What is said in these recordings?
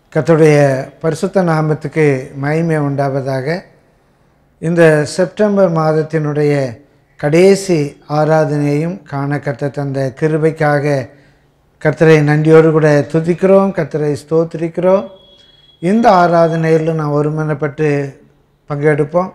கர்த்தருடைய பரிசுத்த நாமத்துக்கு மகிமை உண்டாவதாக இந்த செப்டம்பர் மாதத்தினுடைய கடைசி ஆராதனையையும் காண கத்த தந்த கிருபைக்காக கர்த்தரை நன்றியோடு கூட துதிக்கிறோம் கர்த்தரை ஸ்தோத்திரிக்கிறோம் இந்த ஆராதனையிலும் நான் ஒருமனப்பட்டு பங்கெடுப்போம்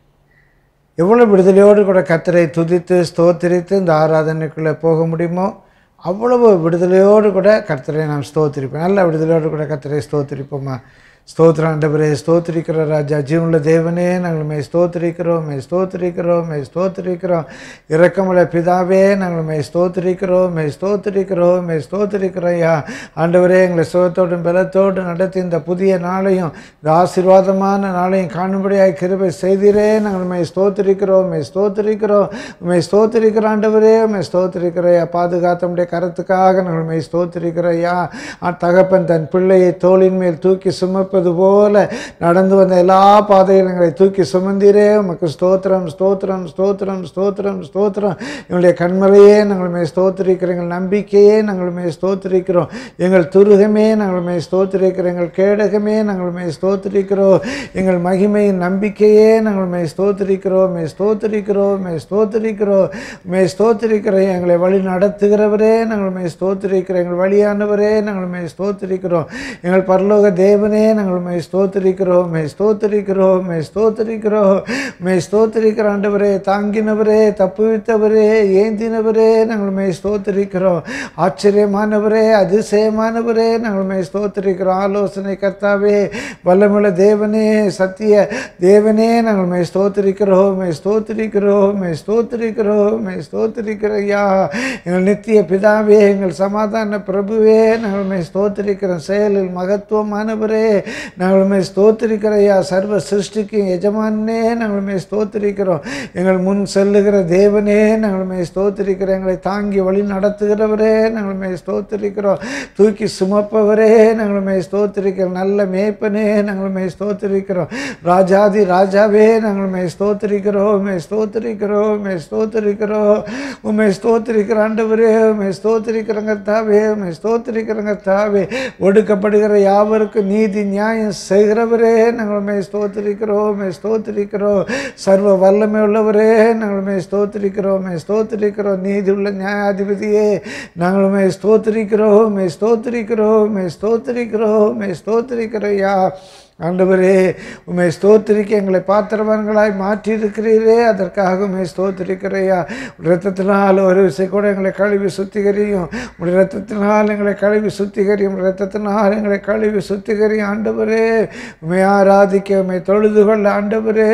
எவ்வளோ விடுதலையோடு கூட கர்த்தரை துதித்து ஸ்தோத்திரித்து இந்த ஆராதனைக்குள்ளே போக முடியுமோ அவ்வளவு விடுதலையோடு கூட கர்த்தரை நாம் ஸ்தோத்திரிப்போம் நல்ல விடுதலையோடு கூட கர்த்தரை ஸ்தோத்திரிப்போமா ஸ்தோத்திர ஆண்டவரே ஸ்தோத்திரிக்கிற ராஜா ஜீவனுள்ள தேவனே நாங்கள் மே ஸ்தோத்திரிக்கிறோம் மே ஸ்தோத்திரிக்கிறோம் மே ஸ்தோத்திரிக்கிறோம் இரக்கமுள்ள பிதாவே நாங்கள் மே ஸ்தோத்திரிக்கிறோம் மே ஸ்தோத்திரிக்கிறோம் மே ஸ்தோத்திரிக்கிறோம் ஐயா ஆண்டவரே எங்களை சுகத்தோடும் பலத்தோடு நடத்தி இந்த புதிய நாளையும் இந்த ஆசீர்வாதமான நாளையும் காணும்படியாய் கிருபை செய்தீரே நாங்கள் மே ஸ்தோத்திரிக்கிறோம் மே ஸ்தோத்திரிக்கிறோம் மே ஸ்தோத்திரிக்கிற ஆண்டவரே மே ஸ்தோத்திரிக்கிறையா பாதுகாத்தமுடைய கரத்துக்காக நாங்கள் மே ஸ்தோத்திரிக்கிறையா தகப்பன் தன் பிள்ளையை தோளின் மேல் தூக்கி சுமப்பது போல நடந்து வந்த எல்லா பாதையும் எங்களை தூக்கி சுமந்தீரே உமக்கு ஸ்தோத்திரம் ஸ்தோத்திரம் ஸ்தோத்திரம் ஸ்தோத்திரம் ஸ்தோத்திரம் எங்களுடைய கண்மலையே நாங்கள் மே ஸ்தோத்திரிக்கிறோம் எங்கள் நம்பிக்கையே நாங்கள் மே ஸ்தோத்திரிக்கிறோம் எங்கள் துருகமே நாங்கள் மே ஸ்தோத்திரிக்கிறோம் எங்கள் கேடகமே நாங்கள் மே ஸ்தோத்திரிக்கிறோம் எங்கள் மகிமையின் நம்பிக்கையே நாங்கள் மே ஸ்தோத்திரிக்கிறோம் மே ஸ்தோத்திரிக்கிறோம் மே ஸ்தோத்திரிக்கிறோம் மே ஸ்தோத்திரிக்கிறோம் எங்களை வழி நடத்துகிறவரே நாங்கள் மே ஸ்தோத்திரிக்கிறோம் எங்கள் வழியானவரே நாங்கள் மே ஸ்தோத்திரிக்கிறோம் எங்கள் பரலோக தேவனே நாங்கள் மே ஸ்தோத்திரிக்கிறோம் மே ஸ்தோத்திரிக்கிறோம் மே ஸ்தோத்திரிக்கிறோம் மே ஸ்தோத்திரிக்கிற ஆண்டவரே தாங்கினவரே தப்புவித்தவரே ஏந்தினவரே நாங்கள் மே ஸ்தோத்திரிக்கிறோம் ஆச்சரியமானவரே அதிசயமானவரே நாங்கள் மே ஸ்தோத்திரிக்கிறோம் ஆலோசனை கர்த்தாவே வல்லமுள்ள தேவனே சத்திய தேவனே நாங்கள் மே ஸ்தோத்திரிக்கிறோம் மே ஸ்தோத்திரிக்கிறோம் மே ஸ்தோத்திரிக்கிறோம் மே ஸ்தோத்திரிக்கிறையா எங்கள் நித்திய பிதாவே எங்கள் சமாதான பிரபுவே நாங்கள் மே ஸ்தோத்திரிக்கிறோம் செயலில் மகத்துவமானவரே நாங்கள் மே ஸ்தோத்திரிக்கிறையா சர்வ சிருஷ்டிக்கு எஜமானே நாங்கள் மே ஸ்தோத்திரிக்கிறோம் எங்கள் முன் செல்லுகிற தேவனே நாங்கள் மே ஸ்தோத்திரிக்கிறோம் எங்களை தாங்கி வழி நடத்துகிறவரே நாங்கள் மே ஸ்தோத்திரிக்கிறோம் தூக்கி சுமப்பவரே நாங்கள் மே ஸ்தோத்திரிக்கிறோம் நல்ல மேய்ப்பனே நாங்கள் மே ஸ்தோத்திரிக்கிறோம் ராஜாதி ராஜாவே நாங்கள் மே ஸ்தோத்திரிக்கிறோம் மே ஸ்தோத்திரிக்கிறோம் மே ஸ்தோத்திரிக்கிறோம் உண்மை ஸ்தோத்திரிக்கிற ஆண்டவரே உண்மை ஸ்தோத்திரிக்கிறங்க தாவே உண்மை ஸ்தோத்திரிக்கிறங்க தாவே ஒடுக்கப்படுகிற யாவருக்கும் நீதி நியாயம் செய்கிறவரே நாங்கள் உண்மை ஸ்தோத்திரிக்கிறோம் உண்மை ஸ்தோத்திரிக்கிறோம் சர்வ வல்லமை உள்ளவரே நாங்கள் உண்மை ஸ்தோத்திரிக்கிறோம் உண்மை ஸ்தோத்திரிக்கிறோம் நீதி உள்ள நியாயாதிபதியே நாங்கள் உண்மை ஸ்தோத்திரிக்கிறோம் உண்மை ஸ்தோத்திரிக்கிறோம் உண்மை ஸ்தோத்திரிக்கிறோம் உண்மை ஸ்தோத்திரிக்கிறையா ஆண்டவரே உண்மை ஸ்தோத்திரிக்க எங்களை பாத்திரவான்களாய் மாற்றியிருக்கிறீரே அதற்காக உண்மை ஸ்தோத்திரிக்கிறையா ரத்தத்தினால் ஒரு விசை கூட எங்களை கழுவி சுத்திகரியும் உடைய ரத்தத்தினால் எங்களை கழுவி சுத்திகரியும் ரத்தத்தினால் எங்களை கழுவி சுத்திகரியும் ஆண்டவரே உண்மை ஆராதிக்க உண்மை தொழுது கொள்ள ஆண்டவரே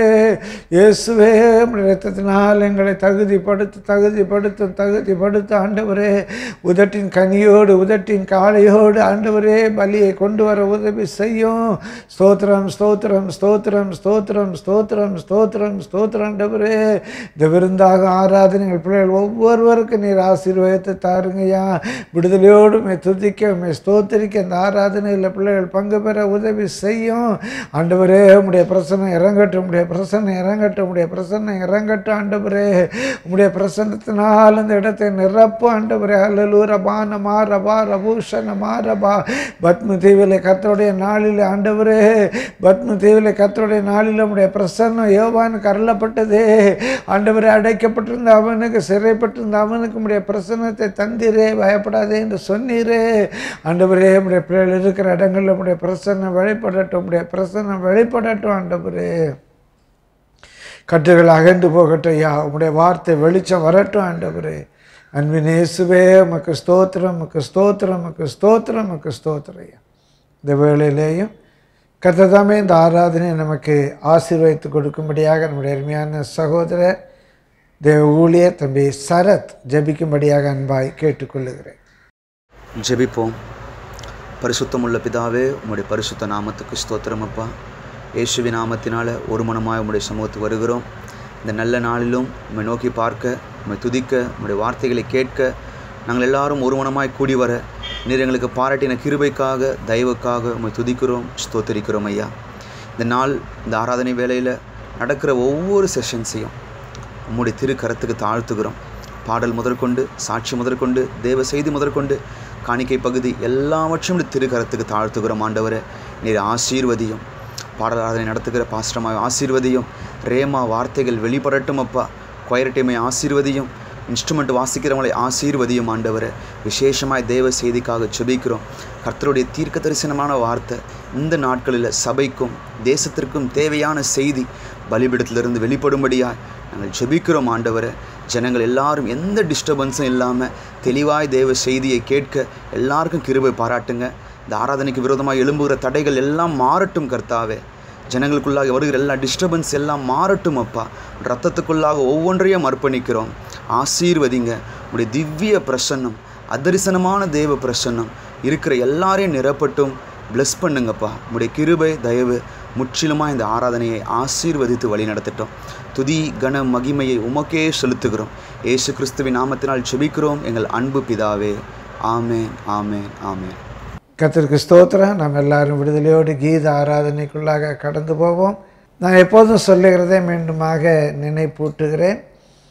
இயேசுவே உடைய ரத்தத்தினால் எங்களை தகுதிப்படுத்த தகுதிப்படுத்தும் தகுதிப்படுத்த ஆண்டவரே உதட்டின் கனியோடு உதட்டின் காளையோடு ஆண்டவரே பலியை கொண்டு வர உதவி செய்யும் ஸ்தோத்திரம் ஸ்தோத்திரம் ஸ்தோத்திரம் ஸ்தோத்திரம் ஸ்தோத்திரம் ஸ்தோத்திரம் ஸ்தோத்திரம் ஆண்டவரே இந்த விருந்தாக ஆராதனைகள் பிள்ளைகள் ஒவ்வொருவருக்கும் நீர் ஆசீர்வாதத்தை தாருங்கய்யா விடுதலையோடு மே துதிக்க மே ஸ்தோத்திரிக்க இந்த ஆராதனையில் பிள்ளைகள் பங்கு பெற உதவி செய்யும் ஆண்டவரே உம்முடைய பிரசன்னம் இறங்கட்டும் உம்முடைய பிரசன்னம் இறங்கட்டும் உம்முடைய பிரசன்னம் இறங்கட்டும் ஆண்டவரே உம்முடைய பிரசன்னத்தினால் இந்த இடத்தை நிரப்பும் ஆண்டவரே அல்லலூர பானமா ரபா ரபூஷணமா ரபா பத்ம தீவிலே கத்தோடைய நாளில் ஆண்டவரே பத்ம தீவிலே கத்தோடைய நாளில் உம்முடைய பிரசன்னம் யோவானுக்கு அருளப்பட்டதே ஆண்டவரே அடைக்கப்பட்டிருந்த அவனுக்கு சிறைப்பட்டிருந்த அவனுக்கு உம்முடைய பிரசன்னத்தை தந்தீரே பயப்படாதே என்று சொன்னீரே ஆண்டவரே உம்முடைய பிள்ளைகள் இருக்கிற இடங்களில் உம்முடைய பிரசன்னம் வெளிப்படட்டும் உம்முடைய பிரசன்னம் வெளிப்படட்டும் ஆண்டவரே கட்டுகள் அகன்று போகட்டும் ஐயா உம்முடைய வார்த்தை வெளிச்சம் வரட்டும் ஆண்டவரே அன்பின் இயேசுவே உமக்கு ஸ்தோத்திரம் உமக்கு ஸ்தோத்திரம் உமக்கு ஸ்தோத்திரம் உமக்கு ஸ்தோத்திரம் ஐயா இந்த வேளையிலேயும் கத்ததாமே இந்த ஆராதனை நமக்கு ஆசீர்வதித்து கொடுக்கும்படியாக நம்முடைய அருமையான சகோதரர் தேவ ஊழியர் தம்பி சரத் ஜபிக்கும்படியாக அன்பாய் கேட்டுக்கொள்ளுகிறேன் ஜெபிப்போம் பரிசுத்தமுள்ள பிதாவே உம்முடைய பரிசுத்த நாமத்துக்கு ஸ்தோத்திரம் அப்பா இயேசுவி நாமத்தினால ஒரு மனமாய் உம்முடைய சமூகத்துக்கு வருகிறோம் இந்த நல்ல நாளிலும் உம்மை நோக்கி பார்க்க உம்மை துதிக்க உம்முடைய வார்த்தைகளை கேட்க நாங்கள் எல்லாரும் ஒரு மனமாய் கூடி வர நீர் எங்களுக்கு பாராட்டின கிருபைக்காக தயவுக்காக உம்மை துதிக்கிறோம் ஸ்தோத்தரிக்கிறோம் ஐயா இந்த நாள் இந்த ஆராதனை வேளையில் நடக்கிற ஒவ்வொரு செஷன்ஸையும் உம்முடைய திரு கரத்துக்கு தாழ்த்துகிறோம் பாடல் முதற்கொண்டு சாட்சி முதற்கொண்டு தேவ செய்தி முதற்கொண்டு காணிக்கை பகுதி எல்லாவற்றையும் உம்முடைய திருக்கரத்துக்கு தாழ்த்துகிறோம் ஆண்டவரே நீர் ஆசீர்வதியும் பாடல் ஆராதனை நடத்துகிற பாஸ்டமாய் ஆசீர்வதியும் ரேமா வார்த்தைகள் வெளிப்படட்டும் அப்பா கொயரட்டைமை ஆசீர்வதியும் இன்ஸ்ட்ருமெண்ட் வாசிக்கிறவங்களை ஆசீர்வதியும் ஆண்டவரை விசேஷமாய் தேவ செய்திக்காக செபிக்கிறோம் கர்த்தருடைய தீர்க்க தரிசனமான வார்த்தை இந்த நாட்களில் சபைக்கும் தேசத்திற்கும் தேவையான செய்தி பலிபிடத்திலிருந்து வெளிப்படும்படியாய் நாங்கள் ஜெபிக்கிறோம் ஆண்டவரை ஜனங்கள் எல்லாரும் எந்த டிஸ்டர்பன்ஸும் இல்லாமல் தெளிவாய் தேவ செய்தியை கேட்க எல்லாருக்கும் கிருபை பாராட்டுங்க இந்த ஆராதனைக்கு விரோதமாக எழும்புகிற தடைகள் எல்லாம் மாறட்டும் கர்த்தாவே ஜனங்களுக்குள்ளாக வருகிற எல்லா டிஸ்டர்பன்ஸ் எல்லாம் மாறட்டும் அப்பா ரத்தத்துக்குள்ளாக ஒவ்வொன்றையும் அர்ப்பணிக்கிறோம் ஆசீர்வதிங்க உடைய திவ்ய பிரசன்னம் அதரிசனமான தேவ பிரசன்னம் இருக்கிற எல்லாரையும் நிரப்பட்டும் bless பண்ணுங்கப்பா உடைய கிருபை தயவு முற்றிலுமாக இந்த ஆராதனையை ஆசீர்வதித்து வழி நடத்தட்டும் துதி கன மகிமையை உமக்கே செலுத்துகிறோம் இயேசு கிறிஸ்துவின் நாமத்தினால் செபிக்கிறோம் எங்கள் அன்பு பிதாவே ஆமேன் ஆமேன் ஆமேன் கர்த்தருக்கு ஸ்தோத்திரம் நம்ம எல்லாரும் விடுதலையோடு கீத ஆராதனைக்குள்ளாக கடந்து போவோம் நான் எப்போதும் சொல்லுகிறதே மீண்டுமாக நினைப்பூட்டுகிறேன்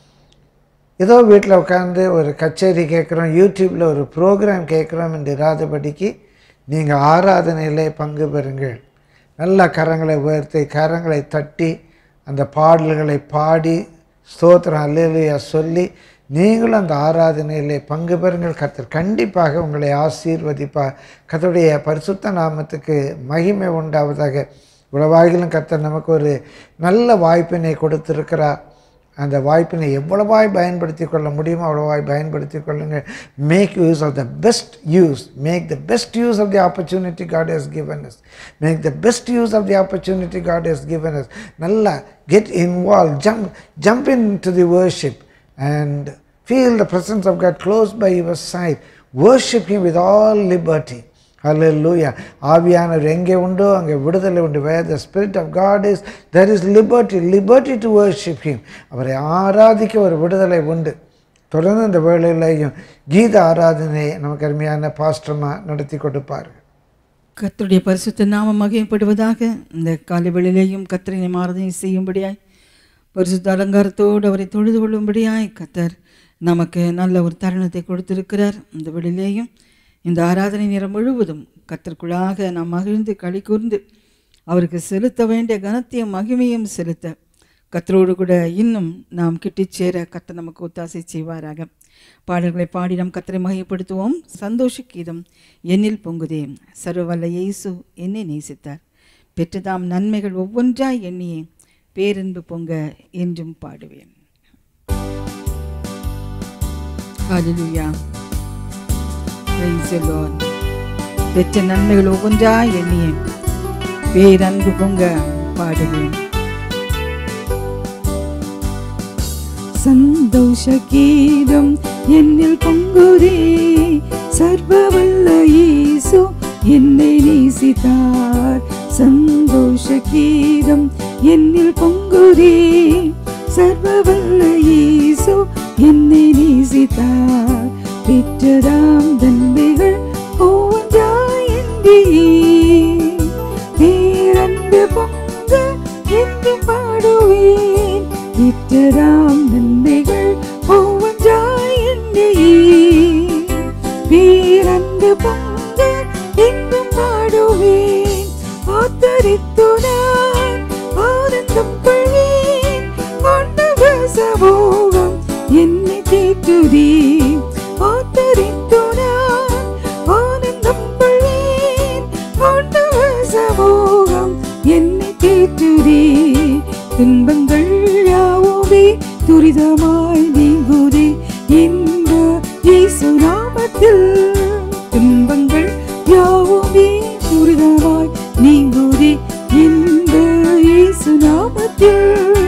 ஏதோ வீட்டில் உட்காந்து ஒரு கச்சேரி கேட்குறோம் யூடியூப்பில் ஒரு ப்ரோக்ராம் கேட்குறோம் என்று இராதபடிக்கு நீங்கள் ஆராதனையிலே பங்கு பெறுங்கள் நல்ல கரங்களை உயர்த்தி கரங்களை தட்டி அந்த பாடல்களை பாடி ஸ்தோத்திரம் அல்லேலூயா சொல்லி நீங்களும் அந்த ஆராதனையிலே பங்கு பெறுங்கள் கர்த்தர் கண்டிப்பாக உங்களை ஆசீர்வதிப்பார் கர்த்தருடைய பரிசுத்த நாமத்துக்கு மகிமை உண்டாவதாக உலவாகிலும் கர்த்தர் நமக்கு ஒரு நல்ல வாய்ப்பினை கொடுத்திருக்கிறார் அந்த வாய்ப்பினை எவ்வளவாய் பயன்படுத்தி கொள்ள முடியுமோ அவ்வளவாய் பயன்படுத்தி கொள்ளுங்கள் make use of the best use make the best use of the opportunity God has given us make the best use of the opportunity God has given us நல்லா get involve jump jump into the worship and feel the presence of God close by your side worship him with all liberty Hallelujah. ஆவியானவர் எங்கே உண்டோ அங்கே விடுதலை உண்டு where the spirit of God is there is liberty liberty to worship him அவரை ஆராதிக்க ஒரு விடுதலை உண்டு தொடர்ந்து இந்த வேளையிலையும் கீத ஆராதனை நமக்கு அருமையான பாஸ்டர்மா நடத்தி கொடுப்பார்கள் கர்த்தருடைய பரிசுத்த நாமம் மகிமைப்படுவதாக இந்த காலைவெளியிலேயும் கர்த்தரினை மாறுதலை செய்யும்படியாய் பரிசுத்த அலங்காரத்தோடு அவரை தொழுது கொள்ளும்படியாய் கர்த்தர் நமக்கு நல்ல ஒரு தருணத்தை கொடுத்திருக்கிறார் இந்த வெளியிலேயும் இந்த ஆராதனை நேரம் முழுவதும் கர்த்தருக்குள்ளாக நாம் மகிழ்ந்து களி கூர்ந்து அவருக்கு செலுத்த வேண்டிய கனத்தையும் மகிமையும் செலுத்த கர்த்தரோடு கூட இன்னும் நாம் கிட்டிச் சேர கர்த்தர் நமக்கு ஒத்தாசை செய்வாராக பாடல்களை பாடி நாம் கர்த்தரை மகிமைப்படுத்துவோம் சந்தோஷ கீதம் என்னில் பொங்குதே சர்வவல்ல இயேசு என்னை நேசித்தார் பெற்றதாம் நன்மைகள் ஒவ்வொன்றாய் எண்ணியே பேரன்பு பொங்க என்றும் பாடுவேன் Hallelujah. Praise the Lord. பெற்ற நன்மைகள் ஒவ்வொன்றாய் எண்ணியே பேரன்பு பொங்க பாடுவேன் சந்தோஷ கீதம் என்னில் பொங்குதே சர்வவல்ல இயேசு என்னை நேசித்தார் சந்தோஷ கீதம் என்னில் பொங்குதே சர்வவல்ல இயேசு என்னை நேசித்தார் பெற்றதாம் தன்மைகள் ஒவ்வொன்றாய் என்றியே பேரன்பு பொங்க என்று பாடுவேன் பெற்றதாம் நன்மைகள் ஒவ்வொன்றாய் என்னையே பேரன்பு பொங்க என்றும் பாடுவேன் ஆத்தரித்து நான் ஆனந்தம் கொள்வேன் கொண்ட சமூகம் என்னை தேற்றுதே ஆத்தரித்து நான் ஆனந்தம் கொள்வேன் கொண்ட சமூகம் என்னை தேற்றுதே துன்பங்கள் யாவுமே துரிதமாய் நீங்குதே இந்த இயேசு நாமத்தில் துன்பங்கள் யாவுமே துரிதமாய் நீங்குதே இந்த இயேசு நாமத்தில்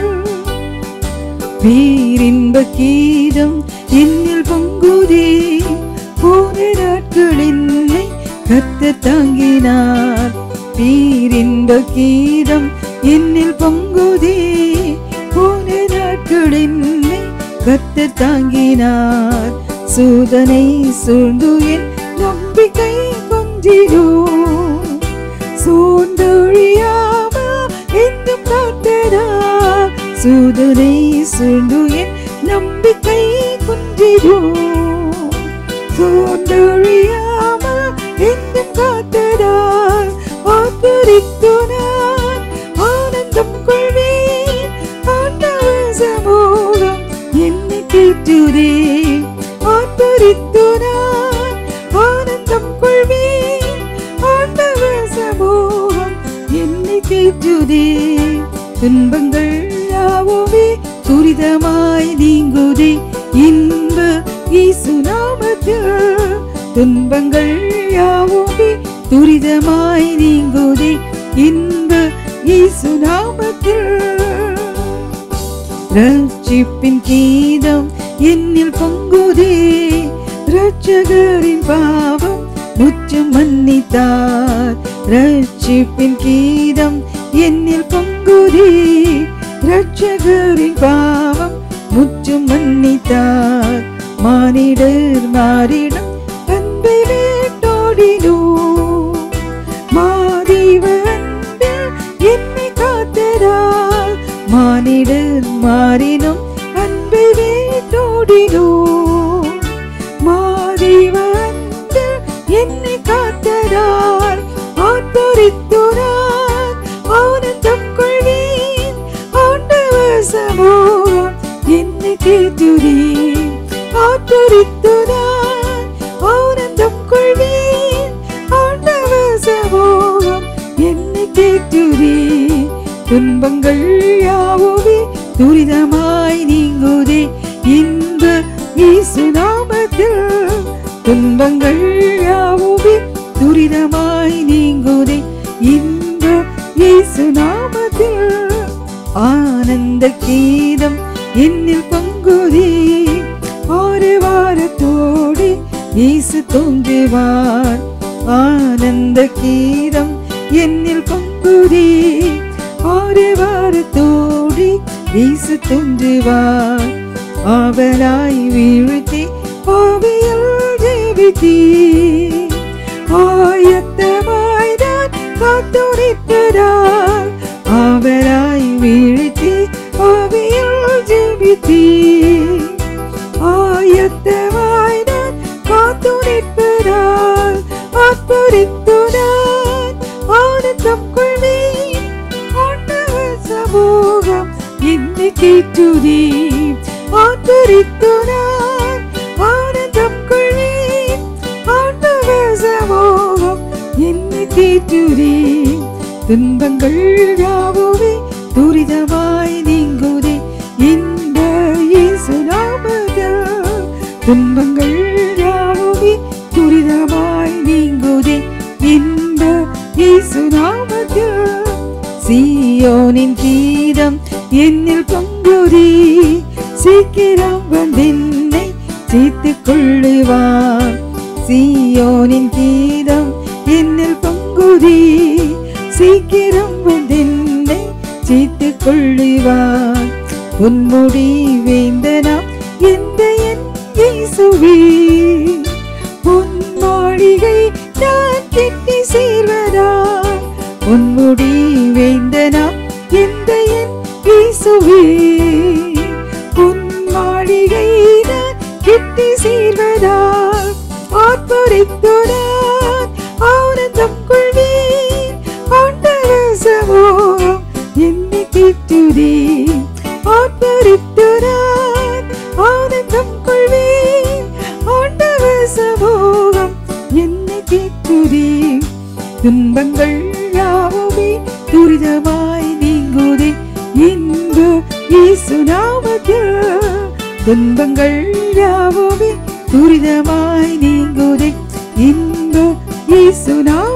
பேரின்ப கீதம் என்னில் பங்குதே போன நாட்கள் என்னை கத்த தாங்கினார் பேரின்ப கீதம் என்னில் பங்குதே போன நாட்கள் என்னை கத்த தாங்கினார் சூதனை சூழ்ந்து என் நம்பிக்கை கொஞ்சிடும் சூழ்ந்தொழியாமல் என்றும் காத்ததார் சூதனை சூழ்ந்து என் நம்பிக்கை குன்றிடும் சூழ்ந்தொழியாமல் என்றும் காத்ததார் ஆத்து கீற்றுதே துன்பங்கள் யாவுமே துரிதமாய் நீங்குதே இன்ப இயேசு நாமத்தில் துன்பங்கள் யாவுமே துரிதமாய் நீங்குதே இன்ப இயேசு நாமத்தில் ரட்சிப்பின் கீதம் என்னில் பொங்குதே ரட்சகரின் பாவம் முற்றும் மன்னித்தார் ரட்சிப்பின் கீதம் என்னில் பொங்குதே ரட்சகரின் பாவம் முற்றும் மன்னித்தார் மானிடர் மாறிடம் அன்பை வேட்டோடினோ மாதேவ அன்பில் என்னை காத்ததால் மானிடர் மாறினும் அன்பை வேட்டோடினோ மாதேவ அன்பில் என்னை காத்ததால் ஆத்தரித்துனார் ஆனந்தம் கொள்வேன் ஆண்டவர் சமூகம் என்னை கேட்டுறேன் ஆத்தரித்துனார் ஆனந்தம் கொள்வேன் ஆண்டவர் சமூகம் என்னை கேட்டுறேன் துன்பங்கள் யாவுமே துரிதமாய் நீங்குதே இன்ப இயேசு நாமத்தில் துன்பங்கள் யாவுமே துரிதமாய் நீங்குதே இன்ப இயேசு நாமத்தில் ஆனந்த கீதம் என்னில் பங்குதே ஆறு வாரத்தோடு இயேசு தோன்றுவார் ஆனந்த கீதம் என்னில் பங்குதே ஆறு வாரத்தோடு இயேசு தோன்றுவார் ஆவலாய் வீழ்த்தி ஆவியில் ஜெபித்தே ஆயத்தமாய் நான் காத்துரைப்பதால் ஆவலாய் வீழ்த்தி ஆவியில் ஜெபித்தே ஆயத்தமாய் நான் காத்துரைப்பதால் ஆத்மரித்துனான் ஆனந்தம் கொள்வேன் ஆண்டவர் சமூகம் என்னை கேட்டுதே ஆத்தரித்துனான் ஆனந்தம் கொள்வேன் ஆண்டவர் சமூகம் என்னை கேட்டுதே துன்பங்கள் யாவுமே துரிதமாய் நீங்குதே இந்த இயேசு நாமத்தில் துன்பங்கள் யாவுமே துரிதமாய் நீங்குதே இந்த இயேசு நாமத்தில் சீயோனின் கீதம் என்னில் பங்குதே சீக்கிரம் வந்தென்னை சேர்த்துக் கொள்ளுவார் சீயோனின் கீதம் என்னில் பங்குதே சீக்கிரம் வந்தென்னை சேர்த்துக் கொள்ளுவார் உன்முடி வேந்தனாம் எந்த என் இயேசுவே உன் மாளிகை நான் கிட்டி சேர்வதால் உன்முடி வேந்தனாம் எந்த என் இயேசுவே உன் மாளிகை நான் கிட்டி சேர்வதால் ஆத்மரித்துனான் ஆனந்தம் கொள்வேன் ஆண்டவர் சமூகம் என்னை கேட்டுதே ஆத்மரித்துனான் ஆனந்தம் கொள்வேன் ஆண்டவர் சமூகம் என்னை கேட்டுதே துன்பங்கள் யாவுமே துரிதமாய் நீங்குதே இன்ப இயேசு நாமத்தில் துன்பங்கள் யாவுமே துரிதமாய் நீங்குதே இன்ப இயேசு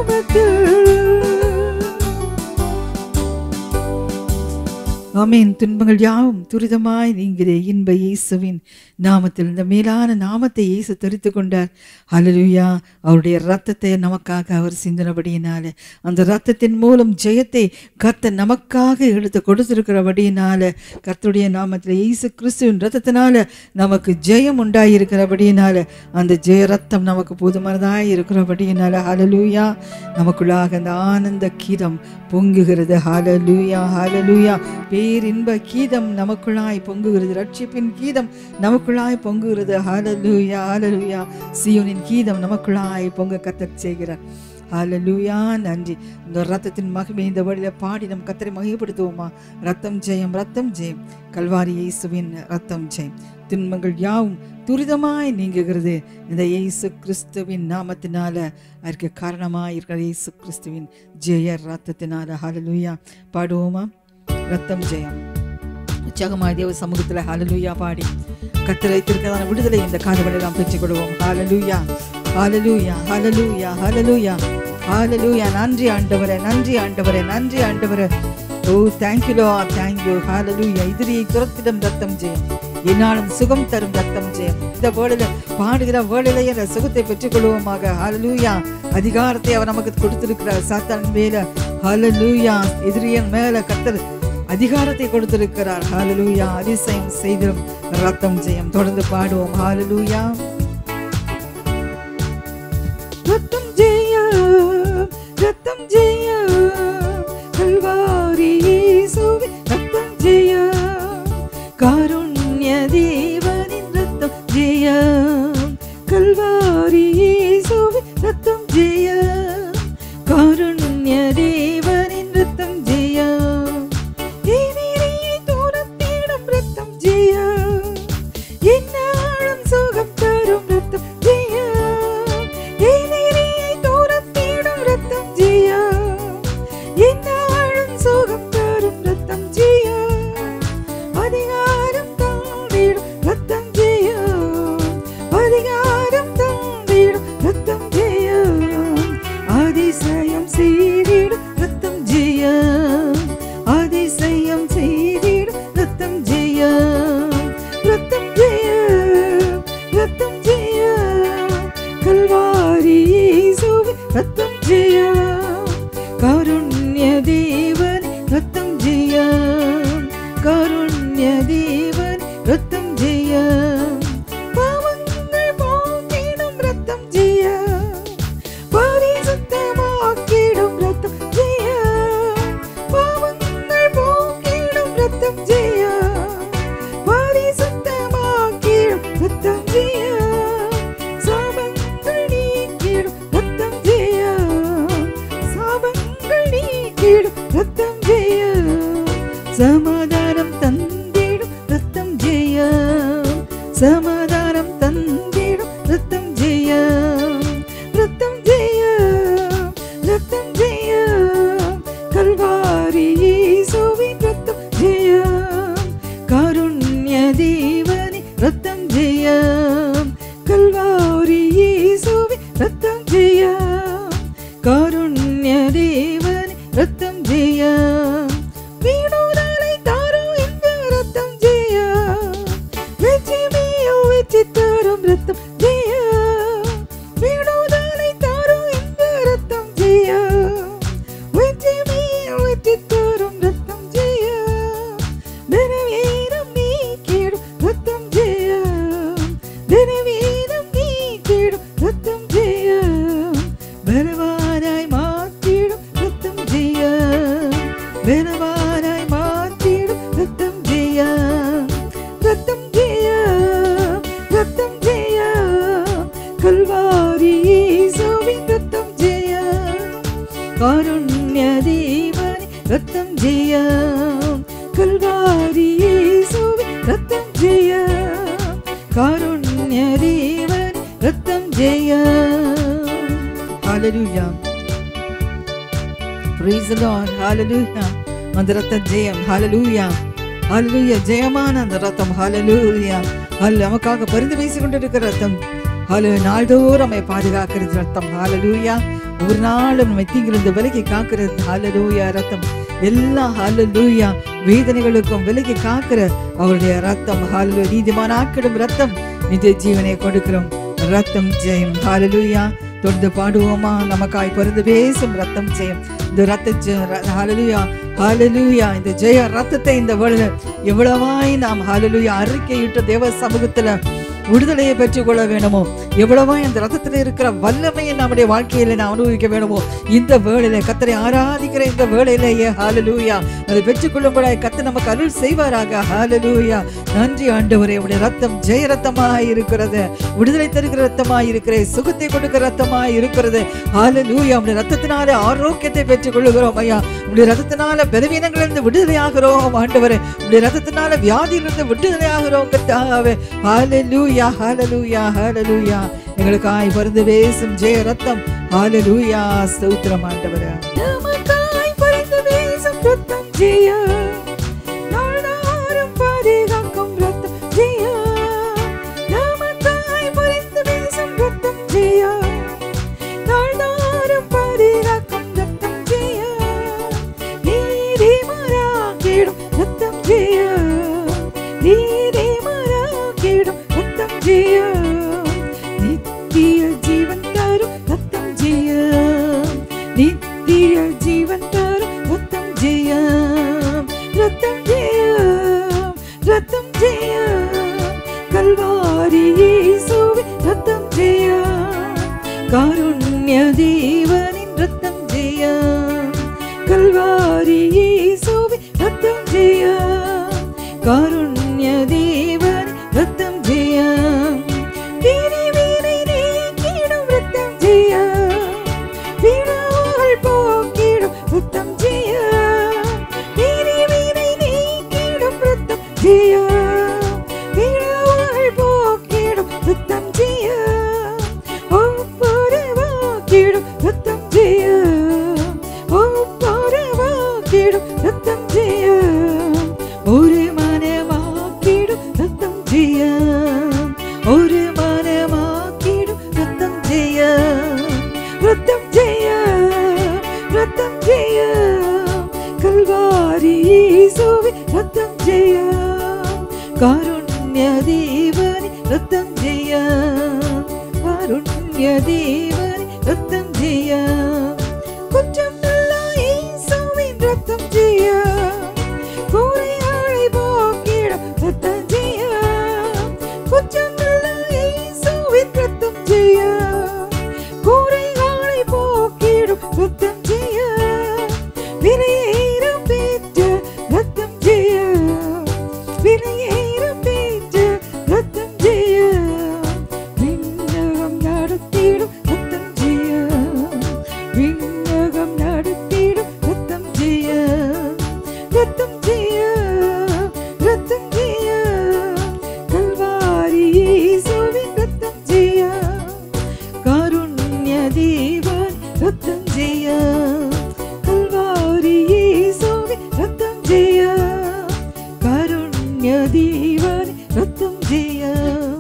நாமத்தில் ஆமென் துன்பங்கள் யாவும் துரிதமாய் நீங்குதே இன்ப இயேசுவின் நாமத்தில் இந்த மேலான நாமத்தை இயேசு தெரித்து கொண்டார் ஹalleluya அவருடைய ரத்தத்தை நமக்காக அவர் சிந்தினபடியினால அந்த ரத்தத்தின் மூலம் ஜெயத்தை கர்த்தர் நமக்காக எடுத்து கொடுத்திருக்கிறபடியினால கர்த்தருடைய நாமத்தில் இயேசு கிறிஸ்துவின் ரத்தத்தினால நமக்கு ஜெயம் உண்டாயிருக்கிறபடியினால அந்த ஜெய ரத்தம் நமக்கு போதுமானதாய் இருக்கிறபடியினால ஹalleluya நமக்குள்ளாக அந்த ஆனந்த கீதம் பொங்குகிறது ஹalleluya ஹalleluya பேரின்ப கீதம் நமக்குள்ளாய் பொங்குகிறது ரட்சிப்பின் கீதம் நமக்குள்ளாய் பொங்குகிறது ஹalleluya ஹalleluya சியோனின் கீதம் நமக்குள்ளாய் பொங்க கத்தச் செய்கிறார் ஹalleluya நன்றி இந்த ரத்தத்தின் மகிமை இந்த வழியில பாடி நம் கத்தரை மகிமைப்படுத்துவோமா ரத்தம் ஜெயம் ரத்தம் ஜெயம் கல்வாரி இயேசுவின் ரத்தம் ஜெயம் துன்பங்கள் யாவும் துரிதமாய் நீங்குகிறது இந்த இயேசு கிறிஸ்துவின் நாமத்தினால அதற்கு காரணமாய் இருக்கிற இயேசு கிறிஸ்துவின் ஜெய ரத்தத்தினால ஹalleluya பாடுவோமா ரத்தம் ஜெயம் உற்சாகமாய் தேவ சமூகத்துல ஹalleluya பாடி கத்தரை திருக்கதான விடுதலை இந்த காலவெளி நாம் பெற்றுக் கொள்வோம் ஹalleluya ஹalleluya ஹalleluya ஹalleluya ஹalleluya நன்றி ஆண்டவரே நன்றி ஆண்டவரே நன்றி ஆண்டவரே oh thank you lord thank you hallelujah எதிரியை துரத்திடும் ரத்தம் ஜெயம் என்னாலும் சுகம் தரும் ரத்தம் ஜெயம் இந்த வேளையில பாடுகிற வேளையிலேயே அந்த சுகத்தை பெற்றுக்கொள்வோமாக ஹalleluya அதிகாரத்தை அவர் நமக்கு கொடுத்திருக்கிறார் சாத்தான் மேல ஹalleluya எதிரியன் மேல கத்தர் அதிகாரத்தை கொடுத்திருக்கிறார் ஹalleluya அதிசயம் செய்திடும் ரத்தம் ஜெயம் தொடர்ந்து பாடுவோம் ஹalleluya ரத்தம் ஜெயம் ரத்தம் ஜெயம் கல்வாரி இயேசுவின் ரத்தம் ஜெயம் காருண்ய தேவனின் ரத்தம் ஜெயம் கல்வாரி இயேசுவின் ரத்தம் ஜெயம் காருண்ய தேவனின் ரத்தம் ஜெயம் எதிரியை துரத்திடும் ரத்தம் ஜெயம் என்னாலும் சுகம் தரும் ரத்தம் ஜெயம் எதிரியை துரத்திடும் ரத்தம் ஜெயம் என்னாலும் சுகம் தரும் ரத்தம் ஜெயம் அதிகாரம் தாண்டிடும் ரத்தம் ஜெயம் அதிகாரம் தாண்டிடும் ரத்தம் ஜெயம் அதிசயம் செய்திடும் ரத்தம் ஜெயம் அதிசயம் செய்திடும் ரத்தம் ஜெயம் ரத்தம் ஜெயம் ரத்தம் ஜெயம் கல்வாரி இயேசுவின் ரத்தம் ஜெயம் காருண்ய தேவன் ரத்தம் ஜெயம் காருண்ய தேவன் ரத்தம் ஜெயம் பாவங்கள் போக்கிடும் ரத்தம் ஜெயம் பரிசுத்தமாக்கிடும் ரத்தம் ஜெயம் பாவங்கள் போக்கிடும் ரத்தம் ஜெயம் பரிசுத்தமாக்கிடும் ரத்தம் ஜெயம் சாபங்கள் நீக்கிடும் ரத்தம் ஜெயம் சாபங்கள் நீக்கிடும் ரத்தம் ஜெயம் சமாதானம் தந்திடும் ரத்தம் ஜெயம் சமாதானம் தந்திடும் ரத்தம் ஜெயம் ரத்தம் ஜெயம் ரத்தம் ஜெயம் கல்வாரி இயேசுவின் ரத்தம் ஜெயம் காருண்ய தேவனி ரத்தம் ஜெயம் கல்வாரி இயேசுவின் ரத்தம் ஜெயம் காருண்ய தேவனி ரத்தம் ஜெயம் வீடுதலை தாரும் இந்த ரத்தம் ஜெயம் வெற்றி மேல் வெற்றி தரும் ரத்தம் ஜெயம் வீடுதலை தாரும் இந்த ரத்தம் ஜெயம் வெற்றி மேல் வெற்றி தரும் ரத்தம் ஜெயம் தினவீரம் நீக்கிடும் ரத்தம் ஜெயம் தினவீரம் நீக்கிடும் ரத்தம் ஜெயம் பலவானாய் மாற்றிடும் ரத்தம் ஜெயம் பலவானாய் மாற்றிடும் ரத்தம் ஜெயம் ரத்தம் ஜெயம் ரத்தம் ஜெயம் கல்வாரி இயேசுவின் ரத்தம் ஜெயம் காருண்ய தேவனி ரத்தம் ஜெயம் கல்வாரி இயேசுவின் ரத்தம் ஜெயம் காருண்ய தேவனி ரத்தம் ஜெயம் ஹalleluya praise the lord hallelujah அந்த ரத்த ஜெயம் ஹalleluya ஹalleluya ஜெயமான அந்த ரத்தம் ஹalleluya ஹல்ல நமக்காக பரிந்து பேசிக் கொண்டிருக்கிற ரத்தம் ஹலோ நாள்தோறும் நம்மை பாதுகாக்கிறது ரத்தம் ஹalleluya ஒரு நாளும் நம்மை தீங்கிலிருந்து விலக்கி காக்கிறது ஹalleluya ரத்தம் எல்லா ஹalleluya வேதனைகளுக்கும் விலக்கி காக்கிற அவருடைய ரத்தம் ஹalleluya நீதிமான ஆக்கிடும் ரத்தம் நித்திய ஜீவனை கொடுக்கிறோம் ரத்தம் ஜெயம் ஹalleluya தொடர்ந்து பாடுவோமா நமக்காய் பருந்து பேசும் ரத்தம் ஜெயம் இந்த ரத்த ஹalleluya ஹalleluya இந்த ஜெய ரத்தத்தை இந்த வேளையில எவ்வளவாய் நாம் ஹalleluya அறிக்கையிட்ட தேவ சமூகத்துல விடுதலையை பெற்றுக்கொள்ள வேண்டுமோ எவ்வளவோ இந்த ரத்தத்தில் இருக்கிற வல்லமையை நம்முடைய வாழ்க்கையில நான் அனுபவிக்க வேண்டுமோ இந்த வேளையில கத்தரை ஆராதிக்கிற இந்த வேளையிலேயே ஹalleluya அதை பெற்றுக்கொள்ளும்படாய் கத்த நமக்கு அருள் செய்வாராக ஹalleluya நன்றி ஆண்டவரே உடைய ரத்தம் ஜெய ரத்தமாய் இருக்கிறது விடுதலை தருகிற ரத்தமாய் இருக்கிறது சுகத்தை கொடுக்கிற ரத்தமாய் இருக்கிறது ஹalleluya உடைய ரத்தத்தினாலே ஆரோக்கியத்தை பெற்றுக்கொள்ளுகிறோம் ஐயா உடைய ரத்தத்தினால பலவீனங்களிலிருந்து விடுதலை ஆகிறோம் ஆண்டவரே உடைய ரத்தத்தினால வியாதியிலிருந்து விடுதலை ஆகிறோம் கர்த்தாவே ஹalleluya ஹalleluya ஹalleluya எங்களுக்காய் பருந்து பேசும் ஜெய ரத்தம் ஹalleluya ஸ்தோத்திரம் ஆண்டவரே நமக்காய் பறந்து வீசும் ரத்தம் ஜெயா நாள்தோறும் பாதுகாக்கும் ரத்தம் ஜெயா நமக்காய் பறந்து வீசும் ரத்தம் ஜெயா நாள்தோறும் பாதுகாக்கும் ரத்தம் ஜெயா நீதி மறாக்கிடும் ரத்தம் ஜெயா நீதி மறாக்கிடும் ரத்தம் ஜெயா நித்திய ஜீவன் தரும் ரத்தம் ஜெயா நித்திய ஜீவன் தரும் ரத்தம் ஜெயம் ரத்தம் ஜெயம் ரத்தம் ஜெயம் கல்வாரி இயேசுவின் ரத்தம் ஜெயம் காருண்ய தேவனின் ரத்தம் ஜெயம் கல்வாரி இயேசுவின் ரத்தம் ஜெயம் காருண்ய தேவனின் ரத்தம் ஜெயம் பிரிவினை நீக்கிடும் ரத்தம் ஜெயம் விடாமல் போக்கிடும் ரத்தம் ஜெயா பிரிவினை நீக்கிடும் ரத்தம் ஜெயா விடாமல் போக்கிடும் ரத்தம் ஜெயா ஒப்புரவாக்கிடும் ரத்தம் ஜெயா ஒப்புரவாக்கிடும் ரத்தம் ஜெயா ஒரு மனமாக்கிடும் ரத்தம் ஜெயா ஒரு மனமாக்கிடும் ரத்தம் ஜெயா ரத்தம் ஜெயா ரத்தம் ஜெயா கல்வாரி இயேசுவின் ரத்தம் ஜெயா காருண்ய தேவனி ரத்தம் ஜெயா காருண்ய தேவனி ரத்தம் ஜெயா குற்றம் இல்லா இயேசுவின் ரத்தம் ஜெயா குறையாளை போக்கிடும் ரத்தம் ஜெயா குற்றம் இல்லா இயேசுவின் ரத்தம் ஜெயா குறைகளை போக்கிடும் ரத்தம் ஜெயா விலையேறும் பெற்ற ரத்தம் ஜெயா விலையேறும் பெற்ற ரத்தம் ஜெயா விண்ணகம் நடத்திடும் ரத்தம் ஜெயா விண்ணகம் நடத்திடும் ரத்தம் ஜெயா ரத்தம் ஜெயா ரத்தம் ஜெயா கல்வாரி இயேசுவின் ரத்தம் ஜெயா காருண்ய தேவன் ரத்தம் ஜெயா கல்வாரி இயேசுவின் ரத்தம் ஜெயா காருண்ய தேவன் ரத்தம் ஜெயா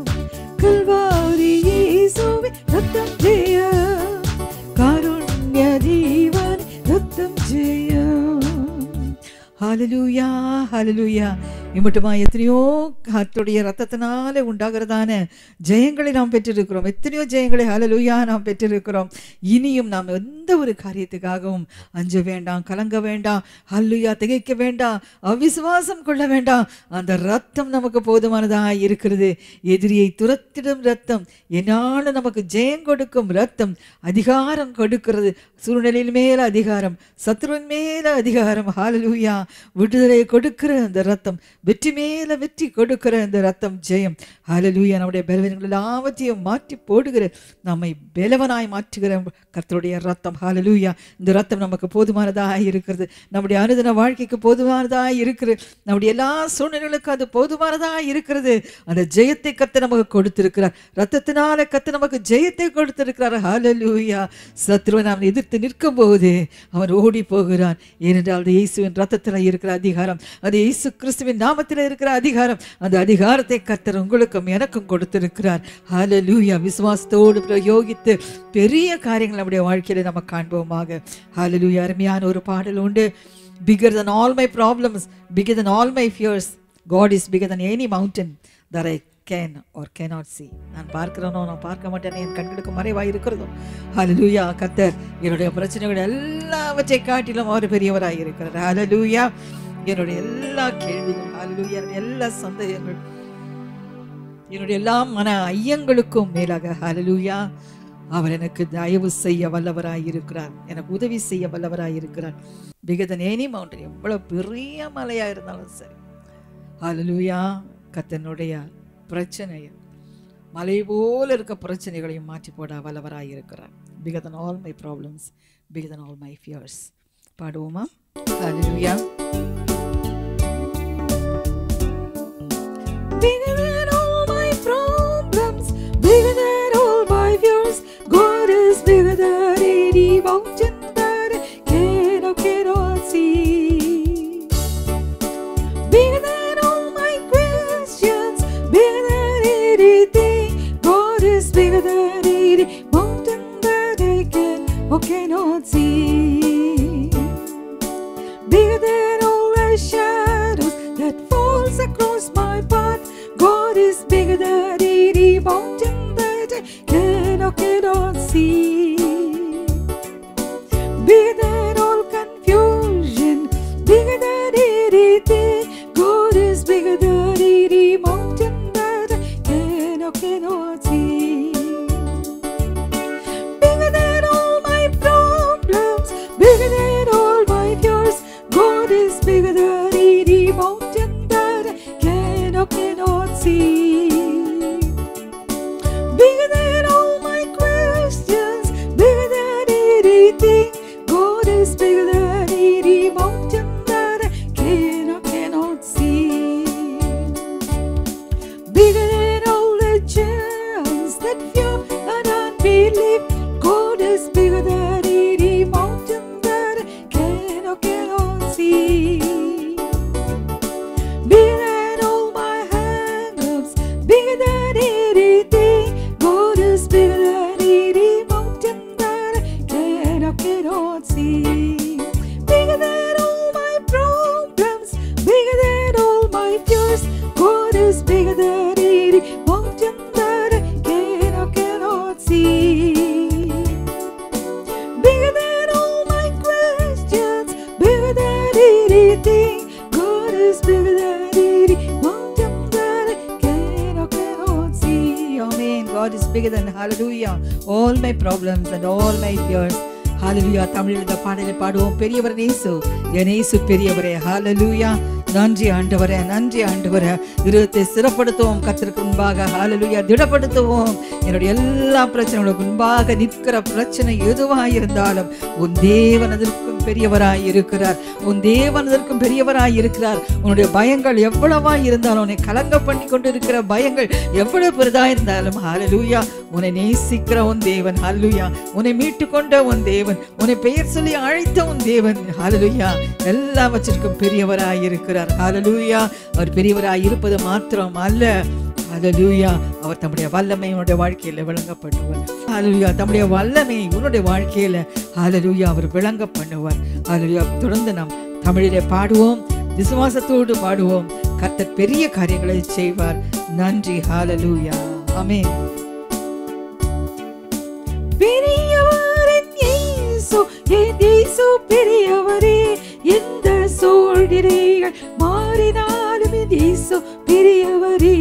கல்வாரி இயேசுவின் ரத்தம் ஜெயா காருண்ய தேவன் ரத்தம் ஜெயா ஹalleluya ஹalleluya இம்மட்டுமா எத்தனையோ கர்த்தருடைய ரத்தத்தினாலே உண்டாகிறதான ஜெயங்களை நாம் பெற்றிருக்கிறோம் எத்தனையோ ஜெயங்களை ஹalleluya நாம் பெற்றிருக்கிறோம் இனியும் நாம் எந்த ஒரு காரியத்துக்காகவும் அஞ்ச வேண்டாம் கலங்க வேண்டாம் ஹல்லுயா திகைக்க வேண்டாம் அவிசுவாசம் கொள்ள வேண்டாம் அந்த ரத்தம் நமக்கு போதுமானதாக இருக்கிறது எதிரியை துரத்திடும் ரத்தம் என்னாலும் நமக்கு ஜெயம் கொடுக்கும் ரத்தம் அதிகாரம் கொடுக்கிறது சூழ்நிலையின் மேல அதிகாரம் சத்ருவின் மேல அதிகாரம் ஹalleluya விடுதலை கொடுக்கிற அந்த ரத்தம் வெற்றி மேல வெற்றி கொடுக்கிற அந்த ரத்தம் ஜெயம் ஹalleluya நம்முடைய பலவீனங்கள் எல்லாவற்றையும் மாற்றி போடுகிற நம்மை பலவனாய் மாற்றுகிற கர்த்தருடைய ரத்தம் ஹalleluya இந்த ரத்தம் நமக்கு போதுமானதாக இருக்கிறது நம்முடைய அனுதின வாழ்க்கைக்கு போதுமானதாக இருக்கிறது நம்முடைய எல்லா சூழ்நிலைகளுக்கு அது போதுமானதாக இருக்கிறது அந்த ஜெயத்தை கத்த நமக்கு கொடுத்திருக்கிறார் ரத்தத்தினால கத்த நமக்கு ஜெயத்தை கொடுத்திருக்கிறார் ஹalleluya சத்ருவை நாம் எதிர்த்து நிற்கும் போது அவன் ஓடி போகிறான் ஏனென்றால் அது இயேசுவின் ரத்தத்தில் இருக்கிற அதிகாரம் அது இயேசு கிறிஸ்துவின் நாமத்தில் இருக்கிற அதிகாரம் அந்த அதிகாரத்தை கர்த்தர் உங்களுக்கும் எனக்கும் கொடுத்திருக்கிறார் ஹalleluya விசுவாசத்தோடு பிரயோகித்து பெரிய காரியங்கள் நம்முடைய வாழ்க்கையில நம்ம காண்போமாக ஹalleluya அருமையான ஒரு பாடல் உண்டு bigger than all my problems bigger than all my fears God is bigger than any mountain that I can or cannot see நான் பார்க்கிறேனோ நான் பார்க்க மாட்டேனே என் கண்களுக்கு மறைவாய் இருக்கிறதோ ஹalleluya கர்த்தர் என்னுடைய பிரச்சனைகள் எல்லாவற்றை காட்டிலும் அவர் பெரியவராய் இருக்கிறார் ஹalleluya என்னுடைய எல்லா கேள்விகள் ஹalleluya என்னுடைய எல்லா சந்தேகங்கள் என்னுடைய எல்லா மன ஐயங்களுக்கும் மேலாக ஹalleluya அவர் எனக்கு தயவு செய்ய வல்லவராய் இருக்கிறார் எனக்கு உதவி செய்ய வல்லவராய் இருக்கிறார் பிகதன் ஏனி மவுண்டன் எவ்வளவு பெரிய மலையா இருந்தாலும் சரி ஹalleluya கத்தனுடைய பிரச்சனையை மலை போல இருக்க பிரச்சனைகளையும் மாற்றி போட வல்லவராய் இருக்கிறார் bigger than all my problems bigger than all my fears பாடுவோமா hallelujah Bigger than all my problems, bigger than all my fears. God is bigger than any mountain that I cannot, cannot see. Bigger than all my questions, bigger than anything. God is bigger than any mountain that I can or cannot see. Bigger than all the shadows that falls across my path. God is bigger than any mountain that I can or cannot see. Bigger than all confusion, bigger than anything. God is bigger than any mountain that I can or cannot see. Bigger than all my problems, bigger than all my fears. God is bigger than any mountain that I can or cannot see. Bigger than all my questions, bigger than anything. God is bigger than any mountain that I can or cannot see. Bigger than all the giants that fear and unbelief. God is bigger than any mountain that I can or cannot see. Bigger than all my hang-ups, bigger than anything. God is bigger than any mountain that I can or cannot see. Bigger than all my problems, bigger than all my fears. God is bigger than any mountain that I can or cannot see. Bigger than all my questions, bigger than anything. God is bigger than any mountain that I can or cannot see. Amen. God is bigger than hallelujah. All my problems and all my fears. ஹalleluya தமிழில் இந்த பாடலை பாடுவோம் பெரியவர் நேசு என் நேசு பெரியவரே ஹalleluya நன்றி ஆண்டவரே நன்றி ஆண்டவரே இருதத்தை சிறப்படுத்துவோம் கத்திற்கு முன்பாக ஹalleluya திடப்படுத்துவோம் என்னுடைய எல்லா பிரச்சனைகளுக்கு முன்பாக நிற்கிற பிரச்சனை எதுவாக இருந்தாலும் உன் தேவன் அதற்கும் பெரியவராய் இருக்கிறார் உன் தேவன் அதற்கும் பெரியவராய் இருக்கிறார் உன்னுடைய பயங்கள் எவ்வளவா இருந்தாலும் உன்னை கலங்க பண்ணி கொண்டு இருக்கிற பயங்கள் எவ்வளவு பெரிதா இருந்தாலும் ஹalleluya உன்னை நேசிக்கிற உன் தேவன் ஹalleluya உன்னை மீட்டு கொண்ட உன் தேவன் உன்னை பெயர் சொல்லி அழைத்த உன் தேவன் ஹalleluya எல்லாவற்றிற்கும் பெரியவராய் இருக்கிறார் ஹalleluya அவர் பெரியவராய் இருப்பது மாத்திரம் அல்ல ஹalleluya அவர் தம்முடைய வல்லமை உன்னுடைய வாழ்க்கையில விளங்க பண்ணுவார் ஹalleluya தம்முடைய வல்லமை உன்னுடைய வாழ்க்கையில ஹalleluya அவர் விளங்க பண்ணுவார் ஹalleluya தொடர்ந்து நாம் தமிழிலே பாடுவோம் விசுவாசத்தோடு பாடுவோம் கர்த்தர் பெரிய காரியங்களை செய்வார் நன்றி ஹalleluya ஆமென் பெரியவரின் இயேசு என் இயேசு பெரியவரே எந்த சூழ்நிலைகள் மாறினாலும் என் இயேசு பெரியவரே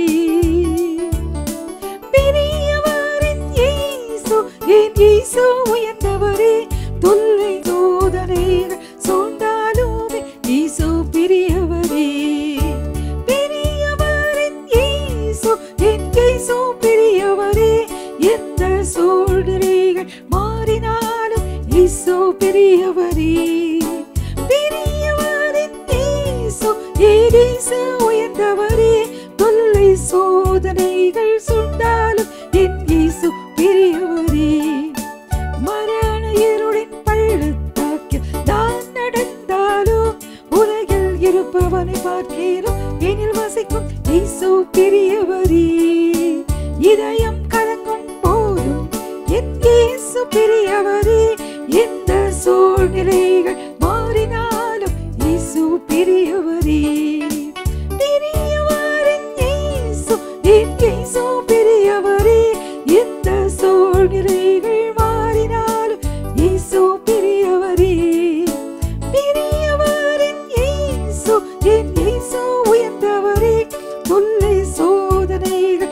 பெரியவரின் இயேசு என் இயேசு உயர்ந்தவரே தொல்லை சோதனைகள் சூழ்ந்தாலும் இயேசு பெரியவரே பெரியவரின் இயேசு என் இயேசு பெரியவரே எந்த சூழ்நிலைகள் மாறினாலும் இயேசு பெரியவரே பெரியவரின் இயேசு என் இயேசு உயர்ந்தவரே தொல்லை சோதனைகள் சுண்டாலும் என் இயேசு பெரியவரே மரண இருளின் பள்ளத்தாக்கில் நான் நடந்தாலும் உலகில் இருப்பவனை பார்க்கிறோம் எனில் வசிக்கும் இயேசு பெரியவரே இதயம் கலங்கும் போதும் என் இயேசு பெரியவரே எந்த சூழ்நிலைகள் மாறினாலும் இயேசு பெரியவரே பெரியவரின் இயேசு என் இயேசு பெரியவரே எந்த சூழ்நிலைகள் மாறினாலும் இயேசு பெரியவரே பெரியவரின் இயேசு என் இயேசு உயர்ந்தவரே தொல்லை சோதனைகள்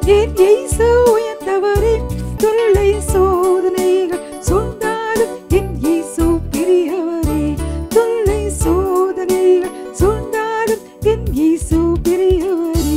என் இயேசு உயர்ந்தவரே தொல்லை சோதனைகள் சொன்னாலும் என் இயேசு பெரியவரே தொல்லை சோதனைகள் சொன்னாலும் என் இயேசு பெரியவரே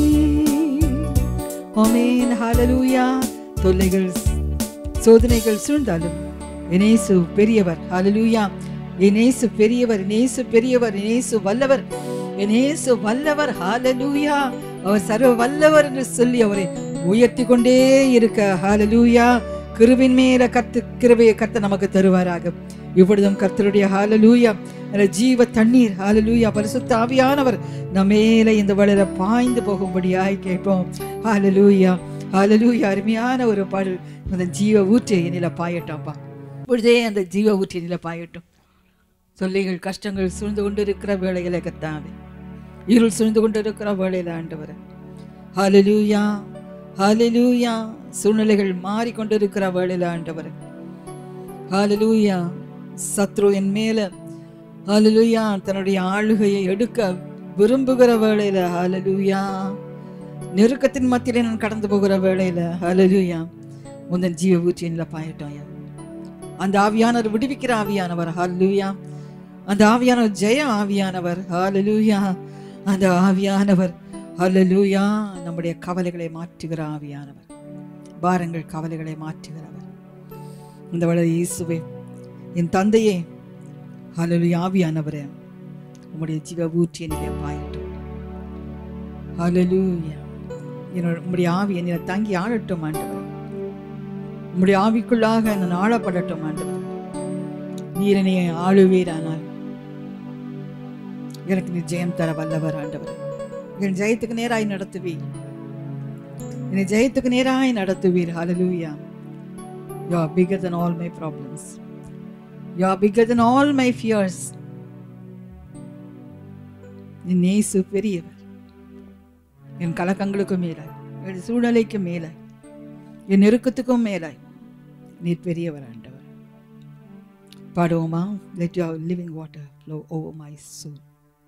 ஆமென் ஹalleluya தொல்லைகள் சோதனைகள் சூழ்ந்தாலும் இயேசு பெரியவர் ஹalleluya இயேசு பெரியவர் இயேசு பெரியவர் இயேசு வல்லவர் இயேசு வல்லவர் ஹalleluya அவர் சர்வ வல்லவர் என்று சொல்லி அவரை உயர்த்தி கொண்டே இருக்க ஹalleluya கிருபின் மேல கத்து கிருபையை கத்த நமக்கு தருவாராக இப்பொழுதும் கர்த்தருடைய ஹalleluya அந்த ஜீவ தண்ணீர் ஹalleluya பரிசுத்த ஆவியானவர் நம்ம மேல இந்த வளர பாய்ந்து போகும்படியாய் கேட்போம் ஹalleluya ஹalleluya அருமையான ஒரு பாடல் அந்த ஜீவ ஊற்று என்னில பாயட்டாப்பா இப்பொழுதே அந்த ஜீவ ஊற்று என்னில பாயட்டும் சொல்லிகள் கஷ்டங்கள் சூழ்ந்து கொண்டிருக்கிற வேளையில கத்தாவே இருள் சூழ்ந்து கொண்டிருக்கிற வேளையில ஆண்டவர் ஹalleluya ஹalleluya சூழ்நிலைகள் மாறிக்கொண்டிருக்கிற வேளையில ஆண்டவர் ஹalleluya சத்ரு என் மேல ஹalleluya தன்னுடைய ஆளுகையை எடுக்க விரும்புகிற வேளையில ஹalleluya நெருக்கத்தின் மத்தியிலே நான் கடந்து போகிற வேளையில ஹalleluya உந்தன் ஜீவ ஊற்றினில் பாயட்டும் அந்த ஆவியானவர் விடுவிக்கிற ஆவியானவர் ஹalleluya அந்த ஆவியானவர் ஜெய ஆவியானவர் ஹalleluya அந்த ஆவியானவர் ஹalleluya நம்முடைய கவலைகளை மாற்றுகிற ஆவியானவர் பாரங்கள் கவலைகளை மாற்றுகிறவர் இந்த வள இயேசுவே என் தந்தையே ஹalleluya ஆவியானவரே உம்முடைய ஜீவ ஊற்றியனிலே பாயட்டும் ஹalleluya என்னோட உம்முடைய ஆவி என்னில் தங்கி ஆளட்டும் ஆண்டவர் உம்முடைய ஆவிக்குள்ளாக நான் ஆளப்படட்டும் ஆண்டவர் நீர் என்னை ஆளுவீரானால் எனக்கு நீ ஜெயம் தர வல்லவர் ஆண்டவர் என் ஜெயத்துக்கு நேராய் நடத்துவீர் என்னை ஜெயத்துக்கு நேராய் நடத்துவீர் ஹalleluya you are bigger than all my problems you are bigger than all my fears என் இயேசு பெரியவர் என் கலக்கங்களுக்கும் மேலாய் என் சூழ்நிலைக்கும் மேலாய் என் நெருக்கத்துக்கும் மேலாய் நீர் பெரியவர் ஆண்டவர் பாடுவோமா let your living water flow over my soul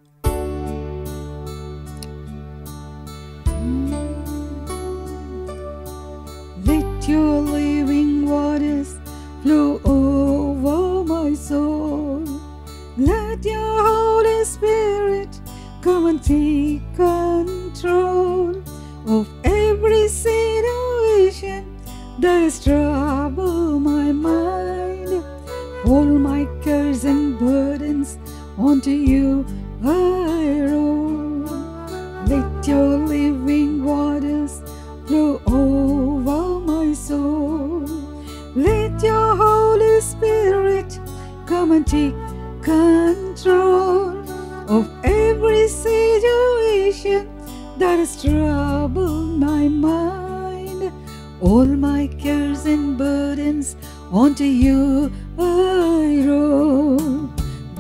Let your living waters flow over my soul. Let your Holy Spirit come and take control of every situation that has troubled my mind. All my cares and burdens onto you I roll. Let your living waters flow over my soul. Let your Holy Spirit come and take control of every situation that has troubled my mind. All my cares and burdens onto you I roll.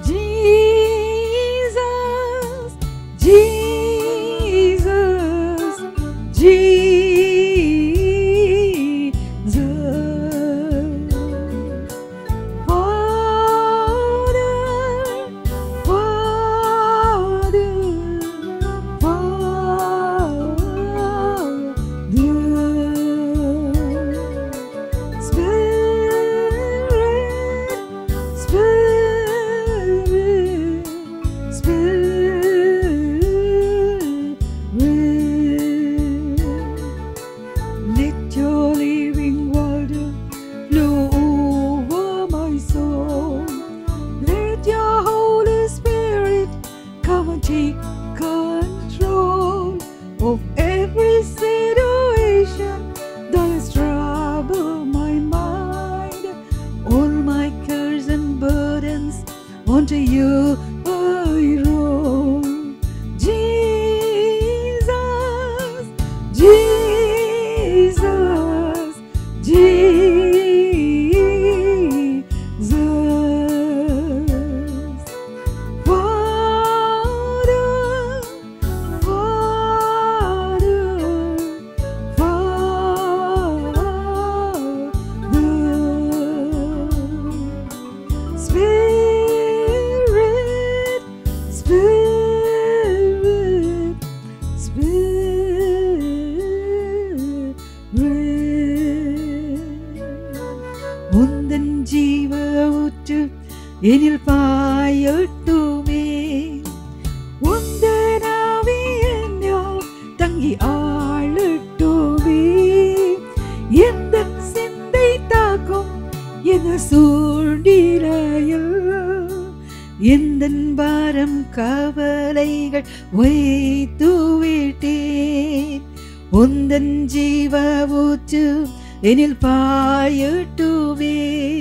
Jesus, Jesus, Jesus. Father, Father, Father. Spirit, Spirit, Spirit. Let your living water flow over my soul. Let your Holy Spirit come and take control of every situation that has troubled my mind. All my cares and burdens onto you I roll. Jesus, Jesus, Jesus. Father, Father, Father. Spirit, எனில் பாயட்டுமே உந்தனாவே என்னோ தங்கி ஆளட்டுமே எந்த சிந்தை தாக்கும் என சூழ்நிலையில் எந்த பாரம் கவலைகள் வைத்து விட்டேன் உந்தன் ஜீவ ஊற்று எனில் பாயட்டுமே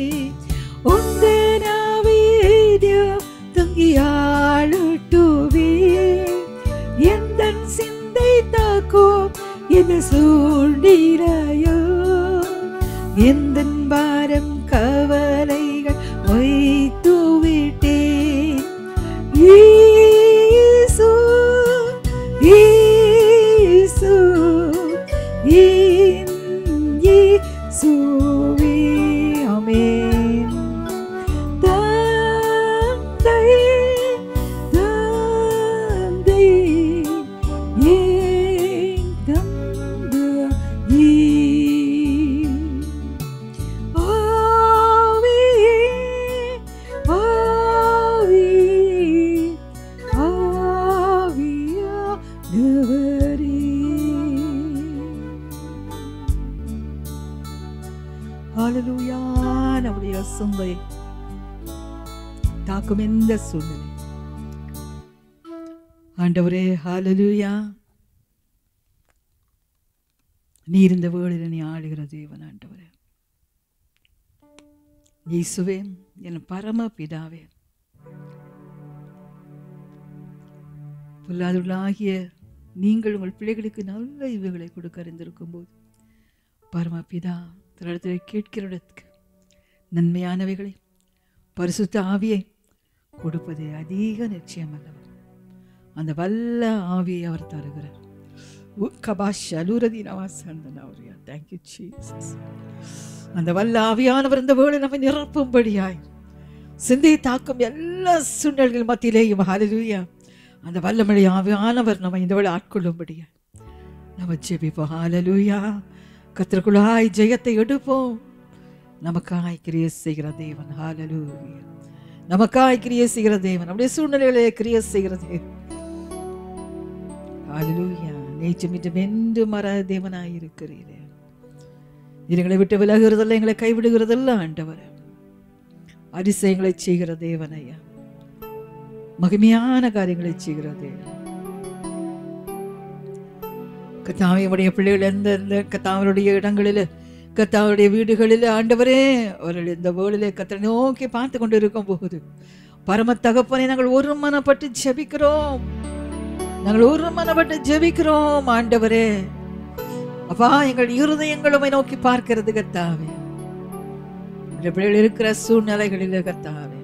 உந்தனாவீடியோ தங்கியாளட்டுவே எந்த சிந்தை தாக்கோ என சூழ்நிலையோ எந்த பாரம் கவலைகள் வைத்து விட்டேன் ஈசு ஈசு என் இயேசுவே. ஆமென். தந்தை, தந்தை, என் தந்தையே. ஆவியே, ஆவியே, ஆவியானவரே. ஹalleluya நம்முடைய சொந்தை தாக்கும் எந்த சூழ்நிலை ஆண்டவரே ஹalleluya நீர் இந்த வேளையில நீ ஆளுகிற தேவன் ஆண்டவரே இயேசுவே என் பரம பிதாவே பொல்லாதவர்களாகிய நீங்கள் உங்கள் பிள்ளைகளுக்கு நல்ல இவைகளை கொடுக்க அறிந்திருக்கும் போது பரமபிதா தன்னிடத்தில் கேட்கிறவர்களுக்கு நன்மையானவைகளை பரிசுத்த ஆவியை கொடுப்பது அதிக நிச்சயம் அல்லவர் அந்த வல்ல ஆவியை அவர் தருகிறார் கபாஷ் அலுரதி நவாசந்தனாவரியா தேங்க்யூ ஜீசஸ் அந்த வல்ல ஆவியானவர் இந்த வேளை நம்மை நிரப்பும்படியாய் சிந்தையை தாக்கும் எல்லா சூழ்நிலைகள் மத்தியிலேயும் ஹalleluya அந்த வல்லமழை ஆவியானவர் நம்ம இந்த வேளை ஆட்கொள்ளும்படியாய் நம்ம ஜெபிப்போம் ஹalleluya கத்திற்குள்ளாய் ஜெயத்தை எடுப்போம் நமக்காய் கிரியை செய்கிற தேவன் ஹalleluya நமக்காய் கிரியை செய்கிற தேவன் அப்படியே சூழ்நிலைகளே கிரியை செய்கிற தேவன் ஹalleluya நேற்று மீண்டும் என்று மர தேவனாய் இருக்கிறீரே எங்களை விட்டு விலகுறதல்ல எங்களை கைவிடுகிறதல்ல ஆண்டவர் அதிசயங்களை செய்கிற தேவனையா மகிமையான காரியங்களை செய்கிற தேவன் கத்தாவையுடைய பிள்ளைகள் எந்த எந்த கத்தாவருடைய இடங்களில் கத்தாவுடைய வீடுகளில் ஆண்டவரே அவர்கள் இந்த வேளிலே கத்தரை நோக்கி பார்த்து கொண்டு இருக்கும் போது பரம தகப்பனை நாங்கள் ஒரு மனப்பட்டு ஜெபிக்கிறோம் நாங்கள் ஒரு மனப்பட்டு ஜெபிக்கிறோம் ஆண்டவரே அப்பா எங்கள் இருதயங்களுமை நோக்கி பார்க்கிறது கத்தாவே இந்த பிள்ளைகள் இருக்கிற சூழ்நிலைகளில் கத்தாவே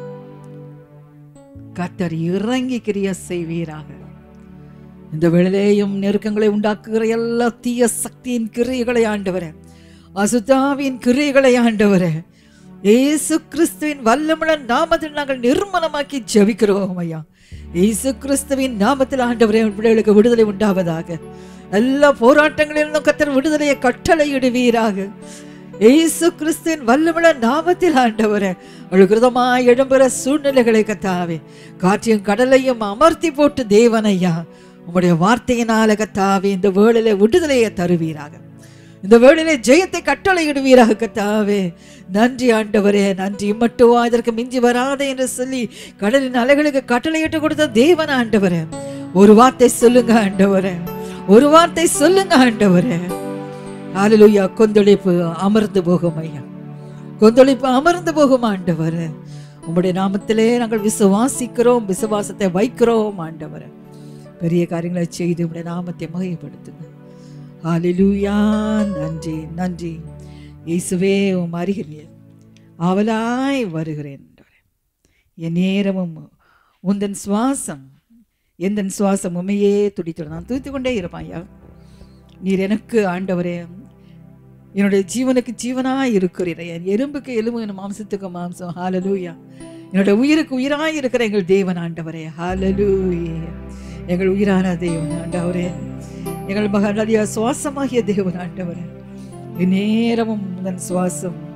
கத்தர் இறங்கி கிரிய செய்வீராக இந்த வேளையிலேயும் நெருக்கங்களை உண்டாக்குகிற எல்லா தீய சக்தியின் கிரியைகளை ஆண்டவரே அசுத்தாவின் கிரியைகளை ஆண்டவரே இயேசு கிறிஸ்துவின் வல்லமுள்ள நாமத்தில் நாங்கள் நிர்மலமாக்கி ஜெபிக்கிறோம் ஐயா இயேசு கிறிஸ்துவின் நாமத்தில் ஆண்டவரே உன் பிள்ளைகளுக்கு விடுதலை உண்டாவதாக எல்லா போராட்டங்களிலிருந்தும் கத்தர் விடுதலையை கட்டளையிடுவீராக இயேசு கிறிஸ்துவின் வல்லமுள்ள நாமத்தில் ஆண்டவரே அழுகிருதமாய் இடம்பெற சூழ்நிலைகளை கத்தாவே காற்றையும் கடலையும் அமர்த்தி போட்டு தேவனையா உம்முடைய வார்த்தையினால கத்தாவே இந்த வேளையில விடுதலையை தருவீராக இந்த வேளையிலே ஜெயத்தை கட்டளையிடுவீராக கத்தாவே நன்றி ஆண்டவரே நன்றி மட்டுவா இதற்கு மிஞ்சி வராதே என்று சொல்லி கடலின் அலைகளுக்கு கட்டளையிட்டு கொடுத்த தேவன் ஆண்டவரே ஒரு வார்த்தை சொல்லுங்க ஆண்டவரே ஒரு வார்த்தை சொல்லுங்க ஆண்டவரே ஹalleluya கொந்தளிப்பு அமர்ந்து போகும் ஐயா கொந்தளிப்பு அமர்ந்து போகும் ஆண்டவரே உம்முடைய நாமத்திலே நாங்கள் விசுவாசிக்கிறோம் விசுவாசத்தை வைக்கிறோம் ஆண்டவரே பெரிய காரியங்களை செய்து உம்முடைய நாமத்தை மகிமைப்படுத்துங்க ஹalleluya நன்றி நன்றி இயேசுவே உம் அருகில் ஆவலாய் வருகிறேன் ஆண்டவரே. என் நேரமும் உந்தன் சுவாசம் எந்த சுவாசம் உண்மையே துடித்துடும் நான் துடித்து கொண்டே இருப்பான் ஐயா நீர் எனக்கு ஆண்டவரே என்னுடைய ஜீவனுக்கு ஜீவனாய் இருக்கிறீர் என் எலும்புக்கு எலும்பு என் மாம்சத்துக்கு மாம்சம் ஹாலலூயா என்னுடைய உயிருக்கு உயிராய் இருக்கிற எங்கள் தேவன் ஆண்டவரே ஹாலலூயா எங்கள் உயிரான தேவன் ஆண்டவரே எங்கள் மகனுடைய சுவாசமாகிய தேவன் ஆண்டவரே என் நேரமும் உந்தன் சுவாசம்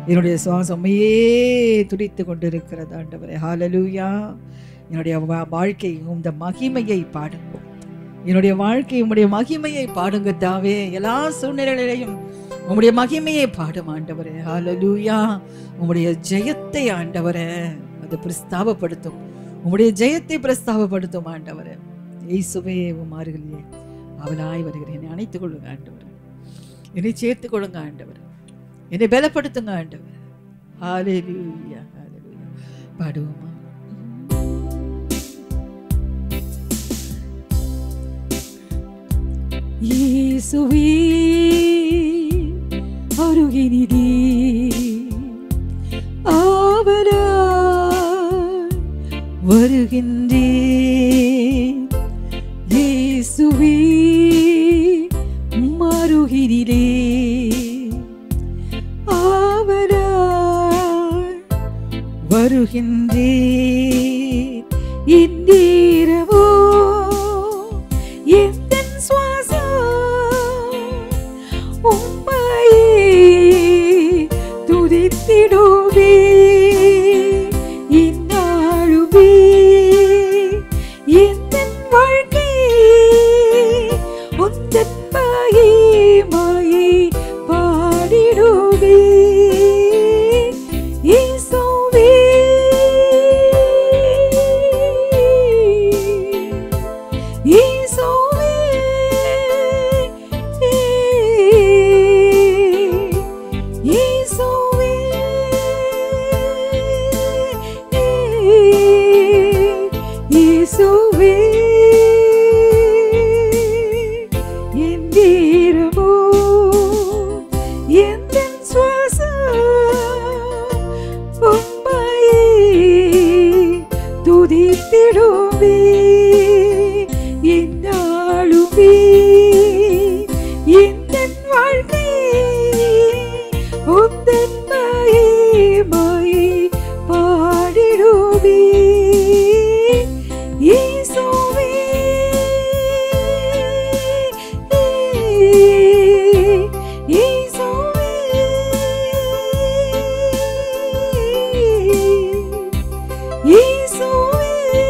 என்னுடைய சுவாசமையே துடித்து கொண்டிருக்கிறது ஆண்டவரே ஹalleluya என்னுடைய வா- வாழ்க்கை இந்த மகிமையை பாடுங்க என்னுடைய வாழ்க்கை உம்முடைய மகிமையை பாடுங்க தாவே எல்லா சூழ்நிலையிலையும் உம்முடைய மகிமையை பாடும் ஆண்டவரே ஹalleluya உம்முடைய ஜெயத்தை ஆண்டவரே அது பிரஸ்தாபப்படுத்தும் உம்முடைய ஜெயத்தை பிரஸ்தாபப்படுத்தும் ஆண்டவரே இயேசுவே உம் அருகிலே அவளாய் வருகிறேன் என்னை அணைத்துக் கொள்ளுங்க ஆண்டவரே என்னை சேர்த்துக் கொள்ளுங்க ஆண்டவர் என்னை பலப்படுத்துங்க ஆண்டவர் ஹalleluya ஹalleluya பாடுவோமா இயேசுவே அருகினிதே ஆவலாய் வருகின்றேன் இயேசுவே மருகினிலே ஆவலாய் வருகின்றேன் இந்தீரவோ எந்த சுவாசம் உம்மையே துதித்திடுவே இந்நாளுமே எந்த வாழ்க்கை உந்தன் மகிமையை பாடிடுவே இயேசுவே இயேசுவே இயேசுவே இயேசுவே என் வீரமோ எந்தன் சுவாசம் உம்மையே துதித்திடுவே என்னாலுமே எந்தன் வாழ்க்கை உந்தன் மகிமையை பாடிடுவே இயேசுவே இயேசுவே இயேசுவே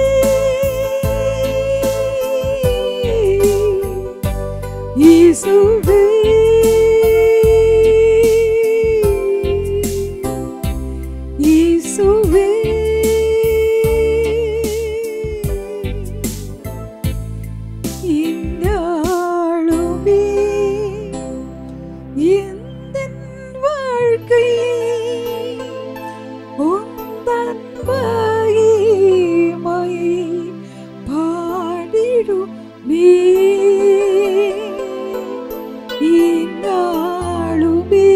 இயேசுவே இயேசுவே இந்நாளுமே எந்தன் வாழ்க்கை உந்தன் மகிமையை பாடிடுமே இந்நாளுமே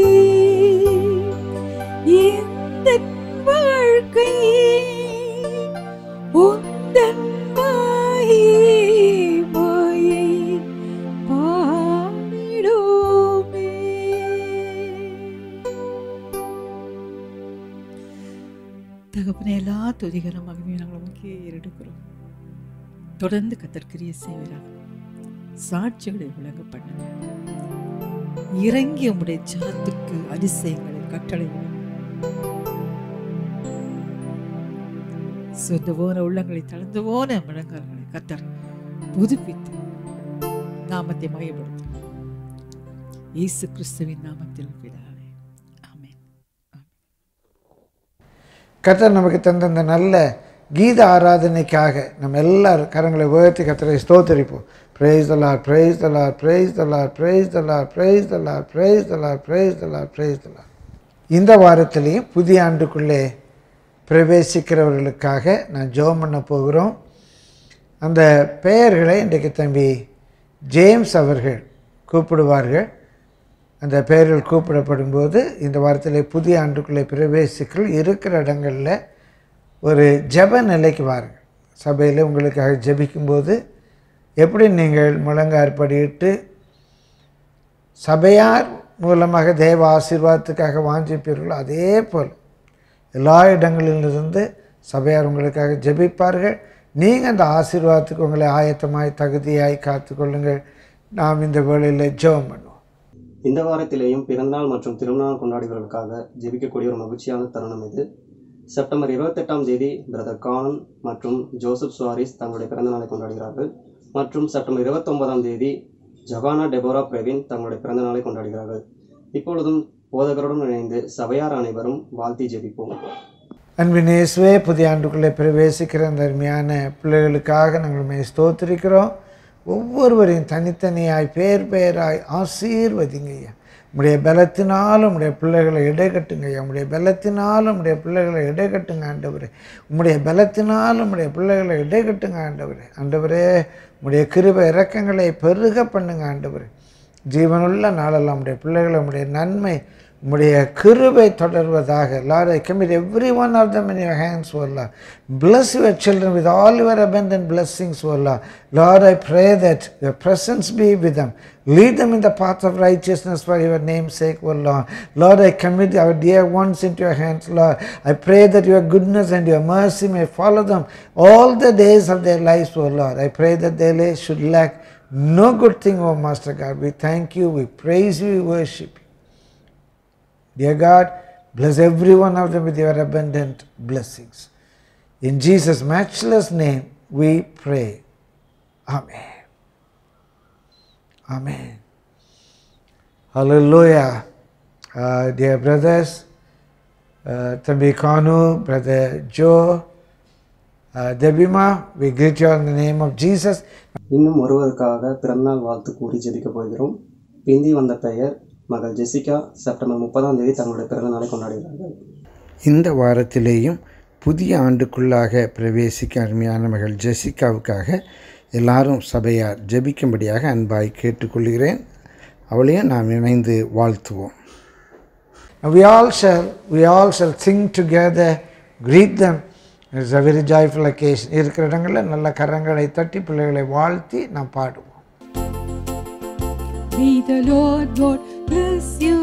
எந்தன் வாழ்க்கை உந்தன் மகிமையை பாடிடுமே தகப்பனே எல்லா துதிகரம் மகிமையும் நாங்கள் உமக்கே ஏறெடுக்கிறோம் தொடர்ந்து கத்தற்கிரிய செய்வீராக சாட்சிகளை விளங்க பண்ணுங்க இறங்கி உம்முடைய ஜனத்துக்கு அதிசயங்களை கட்டளைகளை சொந்த போன உள்ளங்களை தளர்ந்து போன முழங்கால்களை கத்தர் புதுப்பித்து நாமத்தை மயப்படுத்தும் இயேசு கிறிஸ்துவின் நாமத்தில் பிதாவே ஆமென் கர்த்தர் நமக்கு தந்த இந்த நல்ல கீத ஆராதனைக்காக நம்ம எல்லாரும் கரங்களை உயர்த்தி கர்த்தரை ஸ்தோத்தரிப்போம் praise the lord praise the lord praise the lord praise the lord praise the lord praise the lord praise the lord praise the lord இந்த வாரத்திலையும் புதிய ஆண்டுக்குள்ளே பிரவேசிக்கிறவர்களுக்காக நான் ஜெபம் பண்ண போகிறோம் அந்த பெயர்களை இன்றைக்கு தம்பி ஜேம்ஸ் அவர்கள் கூப்பிடுவார்கள் அந்த பெயர்கள் கூப்பிடப்படும்போது இந்த வாரத்தில் புதிய ஆண்டுக்குள்ளே பிரவேசிக்கள் இருக்கிற இடங்களில் ஒரு ஜெப நிலைக்கு வாருங்கள் சபையில் உங்களுக்காக ஜெபிக்கும்போது எப்படி நீங்கள் முழங்காற்படியிட்டு சபையார் மூலமாக தேவ ஆசீர்வாதத்துக்காக வாஞ்சிப்பீர்களோ அதே போல் எல்லா இடங்களிலிருந்து சபையார் உங்களுக்காக ஜெபிப்பார்கள் நீங்கள் அந்த ஆசீர்வாதத்துக்கு உங்களை ஆயத்தமாய் தகுதியாய் காத்துக்கொள்ளுங்கள் நாம் இந்த வேளையில் ஜெபம் பண்ணுவோம் இந்த வாரத்திலேயும் பிறந்தநாள் மற்றும் திருமணநாள் கொண்டாடிகளுக்காக ஜெபிக்கக்கூடிய ஒரு மகிழ்ச்சியான தருணம் இது செப்டம்பர் இருபத்தெட்டாம் தேதி பிரதர் கானன் மற்றும் ஜோசப் சுவாரிஸ் தங்களுடைய பிறந்தநாளை கொண்டாடுகிறார்கள் மற்றும் செப்டம்பர் இருபத்தொன்பதாம் தேதி ஜகானா டெபோரா பிரவீன் தங்களுடைய பிறந்தநாளை கொண்டாடுகிறார்கள் இப்பொழுதும் போதகருடன் இணைந்து சபையார் அனைவரும் வாழ்த்தி ஜெபிப்போம் அன்பின் இயேசுவே புதிய ஆண்டுக்குள்ளே பிரவேசிக்கிற அந்த அருமையான பிள்ளைகளுக்காக நாங்கள் உண்மையை ஸ்தோத்திரிக்கிறோம் ஒவ்வொருவரையும் தனித்தனியாய் பேர் பேராய் ஆசீர்வதிங்க ஐயா உடைய பலத்தினாலும் உம்முடைய பிள்ளைகளை இடைக்கட்டுங்க ஐயா உம்முடைய பலத்தினாலும் உம்முடைய பிள்ளைகளை இடைக்கட்டுங்க ஆண்டவரே உம்முடைய பலத்தினாலும் உம்முடைய பிள்ளைகளை இடைக்கட்டுங்க ஆண்டவரே ஆண்டவரே உம்முடைய கிருப இறக்கங்களை பெருக பண்ணுங்க ஆண்டவரே ஜீவனுள்ள நாளெல்லாம் உடைய பிள்ளைகளை உம்முடைய நன்மை உம்முடைய கிருபை தொடர்வதாக lord I commit every one of them in your hands O Lord bless your children with all your abundant blessings O Lord Lord I pray that your presence be with them lead them in the path of righteousness for your name's sake O Lord Lord I commit our dear ones into your hands Lord I pray that your goodness and your mercy may follow them all the days of their lives O Lord I pray that they lay- should lack no good thing O Master God we thank you we praise you we worship you Dear God, bless every one of them with your abundant blessings. In Jesus' matchless name we pray. Amen. Amen. Hallelujah. Uh, dear brothers, uh, Tambi Kanu, Brother Joe, uh, Debima, we greet you in the name of Jesus. இன்னும் ஒருவருக்காக பிறந்தநாள் வாழ்த்து கூறி ஜெபிக்க போகிறோம் பிந்தி வந்த பெயர் மகள் ஜெசிகா செப்டம்பர் முப்பதாம் தேதி தங்களுடைய பிறந்தநாளை கொண்டாடுகிறார்கள் இந்த வாரத்திலேயும் புதிய ஆண்டுக்குள்ளாக பிரவேசிக்க அருமையான மகள் ஜெசிகாவுக்காக எல்லாரும் சபையார் ஜெபிக்கும்படியாக அன்பாய் கேட்டுக்கொள்கிறேன் அவளையும் நாம் இணைந்து வாழ்த்துவோம் We all shall, we all shall sing together, greet them. It's a very joyful occasion. இருக்கிற இடங்களில் நல்ல கரங்களை தட்டி பிள்ளைகளை வாழ்த்தி நாம் பாடுவோம் May the Lord God bless you.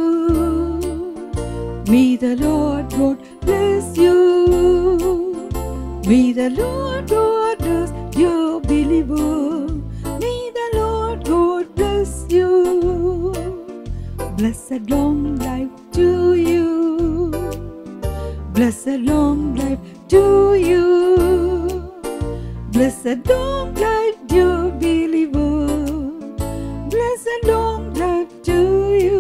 May the Lord God bless you. May the Lord God bless you, believer. May the Lord God bless you. Blessed long life to you. Blessed long life to you. Blessed long life, dear believer. Blessed long life to you.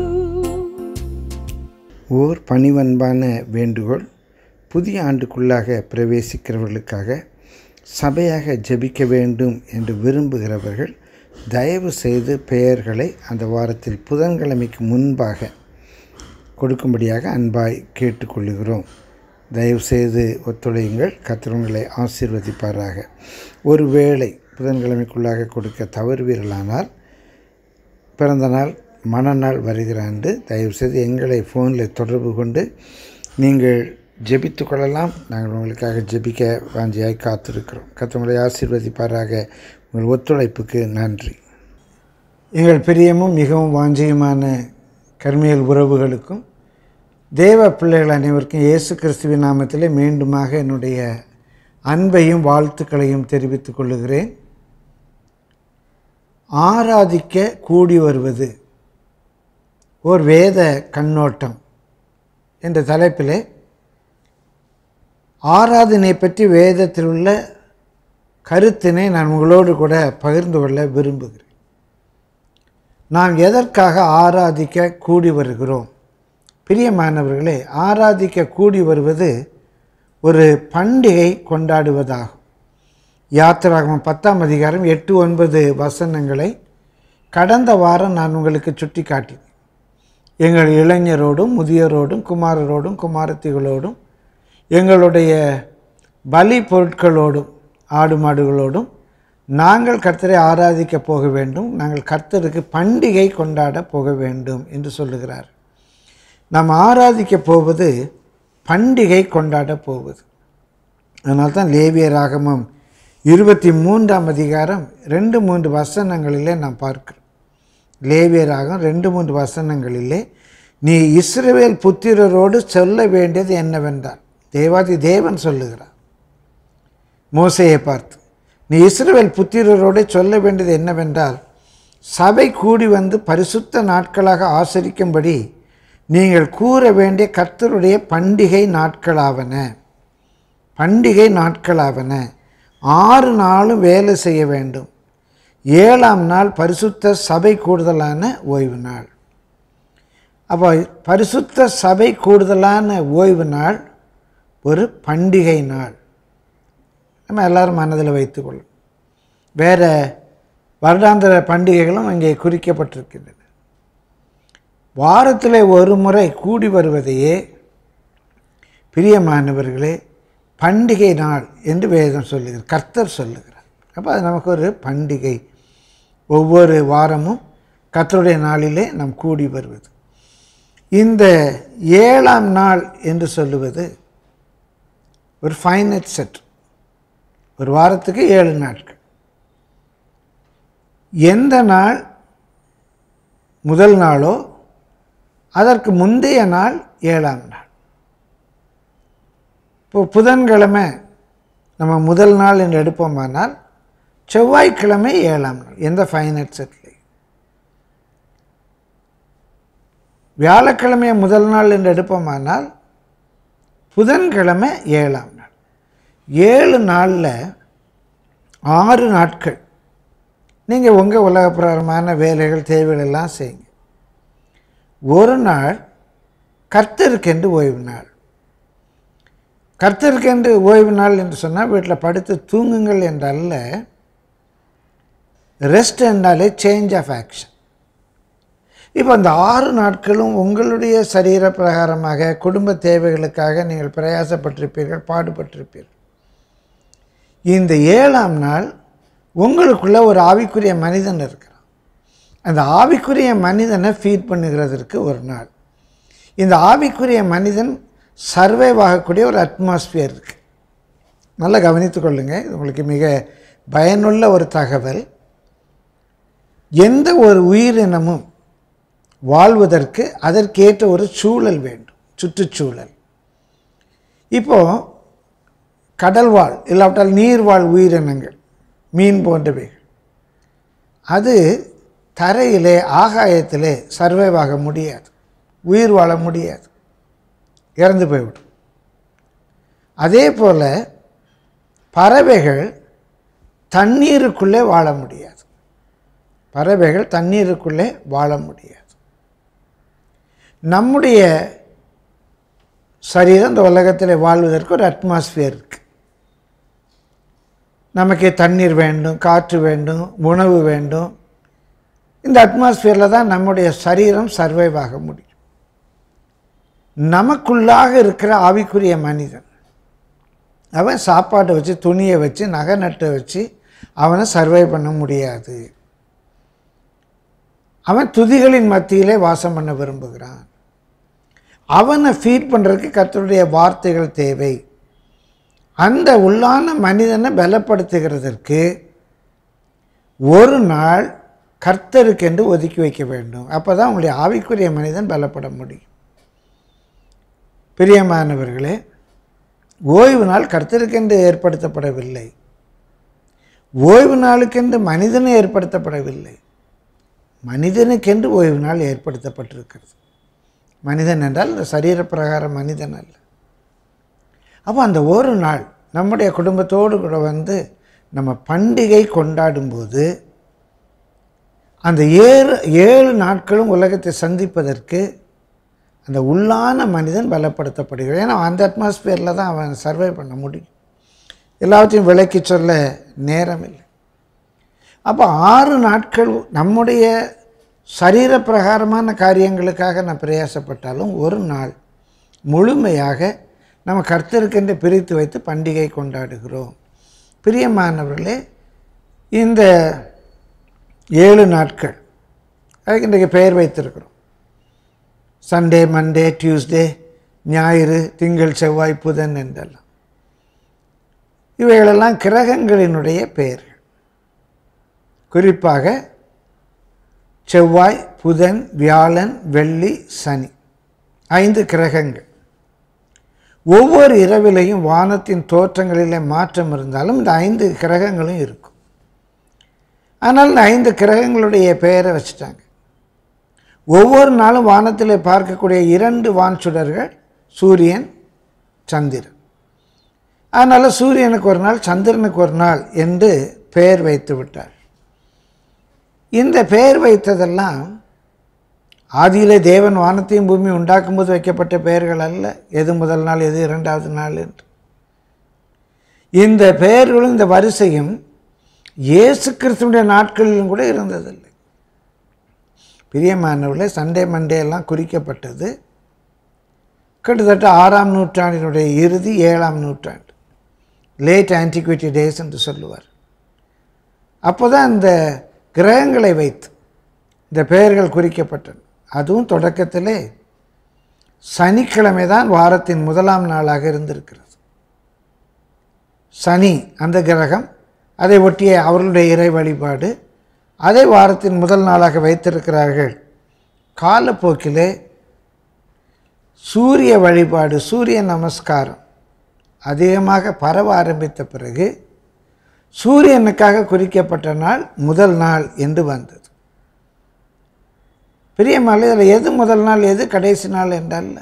ஓர் பணிவன்பான வேண்டுகோள் புதிய ஆண்டுக்குள்ளாக பிரவேசிக்கிறவர்களுக்காக சபையாக ஜெபிக்க வேண்டும் என்று விரும்புகிறவர்கள் தயவு செய்து பெயர்களை அந்த வாரத்தில் புதன்கிழமைக்கு முன்பாக கொடுக்கும்படியாக அன்பாய் கேட்டுக்கொள்கிறோம் தயவு செய்து ஒத்துழையுங்கள் கத்திரங்களை ஆசீர்வதிப்பாராக ஒருவேளை புதன்கிழமைக்குள்ளாக கொடுக்க தவறுவீர்களானால் பிறந்த நாள் மணநாள் வருகிற ஆண்டு தயவுசெய்து எங்களை ஃபோனில் தொடர்பு கொண்டு நீங்கள் ஜெபித்து கொள்ளலாம் நாங்கள் உங்களுக்காக ஜெபிக்க வாஞ்சியாய் காத்திருக்கிறோம் கத்தவங்களை ஆசீர்வதிப்பாராக உங்கள் ஒத்துழைப்புக்கு நன்றி எங்கள் பிரியமும் மிகவும் வாஞ்சியுமான கர்மியல் உறவுகளுக்கும் தேவ பிள்ளைகள் அனைவருக்கும் இயேசு கிறிஸ்துவின் நாமத்திலே மீண்டுமாக என்னுடைய அன்பையும் வாழ்த்துக்களையும் தெரிவித்துக் கொள்ளுகிறேன் ஆராதிக்க கூடி வருவது ஓர் வேத கண்ணோட்டம் என்ற தலைப்பிலே ஆராதனை பற்றி வேதத்தில் உள்ள கருத்தினை நான் உங்களோடு கூட பகிர்ந்து கொள்ள விரும்புகிறேன் நாம் எதற்காக ஆராதிக்க கூடி வருகிறோம் பிரியமானவர்களே ஆராதிக்க கூடி வருவது ஒரு பண்டிகை கொண்டாடுவதாகும் யாத்திராகமம் பத்தாம் அதிகாரம் எட்டு ஒன்பது வசனங்களை கடந்த வாரம் நான் உங்களுக்கு சுட்டி காட்டினேன் எங்கள் இளைஞரோடும் முதியோரோடும் குமாரரோடும் குமாரத்திகளோடும் எங்களுடைய பலி பொருட்களோடும் ஆடு மாடுகளோடும் நாங்கள் கர்த்தரை ஆராதிக்க போக வேண்டும் நாங்கள் கர்த்தருக்கு பண்டிகை கொண்டாட போக வேண்டும் என்று சொல்லுகிறார் நாம் ஆராதிக்க போவது பண்டிகை கொண்டாட போவது அதனால தான் லேவிய ராகமம் இருபத்தி மூன்றாம் அதிகாரம் ரெண்டு மூன்று வசனங்களிலே நாம் பார்க்கிறோம் லேவிய ராகம் ரெண்டு மூன்று வசனங்களிலே நீ இஸ்ரவேல் புத்திரரோடு சொல்ல வேண்டியது என்னவென்றால் தேவாதி தேவன் சொல்லுகிறார் மோசையை பார்த்து நீ இஸ்ரவேல் புத்திரரோடு சொல்ல வேண்டியது என்னவென்றால் சபை கூடி வந்து பரிசுத்த நாட்களாக ஆசரிக்கும்படி நீங்கள் கூற வேண்டிய கர்த்தருடைய பண்டிகை நாட்களாவன பண்டிகை நாட்களாவன ஆறு நாளும் வேலை செய்ய வேண்டும் ஏழாம் நாள் பரிசுத்த சபை கூடுதலான ஓய்வு நாள் அப்போ பரிசுத்த சபை கூடுதலான ஓய்வு நாள் ஒரு பண்டிகை நாள் நம்ம எல்லாரும் மனதில் வைத்துக்கொள்ளும் வேறு வருடாந்திர பண்டிகைகளும் அங்கே குறிக்கப்பட்டிருக்கின்றன வாரத்தில் ஒரு முறை கூடி வருவதையே பிரியமானவர்களே பண்டிகை நாள் என்று வேதம் சொல்லுகிறார் கர்த்தர் சொல்லுகிறார் அப்போ அது நமக்கு ஒரு பண்டிகை ஒவ்வொரு வாரமும் கர்த்தருடைய நாளிலே நாம் கூடி வருவது இந்த ஏழாம் நாள் என்று சொல்லுவது ஒரு ஃபைனட் செட் ஒரு வாரத்துக்கு ஏழு நாட்கள் எந்த நாள் முதல் நாளோ அதற்கு முந்தைய நாள் ஏழாம் நாள் இப்போ புதன்கிழமை நம்ம முதல் நாள் என்று எடுப்போமானால் செவ்வாய்க்கிழமை ஏழாம் நாள் எந்த ஃபைனட் செட்லேயும் வியாழக்கிழமையை முதல் நாள் என்று எடுப்போமானால் புதன்கிழமை ஏழாம் நாள் ஏழு நாளில் ஆறு நாட்கள் நீங்கள் உங்கள் உலகப்பிரகாரமான வேலைகள் தேவைகள் எல்லாம் செய்யுங்க ஒரு நாள் கர்த்தருக்கென்று ஓய்வு நாள் கர்த்தருக்கென்று ஓய்வு நாள் என்று சொன்னால் வீட்டில் படுத்து தூங்குங்கள் என்றல்ல ரெஸ்ட் என்றாலே சேஞ்ச் ஆஃப் ஆக்ஷன் இப்போ அந்த ஆறு நாட்களும் உங்களுடைய சரீர பிரகாரமாக குடும்ப தேவைகளுக்காக நீங்கள் பிரயாசப்பட்டிருப்பீர்கள் பாடுபட்டிருப்பீர்கள் இந்த ஏழாம் நாள் உங்களுக்குள்ள ஒரு ஆவிக்குரிய மனிதன் இருக்கிறான் அந்த ஆவிக்குரிய மனிதனை ஃபீட் பண்ணுகிறதற்கு ஒரு நாள் இந்த ஆவிக்குரிய மனிதன் சர்வைவ் ஆகக்கூடிய ஒரு அட்மாஸ்பியர் இருக்குது நல்லா கவனித்து கொள்ளுங்கள் இது உங்களுக்கு மிக பயனுள்ள ஒரு தகவல் எந்த ஒரு உயிரினமும் வாழ்வதற்கு அதற்கேற்ற ஒரு சூழல் வேண்டும் சுற்றுச்சூழல் இப்போது கடல்வாழ் இல்லாவிட்டால் நீர்வாழ் உயிரினங்கள் மீன் போன்றவைகள் அது தரையிலே ஆகாயத்திலே சர்வைவ் ஆக முடியாது உயிர் வாழ முடியாது இறந்து போய்விடும் அதே போல் பறவைகள் தண்ணீருக்குள்ளே வாழ முடியாது பறவைகள் தண்ணீருக்குள்ளே வாழ முடியாது நம்முடைய சரீரம் இந்த உலகத்தில் வாழ்வதற்கு ஒரு அட்மாஸ்பியர் இருக்குது நமக்கு தண்ணீர் வேண்டும் காற்று வேண்டும் உணவு வேண்டும் இந்த அட்மாஸ்பியரில் தான் நம்முடைய சரீரம் சர்வைவ் ஆக முடியும் நமக்குள்ளாக இருக்கிற ஆவிக்குரிய மனிதன் அவன் சாப்பாட்டை வச்சு துணியை வச்சு நகை நட்டை வச்சு அவனை சர்வை பண்ண முடியாது அவன் துதிகளின் மத்தியிலே வாசம் பண்ண விரும்புகிறான் அவனை ஃபீட் பண்ணுறதுக்கு கர்த்தருடைய வார்த்தைகள் தேவை அந்த உள்ளான மனிதனை பலப்படுத்துகிறதற்கு ஒரு நாள் கர்த்தருக்கென்று ஒதுக்கி வைக்க வேண்டும் அப்போ தான் உங்களுடைய ஆவிக்குரிய மனிதன் பலப்பட முடியும் பிரியமானவர்களே ஓய்வு நாள் கர்த்தருக்கென்று ஏற்படுத்தப்படவில்லை ஓய்வு நாளுக்கென்று மனிதனை ஏற்படுத்தப்படவில்லை மனிதனுக்கென்று ஓய்வு நாள் ஏற்படுத்தப்பட்டிருக்கிறது மனிதன் என்றால் இந்த சரீர பிரகாரம் மனிதன் அல்ல அப்போ அந்த ஒரு நாள் நம்முடைய குடும்பத்தோடு கூட வந்து நம்ம பண்டிகை கொண்டாடும்போது அந்த ஏழு ஏழு நாட்களும் உலகத்தை சந்திப்பதற்கு அந்த உள்ளான மனிதன் பலப்படுத்தப்படுகிறான் ஏன்னா அந்த அட்மாஸ்பியரில் தான் அவன் சர்வை பண்ண முடியும் எல்லாத்தையும் விளக்கி சொல்ல நேரம் இல்லை அப்போ ஆறு நாட்கள் நம்முடைய சரீர பிரகாரமான காரியங்களுக்காக நான் பிரயாசப்பட்டாலும் ஒரு நாள் முழுமையாக நம்ம கர்த்தருக்கென்று பிரித்து வைத்து பண்டிகை கொண்டாடுகிறோம் பிரியமானவர்களே இந்த ஏழு நாட்கள் அதுக்கு இன்றைக்கு பெயர் வைத்திருக்கிறோம் சண்டே மண்டே டியூஸ்டே ஞாயிறு திங்கள் செவ்வாய் புதன் என்றெல்லாம் இவைகளெல்லாம் கிரகங்களினுடைய பெயர்கள் குறிப்பாக செவ்வாய் புதன் வியாழன் வெள்ளி சனி ஐந்து கிரகங்கள் ஒவ்வொரு இரவிலையும் வானத்தின் தோற்றங்களிலே மாற்றம் இருந்தாலும் இந்த ஐந்து கிரகங்களும் இருக்கும் ஆனால் இந்த ஐந்து கிரகங்களுடைய பெயரை வச்சுட்டாங்க ஒவ்வொரு நாளும் வானத்தில் பார்க்கக்கூடிய இரண்டு வான் சுடர்கள் சூரியன் சந்திரன் அதனால் சூரியனுக்கு ஒரு நாள் சந்திரனுக்கு ஒரு நாள் என்று பெயர் வைத்து விட்டார் இந்த பெயர் வைத்ததெல்லாம் ஆதியிலே தேவன் வானத்தையும் பூமி உண்டாக்கும்போது வைக்கப்பட்ட பெயர்கள் அல்ல எது முதல் நாள் எது இரண்டாவது நாள் என்று இந்த பெயர்களும் இந்த வரிசையும் இயேசு கிறிஸ்துடைய நாட்களிலும் கூட இருந்ததில்லை பிரியமானவர்களே சண்டே மண்டே எல்லாம் குறிக்கப்பட்டது கிட்டத்தட்ட ஆறாம் நூற்றாண்டினுடைய இறுதி ஏழாம் நூற்றாண்டு லேட் ஆன்டிக்விட்டி டேஸ் என்று சொல்லுவார் அப்போ தான் இந்த கிரகங்களை வைத்து இந்த பெயர்கள் குறிக்கப்பட்டன அதுவும் தொடக்கத்திலே சனிக்கிழமை தான் வாரத்தின் முதலாம் நாளாக இருந்திருக்கிறது சனி அந்த கிரகம் அதை ஒட்டிய அவர்களுடைய இறை வழிபாடு அதை வாரத்தின் முதல் நாளாக வைத்திருக்கிறார்கள் காலப்போக்கிலே சூரிய வழிபாடு சூரிய நமஸ்காரம் அதிகமாக பரவ ஆரம்பித்த பிறகு சூரியனுக்காக குறிக்கப்பட்ட நாள் முதல் நாள் என்று வந்தது பிரியமாலை இதில் எது முதல் நாள் எது கடைசி நாள் என்றல்ல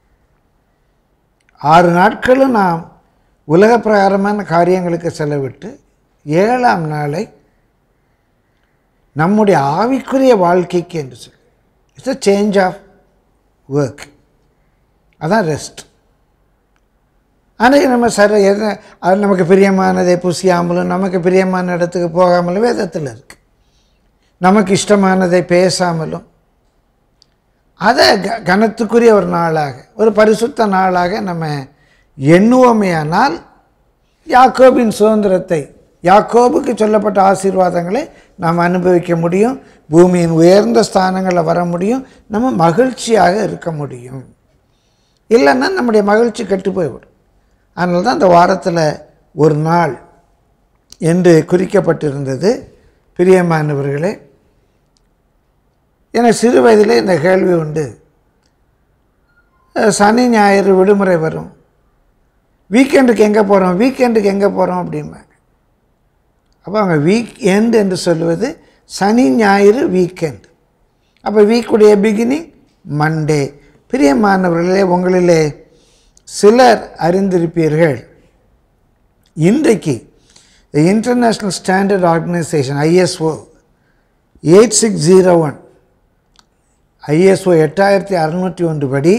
ஆறு நாட்களும் நாம் உலக பிரகாரமான காரியங்களுக்கு செலவிட்டு ஏழாம் நாளை நம்முடைய ஆவிக்குரிய வாழ்க்கைக்கு என்று சொல்லி it's a change of work அதான் ரெஸ்ட் அன்றைக்கி நம்ம சர எது அது நமக்கு பிரியமானதை புசியாமலும் நமக்கு பிரியமான இடத்துக்கு போகாமலும் வேதத்தில் இருக்கு நமக்கு இஷ்டமானதை பேசாமலும் அதை க கனத்துக்குரிய ஒரு நாளாக ஒரு பரிசுத்த நாளாக நம்ம எண்ணுவோமேயானால் யாக்கோபின் சுதந்திரத்தை யாக்கோபுக்கு சொல்லப்பட்ட ஆசீர்வாதங்களை நாம் அனுபவிக்க முடியும் பூமியின் உயர்ந்த ஸ்தானங்களில் வர முடியும் நம்ம மகிழ்ச்சியாக இருக்க முடியும் இல்லைன்னா நம்முடைய மகிழ்ச்சி கெட்டு போய்விடும் அதனால தான் இந்த வாரத்தில் ஒரு நாள் என்று குறிக்கப்பட்டிருந்தது பிரியமானவர்களே எனக்கு சிறு வயதிலே இந்த கேள்வி உண்டு அஹ் சனி ஞாயிறு விடுமுறை வரும் வீக்கெண்டுக்கு எங்கே போகிறோம் வீக்கெண்டுக்கு எங்கே போகிறோம் அப்படிம்பாங்க அப்போ அவங்க வீக் எண்ட் என்று சொல்லுவது சனி ஞாயிறு வீக்கெண்ட் அப்போ வீக்குடைய பிகினிங் மண்டே பிரியமானவர்களே உங்களிலே சிலர் அறிந்திருப்பீர்கள் இன்றைக்கு international standard organisation ISO eight six zero one ISO எட்டாயிரத்தி அறுநூற்றி ஒன்று படி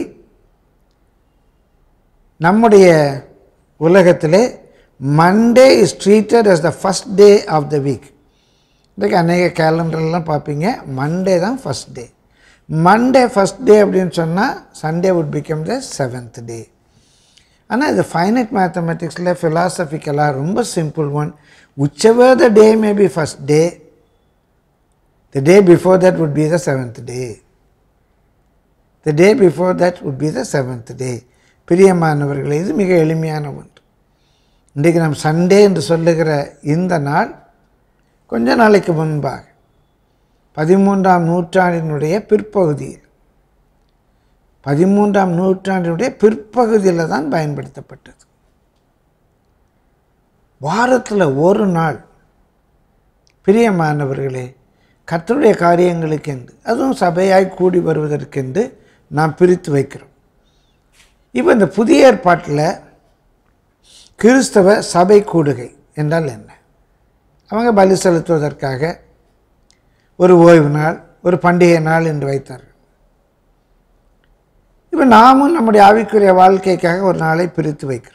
நம்முடைய உலகத்திலே Monday is treated as the first day of the week இன்றைக்கு அநேக கேலண்டர்லாம் பார்ப்பீங்க மண்டே தான் first day Monday first day அப்படின்னு சொன்னால் Sunday would become the seventh day ஆனால் இது ஃபைனட் மேத்தமெட்டிக்ஸில் ஃபிலாசபிக்கலாக ரொம்ப simple one whichever the day may be first day the day before that would be the seventh day the day before that would be the seventh day பிரியமானவர்களே இது மிக எளிமையான ஒன்று இன்றைக்கு நாம் சண்டே என்று சொல்லுகிற இந்த நாள் கொஞ்ச நாளைக்கு முன்பாக பதிமூன்றாம் நூற்றாண்டினுடைய பிற்பகுதியில் பதிமூன்றாம் நூற்றாண்டினுடைய பிற்பகுதியில் தான் பயன்படுத்தப்பட்டது வாரத்தில் ஒரு நாள் பிரியமானவர்களே கர்த்தருடைய காரியங்களுக்கென்று அதுவும் சபையாய் கூடி வருவதற்கென்று நாம் பிரித்து வைக்கிறோம் இப்போ இந்த புதிய ஏற்பாட்டில் கிறிஸ்தவ சபை கூடுகை என்றால் என்ன அவங்க பலி செலுத்துவதற்காக ஒரு ஓய்வு நாள் ஒரு பண்டிகை நாள் என்று வைத்தார்கள் இப்போ நாமும் நம்முடைய ஆவிக்குரிய வாழ்க்கைக்காக ஒரு நாளை பிரித்து வைக்கிறோம்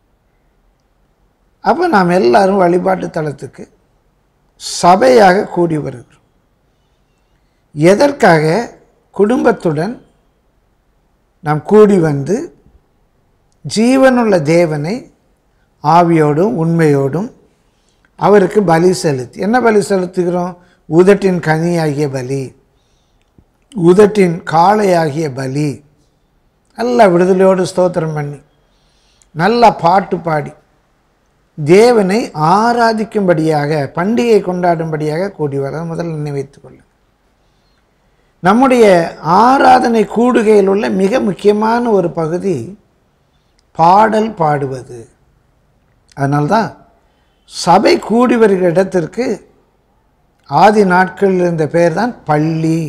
அப்போ நாம் எல்லாரும் வழிபாட்டு தலத்துக்கு சபையாக கூடி வருகிறோம் எதற்காக குடும்பத்துடன் நாம் கூடி வந்து ஜீவனுள்ள தேவனை ஆவியோடும் உண்மையோடும் அவருக்கு பலி செலுத்தி என்ன பலி செலுத்துகிறோம் உதட்டின் கனியாகிய பலி உதட்டின் காளையாகிய பலி நல்ல விடுதலையோடு ஸ்தோத்திரம் பண்ணி நல்ல பாட்டு பாடி தேவனை ஆராதிக்கும்படியாக பண்டிகை கொண்டாடும்படியாக கூடி வர முதல்ல நினைவைத்துக் கொள்ளும் நம்முடைய ஆராதனை கூடுகையில் உள்ள மிக முக்கியமான ஒரு பகுதி பாடல் பாடுவது அதனால்தான் சபை கூடி வருகிற இடத்திற்கு ஆதி நாட்களில் இருந்த பெயர் தான் பள்ளி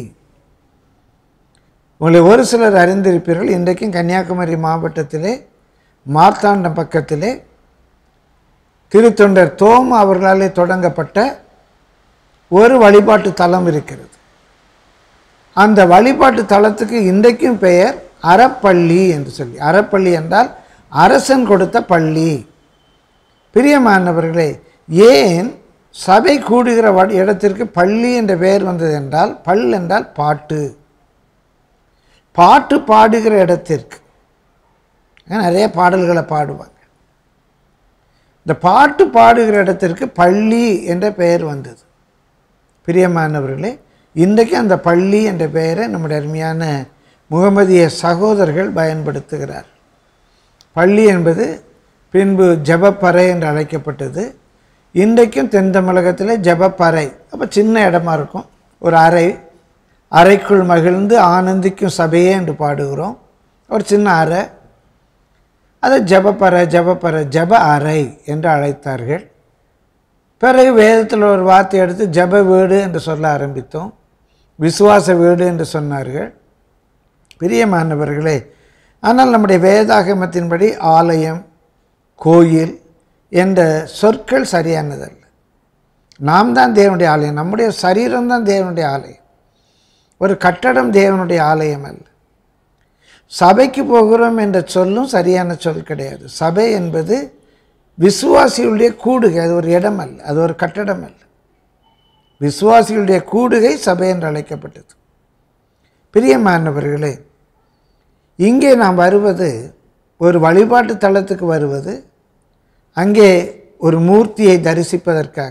உங்களை ஒரு சிலர் அறிந்திருப்பீர்கள் இன்றைக்கும் கன்னியாகுமரி மாவட்டத்திலே மார்த்தாண்டம் பக்கத்திலே திருத்தொண்டர் தோம் அவர்களாலே தொடங்கப்பட்ட ஒரு வழிபாட்டு தலம் இருக்கிறது அந்த வழிபாட்டு தலத்துக்கு இன்றைக்கும் பெயர் அறப்பள்ளி என்று சொல்லி அறப்பள்ளி என்றால் அரசன் கொடுத்த பள்ளி பிரியமானவர்களே ஏன் சபை கூடுகிற வ- இடத்திற்கு பள்ளி என்ற பெயர் வந்தது என்றால் பல் என்றால் பாட்டு பாட்டு பாடுகிற இடத்திற்கு ஏன்னா நிறைய பாடல்களை பாடுவாங்க இந்த பாட்டு பாடுகிற இடத்திற்கு பள்ளி என்ற பெயர் வந்தது பிரியமானவர்களே இன்றைக்கு அந்த பள்ளி என்ற பெயரை நம்முடைய அருமையான முகமதிய சகோதரர்கள் பயன்படுத்துகிறார் பள்ளி என்பது பின்பு ஜெபப்பறை என்று அழைக்கப்பட்டது இன்றைக்கும் தென் தமிழகத்தில் ஜெபப்பறை அப்போ சின்ன இடமா இருக்கும் ஒரு அறை அறைக்குள் மகிழ்ந்து ஆனந்திக்கும் சபையே என்று பாடுகிறோம் ஒரு சின்ன அறை அதை ஜெபப்பறை ஜெபப்பறை ஜெப அறை என்று அழைத்தார்கள் பிறகு வேதத்தில் ஒரு வார்த்தை எடுத்து ஜெப வீடு என்று சொல்ல ஆரம்பித்தோம் விசுவாச வீடு என்று சொன்னார்கள் பிரியமானவர்களே ஆனால் நம்முடைய வேதாகமத்தின்படி ஆலயம் கோயில் என்ற சொற்கள் சரியானதல்ல நாம் தான் தேவனுடைய ஆலயம் நம்முடைய சரீரம் தான் தேவனுடைய ஆலயம் ஒரு கட்டடம் தேவனுடைய ஆலயம் அல்ல சபைக்கு போகிறோம் என்ற சொல்லும் சரியான சொல் கிடையாது சபை என்பது விசுவாசிகளுடைய கூடுகை அது ஒரு இடம் அல்ல அது ஒரு கட்டடம் அல்ல விசுவாசிகளுடைய கூடுகை சபை என்று அழைக்கப்பட்டது பிரியமானவர்களே இங்கே நாம் வருவது ஒரு வழிபாட்டு தலத்துக்கு வருவது அங்கே ஒரு மூர்த்தியை தரிசிப்பதற்காக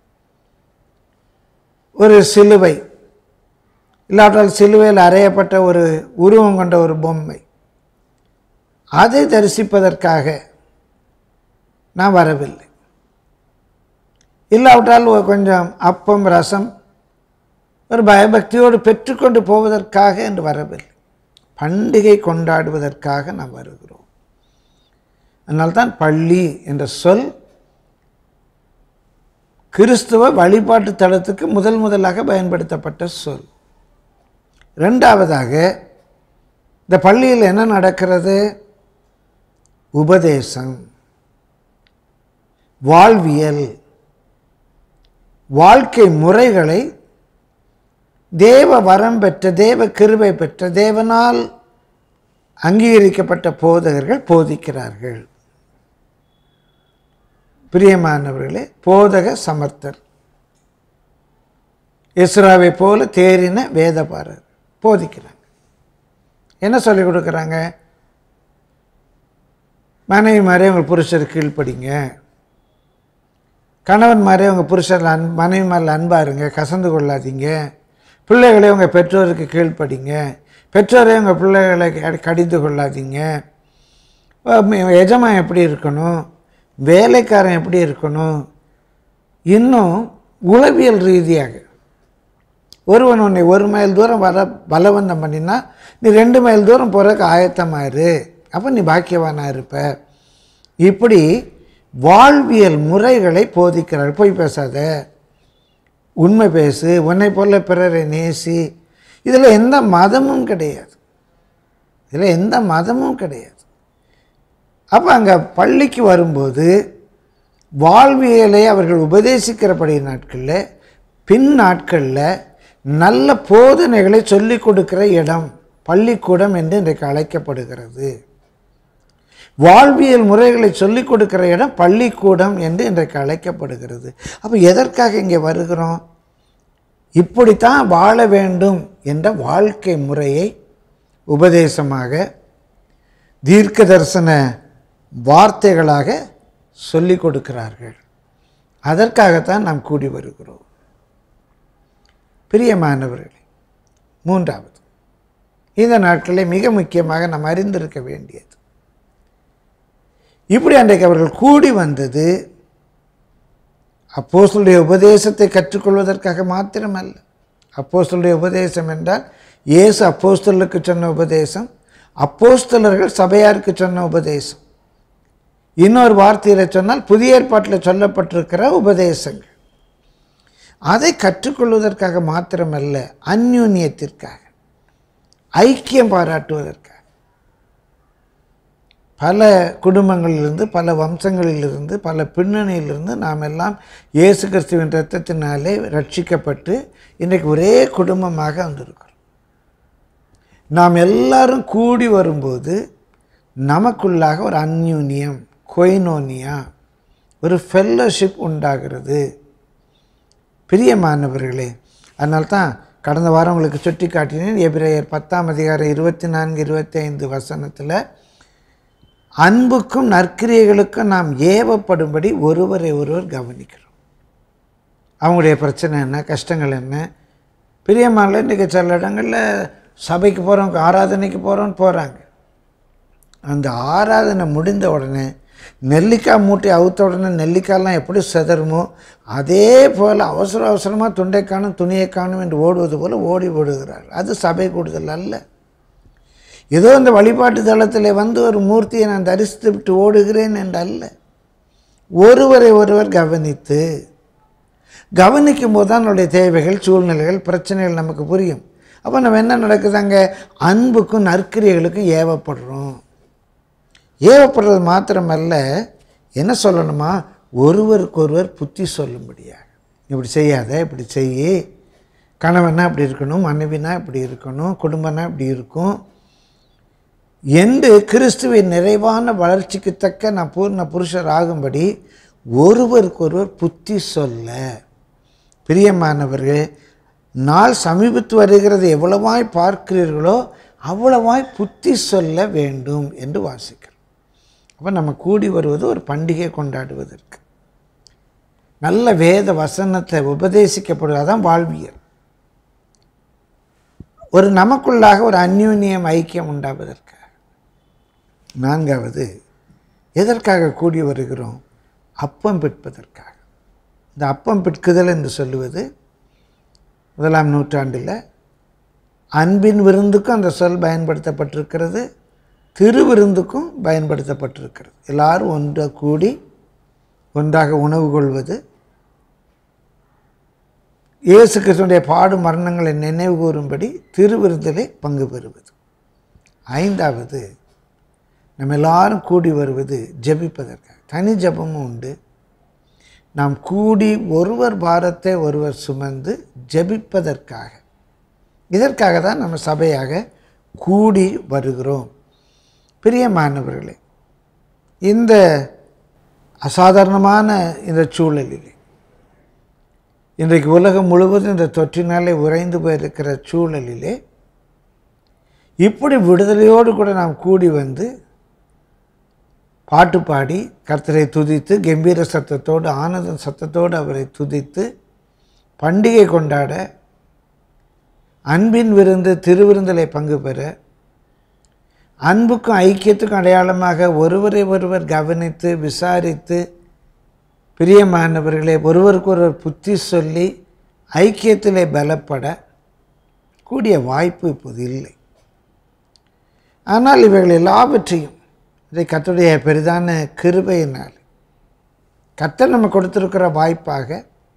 ஒரு சிலுவை இல்லாட்டால் சிலுவையில் அறையப்பட்ட ஒரு உருவம் கொண்ட ஒரு பொம்மை அதை தரிசிப்பதற்காக நான் வரவில்லை இல்லாவிட்டால் ஒரு கொஞ்சம் அப்பம் ரசம் ஒரு பயபக்தியோடு பெற்றுக்கொண்டு போவதற்காக என்று வரவில்லை பண்டிகை கொண்டாடுவதற்காக நாம் வருகிறோம் அதனால்தான் பள்ளி என்ற சொல் கிறிஸ்துவ வழிபாட்டு தளத்துக்கு முதல் முதலாக பயன்படுத்தப்பட்ட சொல் ரெண்டாவதாக இந்த பள்ளியில் என்ன நடக்கிறது உபதேசம் வாழ்வியல் வாழ்க்கை முறைகளை தேவ வரம் பெற்ற தேவ கிருபை பெற்ற தேவனால் அங்கீகரிக்கப்பட்ட போதகர்கள் போதிக்கிறார்கள் பிரியமானவர்களே போதக சமர்த்தர் இஸ்ராவை போல தேறின வேதபாரர் போதிக்கிறாங்க என்ன சொல்லிக் கொடுக்குறாங்க மனைவி மாதிரி உங்கள் புருஷருக்கு கீழ்ப்படிங்க கணவன் மாதிரி உங்கள் புருஷர் அன் மனைவி மேலே அன்பாக இருங்க கசந்து கொள்ளாதீங்க பிள்ளைகளை உங்கள் பெற்றோருக்கு கீழ்ப்படிங்க பெற்றோரை உங்கள் பிள்ளைகளை கடி- கடிந்து கொள்ளாதீங்க அஹ் எஜமான் எப்படி இருக்கணும் வேலைக்காரன் எப்படி இருக்கணும் இன்னும் உளவியல் ரீதியாக ஒருவன் உன்னை ஒரு மைல் தூரம் வர பலவந்தம் பண்ணினா நீ ரெண்டு மைல் தூரம் போகிறதுக்கு ஆயத்தமாயிரு அப்போ நீ பாக்கியவானாக இருப்ப இப்படி வாழ்வியல் முறைகளை போதிக்கிறார் போய் பேசாத உண்மை பேசு உன்னை போல பிறரை நேசி இதில் எந்த மதமும் கிடையாது இதில் எந்த மதமும் கிடையாது அப்போ அங்கே பள்ளிக்கு வரும்போது வாழ்வியலை அவர்கள் உபதேசிக்கிறபடி நாட்களில் பின் நாட்களில் நல்ல போதனைகளை சொல்லிக் கொடுக்கிற இடம் பள்ளிக்கூடம் என்று இன்றைக்கு அழைக்கப்படுகிறது வாழ்வியல் முறைகளை சொல்லிக் கொடுக்கிற இடம் பள்ளிக்கூடம் என்று இன்றைக்கு அழைக்கப்படுகிறது அப்போ எதற்காக இங்கே வருகிறோம் இப்படித்தான் வாழ வேண்டும் என்ற வாழ்க்கை முறையை உபதேசமாக தீர்க்க தரிசன வார்த்தைகளாக சொல்லிக் கொடுக்கிறார்கள் அதற்காகத்தான் நாம் கூடி வருகிறோம் பிரியமானவர்களே மூன்றாவது இந்த நாட்களில் மிக முக்கியமாக நாம் அறிந்திருக்க வேண்டியது இப்படி அன்றைக்கு அவர்கள் கூடி வந்தது அப்போஸ்தலருடைய உபதேசத்தை கற்றுக்கொள்வதற்காக மாத்திரமல்ல அப்போஸ்தலருடைய உபதேசம் என்றால் இயேசு அப்போஸ்தலருக்கு சொன்ன உபதேசம் அப்போஸ்தலர்கள் சபையாருக்கு சொன்ன உபதேசம் இன்னொரு வார்த்தையில் சொன்னால் புதிய ஏற்பாட்டில் சொல்லப்பட்டிருக்கிற உபதேசங்கள் அதை கற்றுக்கொள்வதற்காக மாத்திரமல்ல அந்யூன்யத்திற்காக ஐக்கியம் பாராட்டுவதற்காக பல குடும்பங்களிலிருந்து பல வம்சங்களிலிருந்து பல பின்னணியிலிருந்து நாம் எல்லாம் இயேசு கிறிஸ்துவின் இரத்தத்தினாலே ரட்சிக்கப்பட்டு இன்றைக்கு ஒரே குடும்பமாக வந்திருக்கிறோம் நாம் எல்லாரும் கூடி வரும்போது நமக்குள்ளாக ஒரு அந்யூன்யம் கொய்னோனியா ஒரு ஃபெல்லோஷிப் உண்டாகிறது பிரியமானவர்களே அதனால தான் கடந்த வாரம் உங்களுக்கு சுட்டி காட்டினேன் எபிரேயர் பத்தாம் அதிகாரம் இருபத்தி நான்கு இருபத்தி ஐந்து வசனத்தில் அன்புக்கும் நற்கிரியைகளுக்கும் நாம் ஏவப்படும்படி ஒருவரை ஒருவர் கவனிக்கிறோம் அவங்களுடைய பிரச்சனை என்ன கஷ்டங்கள் என்ன பிரியமான இன்றைக்கி சில இடங்களில் சபைக்கு போகிறோம் ஆராதனைக்கு போகிறோன்னு போகிறாங்க அந்த ஆராதனை முடிந்த உடனே நெல்லிக்காய் மூட்டை அவுத்த உடனே நெல்லிக்காயெல்லாம் எப்படி செதறுமோ அதே போல் அவசர அவசரமாக துண்டை காணும் துணியை காணும் என்று ஓடுவது போல் ஓடி ஓடுகிறார் அது சபை கூடுதல் அல்ல ஏதோ இந்த வழிபாட்டு தளத்தில் வந்து ஒரு மூர்த்தியை நான் தரிசித்து விட்டு ஓடுகிறேன் என்று அல்ல ஒருவரை ஒருவர் கவனித்து கவனிக்கும் போது தான் நம்முடைய தேவைகள் சூழ்நிலைகள் பிரச்சனைகள் நமக்கு புரியும் அப்போ நம்ம என்ன நடக்குது அங்கே அன்புக்கும் நற்கிரியைகளுக்கும் ஏவப்படுறோம் ஏவப்படுறது மாத்திரமல்ல என்ன சொல்லணுமா ஒருவருக்கொருவர் புத்தி சொல்லும்படியாக இப்படி செய்யாத இப்படி செய்யி கணவனா இப்படி இருக்கணும் மனைவினா இப்படி இருக்கணும் குடும்பம்னா இப்படி இருக்கும் என்று கிறிஸ்துவின் நிறைவான வளர்ச்சிக்கு தக்க நான் பூர்ண புருஷர் ஆகும்படி ஒருவருக்கொருவர் புத்தி சொல்ல பிரியமானவர்கள் நாள் சமீபத்து வருகிறது எவ்வளவாய் பார்க்கிறீர்களோ அவ்வளவாய் புத்தி சொல்ல வேண்டும் என்று வாசிக்கிறோம் அப்போ நம்ம கூடி வருவது ஒரு பண்டிகை கொண்டாடுவதற்கு நல்ல வேத வசனத்தை உபதேசிக்கப்படுவதுதான் வாழ்வியல் ஒரு நமக்குள்ளாக ஒரு அந்யூன்யம் ஐக்கியம் உண்டாவதற்காக நான்காவது எதற்காக கூடி வருகிறோம் அப்பம் பிற்பதற்காக இந்த அப்பம் பிற்குதல் என்று சொல்லுவது முதலாம் நூற்றாண்டில் அன்பின் விருந்துக்கும் அந்த சொல் பயன்படுத்தப்பட்டிருக்கிறது திருவிருந்துக்கும் பயன்படுத்தப்பட்டிருக்கிறது எல்லாரும் ஒன்றாக கூடி ஒன்றாக உணவு கொள்வது இயேசு கிறிஸ்துடைய பாடு மரணங்களை நினைவு கூறும்படி திருவிருந்திலே பங்கு பெறுவது ஐந்தாவது நம்ம எல்லாரும் கூடி வருவது ஜெபிப்பதற்காக தனி ஜெபமும் உண்டு நாம் கூடி ஒருவர் பாரத்தை ஒருவர் சுமந்து ஜெபிப்பதற்காக இதற்காக தான் நம்ம சபையாக கூடி வருகிறோம் பிரியமானவர்களே இந்த அசாதாரணமான இந்த சூழலிலே இன்றைக்கு உலகம் முழுவதும் இந்த தொற்றினாலே உறைந்து போயிருக்கிற சூழலிலே இப்படி விடுதலையோடு கூட நாம் கூடி வந்து பாட்டு பாடி கர்த்தரை துதித்து கம்பீர சத்தத்தோடு ஆனந்த சத்தத்தோடு அவரை துதித்து பண்டிகை கொண்டாட அன்பின் விருந்து திருவிருந்தலை பங்கு பெற அன்புக்கும் ஐக்கியத்துக்கும் அடையாளமாக ஒருவரை ஒருவர் கவனித்து விசாரித்து பிரியமானவர்களே ஒருவருக்கொருவர் புத்தி சொல்லி ஐக்கியத்திலே பலப்பட கூடிய வாய்ப்பு இப்போது இல்லை ஆனால் இவைகள் எல்லாவற்றையும் இதை கர்த்தருடைய பெரிதான கிருபையினால் கர்த்தர் நம்ம கொடுத்திருக்கிற வாய்ப்பாக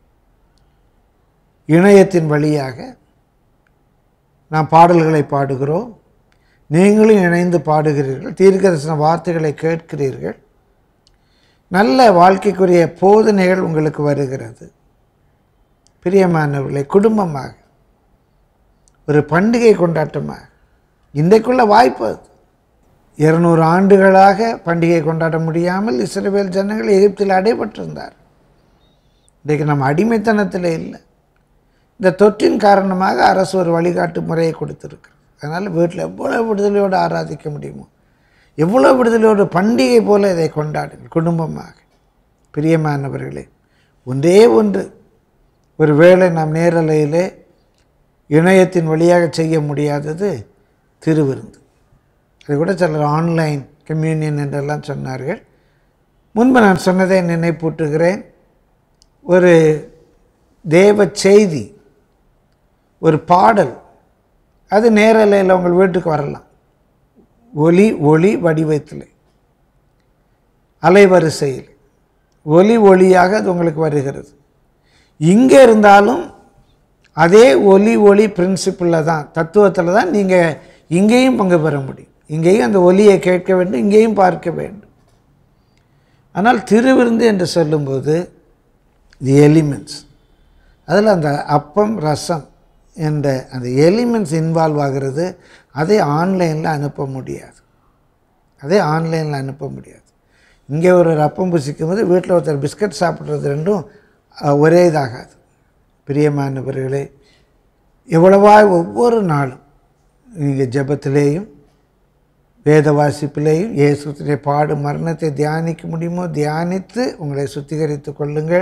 இணையத்தின் வழியாக நாம் பாடல்களை பாடுகிறோம் நீங்களும் இணைந்து பாடுகிறீர்கள் தீர்க்கதரிசன வார்த்தைகளை கேட்கிறீர்கள் நல்ல வாழ்க்கைக்குரிய போதனைகள் உங்களுக்கு வருகிறது பிரியமானவர்களை குடும்பமாக ஒரு பண்டிகை கொண்டாட்டமாக இன்றைக்குள்ள வாய்ப்பு அது இருநூறு ஆண்டுகளாக பண்டிகை கொண்டாட முடியாமல் இஸ்ரவேல் ஜனங்கள் எகிப்தில் அடைபட்டிருந்தார் இன்றைக்கு நம்ம அடிமைத்தனத்தில் இல்லை இந்த தொற்றின் காரணமாக அரசு ஒரு வழிகாட்டு முறையை கொடுத்துருக்கு அதனால் வீட்டில் எவ்வளோ விடுதலையோடு ஆராதிக்க முடியுமோ எவ்வளோ விடுதலையோடு பண்டிகை போல இதை கொண்டாடுங்கள் குடும்பமாக பிரியமானவர்களே ஒன்றே ஒன்று ஒரு வேளை நாம் நேரலையிலே இணையத்தின் வழியாக செய்ய முடியாதது திருவிருந்து அது கூட சிலர் ஆன்லைன் கம்யூனியன் என்றெல்லாம் சொன்னார்கள் முன்பு நான் சொன்னதை நினைப்பூட்டுகிறேன் ஒரு தேவ செய்தி ஒரு பாடல் அது நேரலையில் உங்கள் வீட்டுக்கு வரலாம் ஒலி ஒளி வடிவத்தில் அலைவரிசையில் ஒலி ஒளியாக அது உங்களுக்கு வருகிறது இங்கே இருந்தாலும் அதே ஒலி ஒளி பிரின்சிப்பிளில் தான் தத்துவத்தில் தான் நீங்கள் இங்கேயும் பங்கு பெற முடியும் இங்கேயும் அந்த ஒலியை கேட்க வேண்டும் இங்கேயும் பார்க்க வேண்டும் ஆனால் திருவிருந்து என்று சொல்லும்போது தி எலிமெண்ட்ஸ் அதில் அந்த அப்பம் ரசம் என்ற அந்த எலிமெண்ட்ஸ் இன்வால்வ் ஆகிறது அதை ஆன்லைனில் அனுப்ப முடியாது அதே ஆன்லைனில் அனுப்ப முடியாது இங்கே ஒரு அப்பம் புசிக்கும் போது வீட்டில் ஒருத்தர் பிஸ்கட் சாப்பிட்றது ரெண்டும் அஹ், ஒரே இதாகாது பிரியமானவர்களே எவ்வளவாய் ஒவ்வொரு நாளும் நீங்கள் ஜெபத்திலேயும் வேத வாசிப்பிலேயும் இயேசுடைய பாடு மரணத்தை தியானிக்க முடியுமோ தியானித்து உங்களை சுத்திகரித்து கொள்ளுங்கள்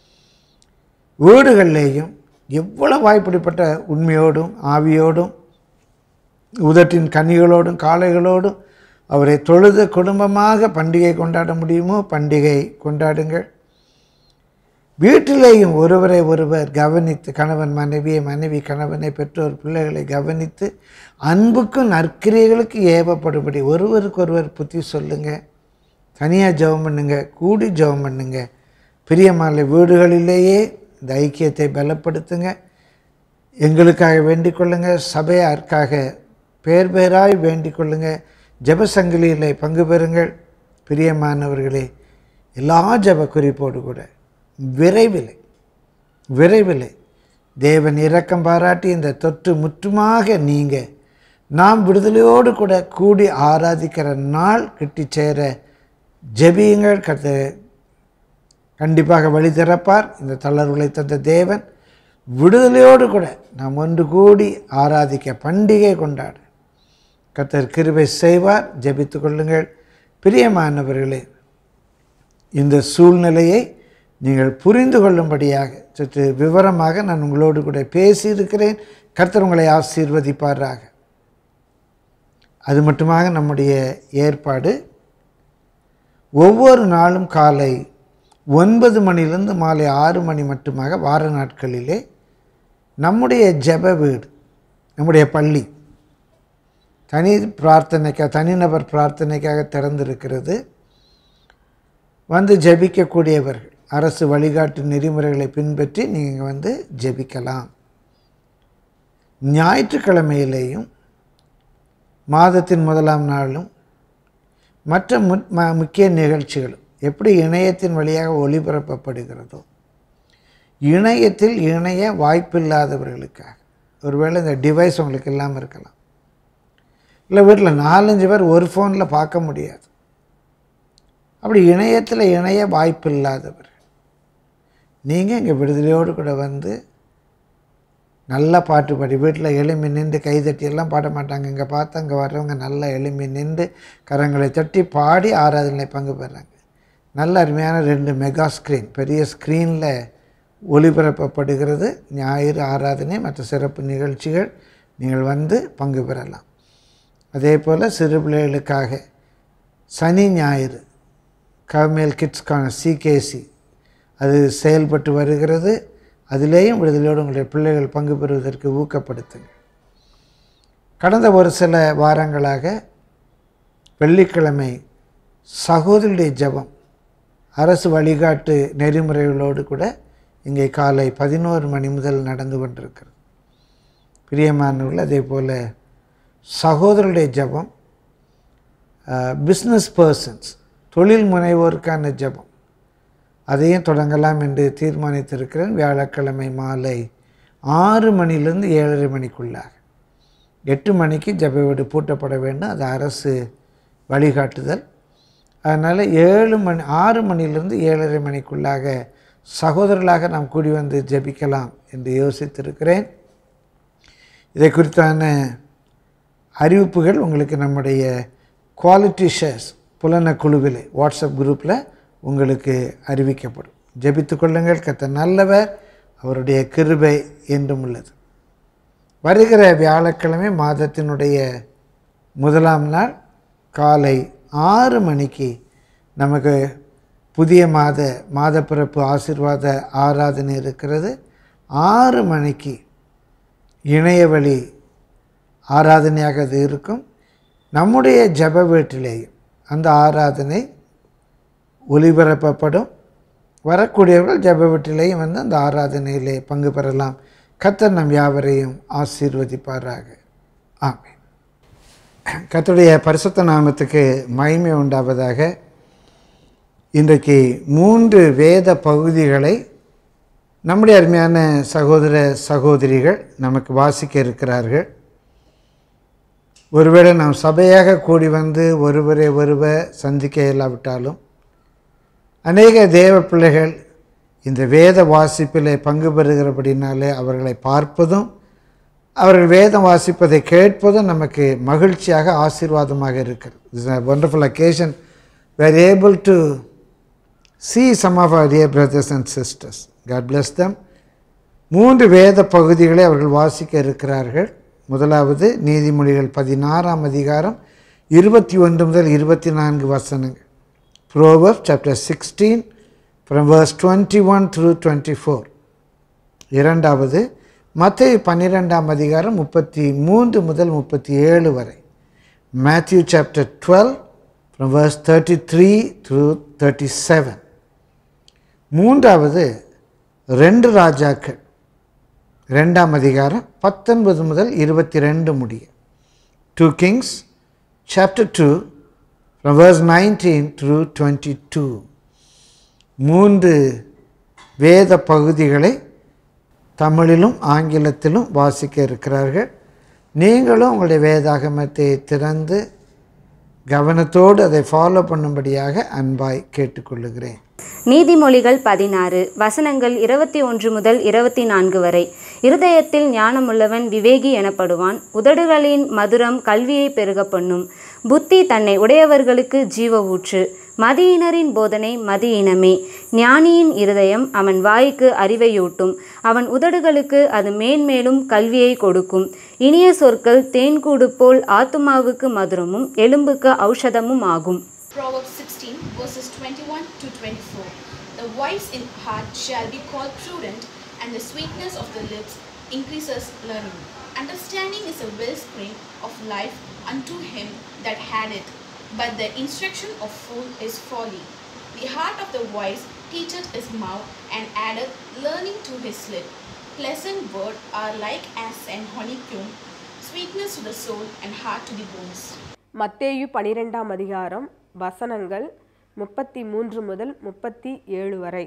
வீடுகளிலேயும் எவ்வளவு வாய்ப்பிடிப்பட்ட உண்மையோடும் ஆவியோடும் உதட்டின் கனிகளோடும் காளைகளோடும் அவரை தொழுத குடும்பமாக பண்டிகை கொண்டாட முடியுமோ பண்டிகை கொண்டாடுங்கள் வீட்டிலேயும் ஒருவரை ஒருவர் கவனித்து கணவன் மனைவியை மனைவி கணவனை பெற்றோர் பிள்ளைகளை கவனித்து அன்புக்கும் நற்கிரியைகளுக்கு ஏவப்படும்படி ஒருவருக்கு ஒருவர் புத்தி சொல்லுங்க தனியாக ஜெபம் பண்ணுங்க கூடி ஜெபம் பண்ணுங்க பிரியமான வீடுகளிலேயே இந்த ஐக்கியத்தை பலப்படுத்துங்க எங்களுக்காக வேண்டிக் கொள்ளுங்க சபையாருக்காக பேர் பேராய் வேண்டிக் கொள்ளுங்க ஜெப சங்கிலியில் பங்கு பெறுங்கள் பிரியமானவர்களே எல்லா ஜெப குறிப்போடு கூட விரைவில் விரைவில் தேவன் இரக்கம் பாராட்டி இந்த தொற்று முற்றுமாக நீங்க நாம் விடுதலையோடு கூட கூடி ஆராதிக்கிற நாள் கிட்டி சேர ஜெபியுங்கள் கத்த கண்டிப்பாக வழி திறப்பார் இந்த தளர்வுகளை தந்த தேவன் விடுதலையோடு கூட நாம் ஒன்று கூடி ஆராதிக்க பண்டிகை கொண்டாட கர்த்தர் கிருபை செய்வார் ஜெபித்து கொள்ளுங்கள் பிரியமானவர்களே இந்த சூழ்நிலையை நீங்கள் புரிந்து கொள்ளும்படியாக சற்று விவரமாக நான் உங்களோடு கூட பேசியிருக்கிறேன் கர்த்தர் உங்களை ஆசீர்வதிப்பாராக அது மட்டுமாக நம்முடைய ஏற்பாடு ஒவ்வொரு நாளும் காலை ஒன்பது மணிலிருந்து மாலை ஆறு மணி மட்டுமாக வார நாட்களிலே நம்முடைய ஜெப வீடு நம்முடைய பள்ளி தனி பிரார்த்தனைக்காக தனிநபர் பிரார்த்தனைக்காக திறந்திருக்கிறது வந்து ஜெபிக்கக்கூடியவர்கள் அரசு வழிகாட்டு நெறிமுறைகளை பின்பற்றி நீங்கள் வந்து ஜெபிக்கலாம் ஞாயிற்றுக்கிழமையிலேயும் மாதத்தின் முதலாம் நாளும் மற்ற மு ம- முக்கிய நிகழ்ச்சிகளும் எப்படி இணையத்தின் வழியாக ஒளிபரப்பப்படுகிறதோ இணையத்தில் இணைய வாய்ப்பில்லாதவர்களுக்காக ஒருவேளை இந்த டிவைஸ் உங்களுக்கு இல்லாமல் இருக்கலாம் இல்லை வீட்டில் நாலஞ்சு பேர் ஒரு ஃபோனில் பார்க்க முடியாது அப்படி இணையத்தில் இணைய வாய்ப்பு இல்லாதவர் நீங்கள் இங்கே விடுதலையோடு கூட வந்து நல்லா பாட்டு பாடி வீட்டில் எளிமை நின்று கைதட்டி எல்லாம் பாட மாட்டாங்க இங்கே பார்த்து அங்கே வர்றவங்க நல்லா எளிமை நின்று கரங்களை தட்டி பாடி ஆராதனை பங்கு பெறாங்க நல்ல அருமையான ரெண்டு மெகா ஸ்க்ரீன் பெரிய ஸ்க்ரீனில் ஒளிபரப்பப்படுகிறது ஞாயிறு ஆராதனை மற்ற சிறப்பு நிகழ்ச்சிகள் நீங்கள் வந்து பங்கு பெறலாம் அதே போல் சிறு பிள்ளைகளுக்காக சனி ஞாயிறு கவர்மேல் கிட்ஸ்க்கான சிகேசி அது செயல்பட்டு வருகிறது அதிலேயும் விடுதலையோடு உங்களுடைய பிள்ளைகள் பங்கு பெறுவதற்கு ஊக்கப்படுத்துங்க கடந்த ஒரு சில வாரங்களாக வெள்ளிக்கிழமை சகோதரியுடைய ஜெபம் அரசு வழிகாட்டு நெறிமுறைகளோடு கூட இங்கே காலை பதினோரு மணி முதல் நடந்து கொண்டிருக்கிறது பிரியமானவர்கள் அதே போல் சகோதரருடைய ஜெபம் பிஸ்னஸ் பர்சன்ஸ் தொழில் முனைவோருக்கான ஜெபம் அதையும் தொடங்கலாம் என்று தீர்மானித்திருக்கிறேன் வியாழக்கிழமை மாலை ஆறு மணிலிருந்து ஏழரை மணிக்குள்ளாக எட்டு மணிக்கு ஜெப வீடு பூட்டப்பட வேண்டும் அது அரசு வழிகாட்டுதல் அதனால் ஏழு மணி ஆறு மணிலிருந்து ஏழரை மணிக்குள்ளாக சகோதரர்களாக நாம் கூடி வந்து ஜெபிக்கலாம் என்று யோசித்திருக்கிறேன் இதை குறித்தான அறிவிப்புகள் உங்களுக்கு நம்முடைய குவாலிட்டி ஷேர்ஸ் புலன குழுவில் வாட்ஸ்அப் குரூப்பில் உங்களுக்கு அறிவிக்கப்படும் ஜெபித்து கொள்ளுங்கள் கத்த நல்லவர் அவருடைய கிருபை என்றும் உள்ளது வருகிற வியாழக்கிழமை மாதத்தினுடைய முதலாம் நாள் காலை ஆறு மணிக்கு நமக்கு புதிய மாத மாதப்பிறப்பு ஆசீர்வாத ஆராதனை இருக்கிறது ஆறு மணிக்கு இணையவழி ஆராதனையாக அது இருக்கும் நம்முடைய ஜெப வீட்டிலேயும் அந்த ஆராதனை ஒளிபரப்பப்படும் வரக்கூடியவர்கள் ஜெப வீட்டிலேயும் வந்து அந்த ஆராதனையிலே பங்கு பெறலாம் கர்த்தர் நம் யாவரையும் ஆசீர்வதிப்பாராக ஆமென் கர்த்தருடைய பரிசுத்த நாமத்துக்கு மகிமை உண்டாவதாக இன்றைக்கு மூன்று வேத பகுதிகளை நம்முடைய அருமையான சகோதர சகோதரிகள் நமக்கு வாசிக்க இருக்கிறார்கள் ஒருவேளை நாம் சபையாக கூடி வந்து ஒருவரை ஒருவர் சந்திக்க இயலாவிட்டாலும் அநேக தேவ பிள்ளைகள் இந்த வேத வாசிப்பில் பங்கு பெறுகிறபடினாலே அவர்களை பார்ப்பதும் அவர்கள் வேதம் வாசிப்பதை கேட்பதும் நமக்கு மகிழ்ச்சியாக ஆசீர்வாதமாக இருக்கிறது it's a wonderful occasion we are able to see some of our dear brothers and sisters god bless them மூன்று வேத பகுதிகளை அவர்கள் வாசிக்க இருக்கிறார்கள் முதலாவது நீதிமொழிகள் பதினாறாம் அதிகாரம் இருபத்தி ஒன்று முதல் இருபத்தி நான்கு வசனங்கள் Proverbs chapter 16 from verse 21 through 24 இரண்டாவது மத்தேயு பன்னிரெண்டாம் அதிகாரம் முப்பத்தி மூன்று முதல் முப்பத்தி ஏழு வரை Matthew chapter twelve from verse thirty three through thirty seven மூன்றாவது ரெண்டு ராஜாக்கள் ரெண்டாம் அதிகாரம் பத்தொன்பது முதல் இருபத்தி ரெண்டு முடிய two Kings chapter two from verse 19 through 22 மூன்று வேத பகுதிகளை தமிழிலும் ஆங்கிலத்திலும் வாசிக்க இருக்கிறார்கள் நீங்களும் உங்களுடைய வேதாகமத்தை திறந்து கவனத்தோடு அதை ஃபாலோ பண்ணும்படியாக அன்பாய் கேட்டுக்கொள்ளுகிறேன் நீதிமொழிகள் பதினாறு வசனங்கள் இருபத்தி ஒன்று முதல் இருபத்தி நான்கு வரை இருதயத்தில் ஞானமுள்ளவன் விவேகி எனப்படுவான் உதடுகளின் மதுரம் கல்வியை பெருக பண்ணும் புத்தி தன்னை உடையவர்களுக்கு ஜீவ ஊற்று மதியினரின் போதனை மதியினமே ஞானியின் இருதயம் அவன் வாய்க்கு அறிவையூட்டும் அவன் உதடுகளுக்கு அது மேன்மேலும் கல்வியை கொடுக்கும் இனிய சொற்கள் தேன்கூடு போல் ஆத்துமாவுக்கு மதுரமும் எலும்புக்கு ஔஷதமும் ஆகும் Proverbs 16, verses 21 to 24. The wise in heart shall be called prudent, and the sweetness of the lips increases learning. Understanding is a wellspring of life unto him that had it, but the instruction of fool is folly. The heart of the wise teacheth his mouth, and addeth learning to his lip. Pleasant words are like as an honeycomb, sweetness to the soul, and heart to the bones. மத்தேயு பனிரெண்டாம் அதிகாரம் வசனங்கள் முப்பத்தி மூன்று முதல் முப்பத்தி ஏழு வரை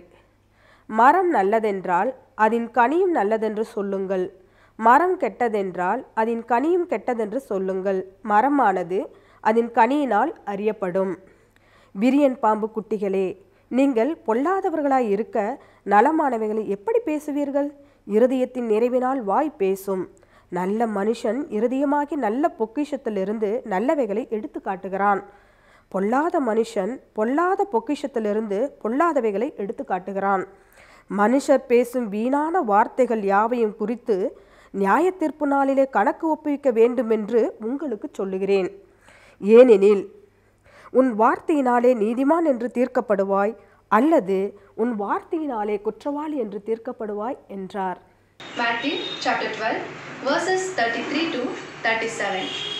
மரம் நல்லதென்றால் அதன் கனியும் நல்லதென்று சொல்லுங்கள் மரம் கெட்டதென்றால் அதன் கனியும் கெட்டதென்று சொல்லுங்கள் மரமானது அதன் கனியினால் அறியப்படும் விரியன் பாம்பு குட்டிகளே நீங்கள் பொல்லாதவர்களாய் இருக்க நலமானவைகளை எப்படி பேசுவீர்கள் இருதயத்தின் நிறைவினால் வாய் பேசும் நல்ல மனுஷன் இருதயமாகி நல்ல பொக்கிஷத்திலிருந்து நல்லவைகளை எடுத்து காட்டுகிறான் பொல்லாத மனுஷன் பொல்லாத பொக்கிஷத்திலிருந்து பொல்லாதவைகளை எடுத்து காட்டுகிறான் மனுஷர் பேசும் வீணான வார்த்தைகள் யாவையும் குறித்து நியாய தீர்ப்பு நாளிலே கணக்கு ஒப்புவிக்க வேண்டுமென்று உங்களுக்கு சொல்லுகிறேன் ஏனெனில் உன் வார்த்தையினாலே நீதிமான் என்று தீர்க்கப்படுவாய் அல்லது உன் வார்த்தையினாலே குற்றவாளி என்று தீர்க்கப்படுவாய் என்றார் Matthew chapter 12, verses 33 to 37.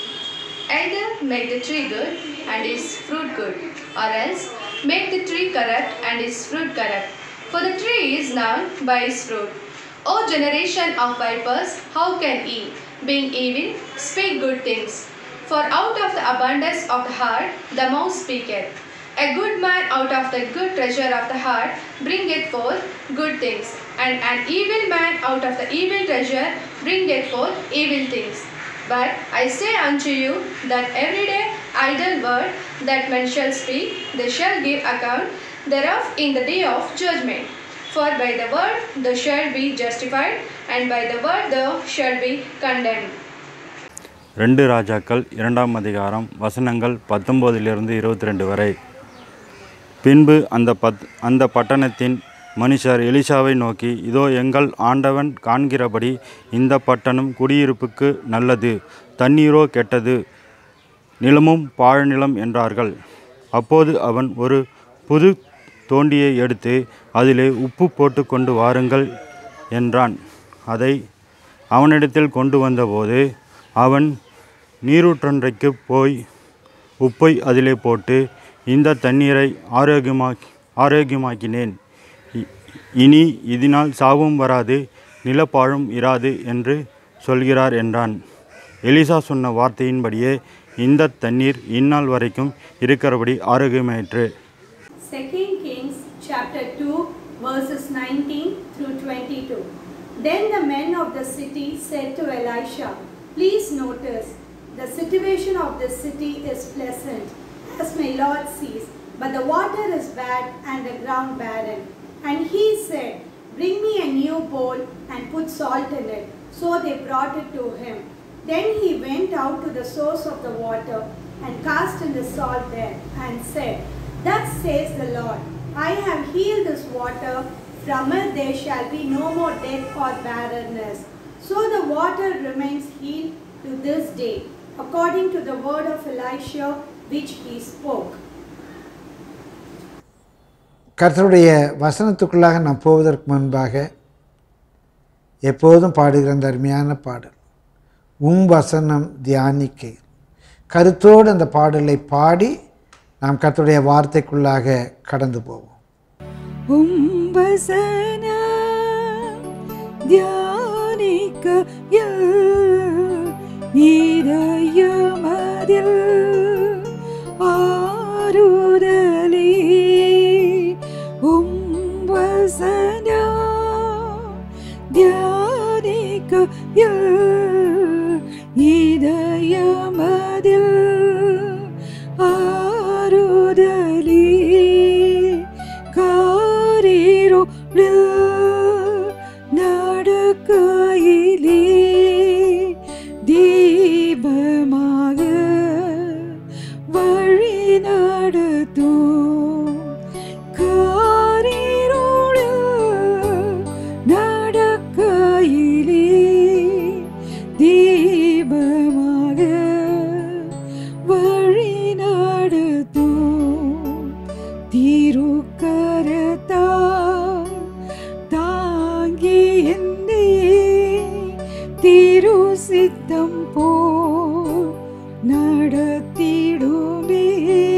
Either make the tree good and his fruit good, or else make the tree corrupt and his fruit corrupt. For the tree is known by his fruit. O generation of vipers, how can ye, being evil, speak good things? For out of the abundance of the heart the mouth speaketh. A good man out of the good treasure of the heart bringeth forth good things, and an evil man out of the evil treasure bringeth forth evil things. But I say unto you that every day idle word that men shall speak, they shall give account thereof in the day of judgment. For by the word thou shalt be justified, and by the word thou shalt be condemned. ரெண்டு ராஜாக்கள் இரண்டாம் அதிகாரம் வசனங்கள் பத்தொம்போதிலிருந்து இருபத்தி ரெண்டு வரை பின்பு அந்த பத் அந்த பட்டணத்தின் மனுஷர் எலிசாவை நோக்கி இதோ எங்கள் ஆண்டவன் காண்கிறபடி இந்த பட்டணம் குடியிருப்புக்கு நல்லது தண்ணீரோ கெட்டது நிலமும் பாழ்நிலம் என்றார்கள் அப்போது அவன் ஒரு புது தோண்டியை எடுத்து அதிலே உப்பு போட்டு கொண்டு வாருங்கள் என்றான் அதை அவனிடத்தில் கொண்டு வந்தபோது அவன் நீரூற்றன்றைக்கு போய் உப்பை அதிலே போட்டு இந்த தண்ணீரை ஆரோக்கியமாக்கி ஆரோக்கியமாக்கினேன் இனி இதனால் சாவும் வராது நிலப்பாழும் இராது என்று சொல்கிறார் என்றான் எலிசா சொன்ன வார்த்தையின்படியே இந்த தண்ணீர் இந்நாள் வரைக்கும் இருக்கிறபடி ஆரோக்கியமாயிற்று 2 Kings chapter 2 verses 19 through 22. Then the men of the city said to Elisha, Please notice, the situation of this city is pleasant, as my Lord sees, but the water is bad and the ground barren. And he said, Bring me a new bowl and put salt in it. So they brought it to him. Then he went out to the source of the water and cast in the salt there and said, Thus says the Lord, I have healed this water, from it there shall be no more death or barrenness. So the water remains healed to this day, according to the word of Elisha which he spoke. கர்த்தருடைய வசனத்துக்குள்ளாக நாம் போவதற்கு முன்பாக எப்போதும் பாடுகிற அந்த அருமையான பாடல் உம் வசனம் தியானிக்கை கருத்தோடு அந்த பாடலை பாடி நாம் கர்த்தருடைய வார்த்தைக்குள்ளாக கடந்து போவோம் உம்பசன தியானிக்க இதயமதில் ஆறுதலே உம்பசன தியானிக்க இதயமதில் ஆறுதலே காரிருளில் நடக்கையிலே தீபமாக வழி நடத்தும் காரிருளில் நடக்கையிலே தீபமாக வழி நடத்தும் திருக்கரத்தா தாங்கி என்னே திரு சித்தம் போ நடத்திடுமே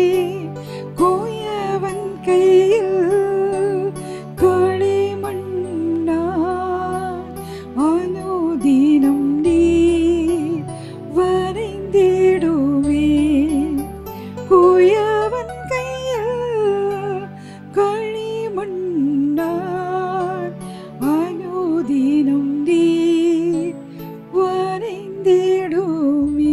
கோயவன் கையில் களிமண்ணா அனுதினம் நீ வரைந்திடுவே குயவன் கையில் களிமண்ணான் அனுதினம் நீ வரைந்திடுமே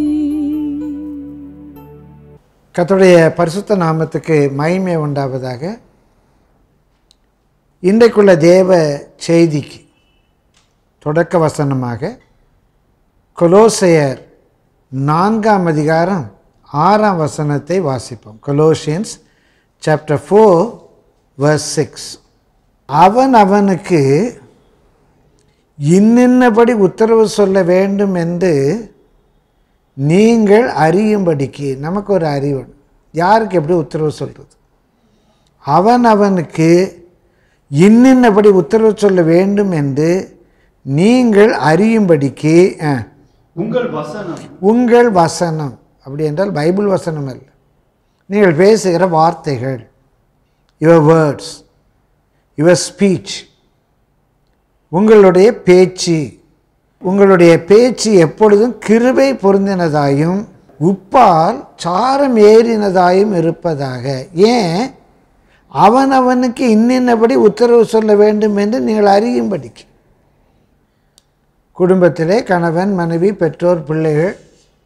கர்த்தருடைய பரிசுத்த நாமத்துக்கு மகிமை உண்டாவதாக இன்றைக்குள்ள தேவ செய்திக்கு தொடக்க வசனமாக கொலோசையர் நான்காம் அதிகாரம் ஆறாம் வசனத்தை வாசிப்போம் Colossians chapter four verse six அவன் அவனுக்கு இன்னின்னபடி உத்தரவு சொல்ல வேண்டும் என்று நீங்கள் அறியும்படிக்கு நமக்கு ஒரு அறிவு யாருக்கு எப்படி உத்தரவு சொல்கிறது அவன் அவனுக்கு இன்னின்னபடி உத்தரவு சொல்ல வேண்டும் என்று நீங்கள் அறியும்படிக்கு ஆ, உங்கள் வசனம் உங்கள் வசனம் அப்படி என்றால் பைபிள் வசனம் அல்ல நீங்கள் பேசுகிற வார்த்தைகள் யுவர் வேர்ட்ஸ் யுவர் ஸ்பீச் உங்களுடைய பேச்சு உங்களுடைய பேச்சு எப்பொழுதும் கிருபை பொருந்தினதாயும் உப்பால் சாரம் ஏறினதாயும் இருப்பதாக ஏன் அவனவனுக்கு இன்னின்னபடி உத்தரவு சொல்ல வேண்டும் என்று நீங்கள் அறியும்படிக்கு குடும்பத்திலே கணவன் மனைவி பெற்றோர் பிள்ளைகள்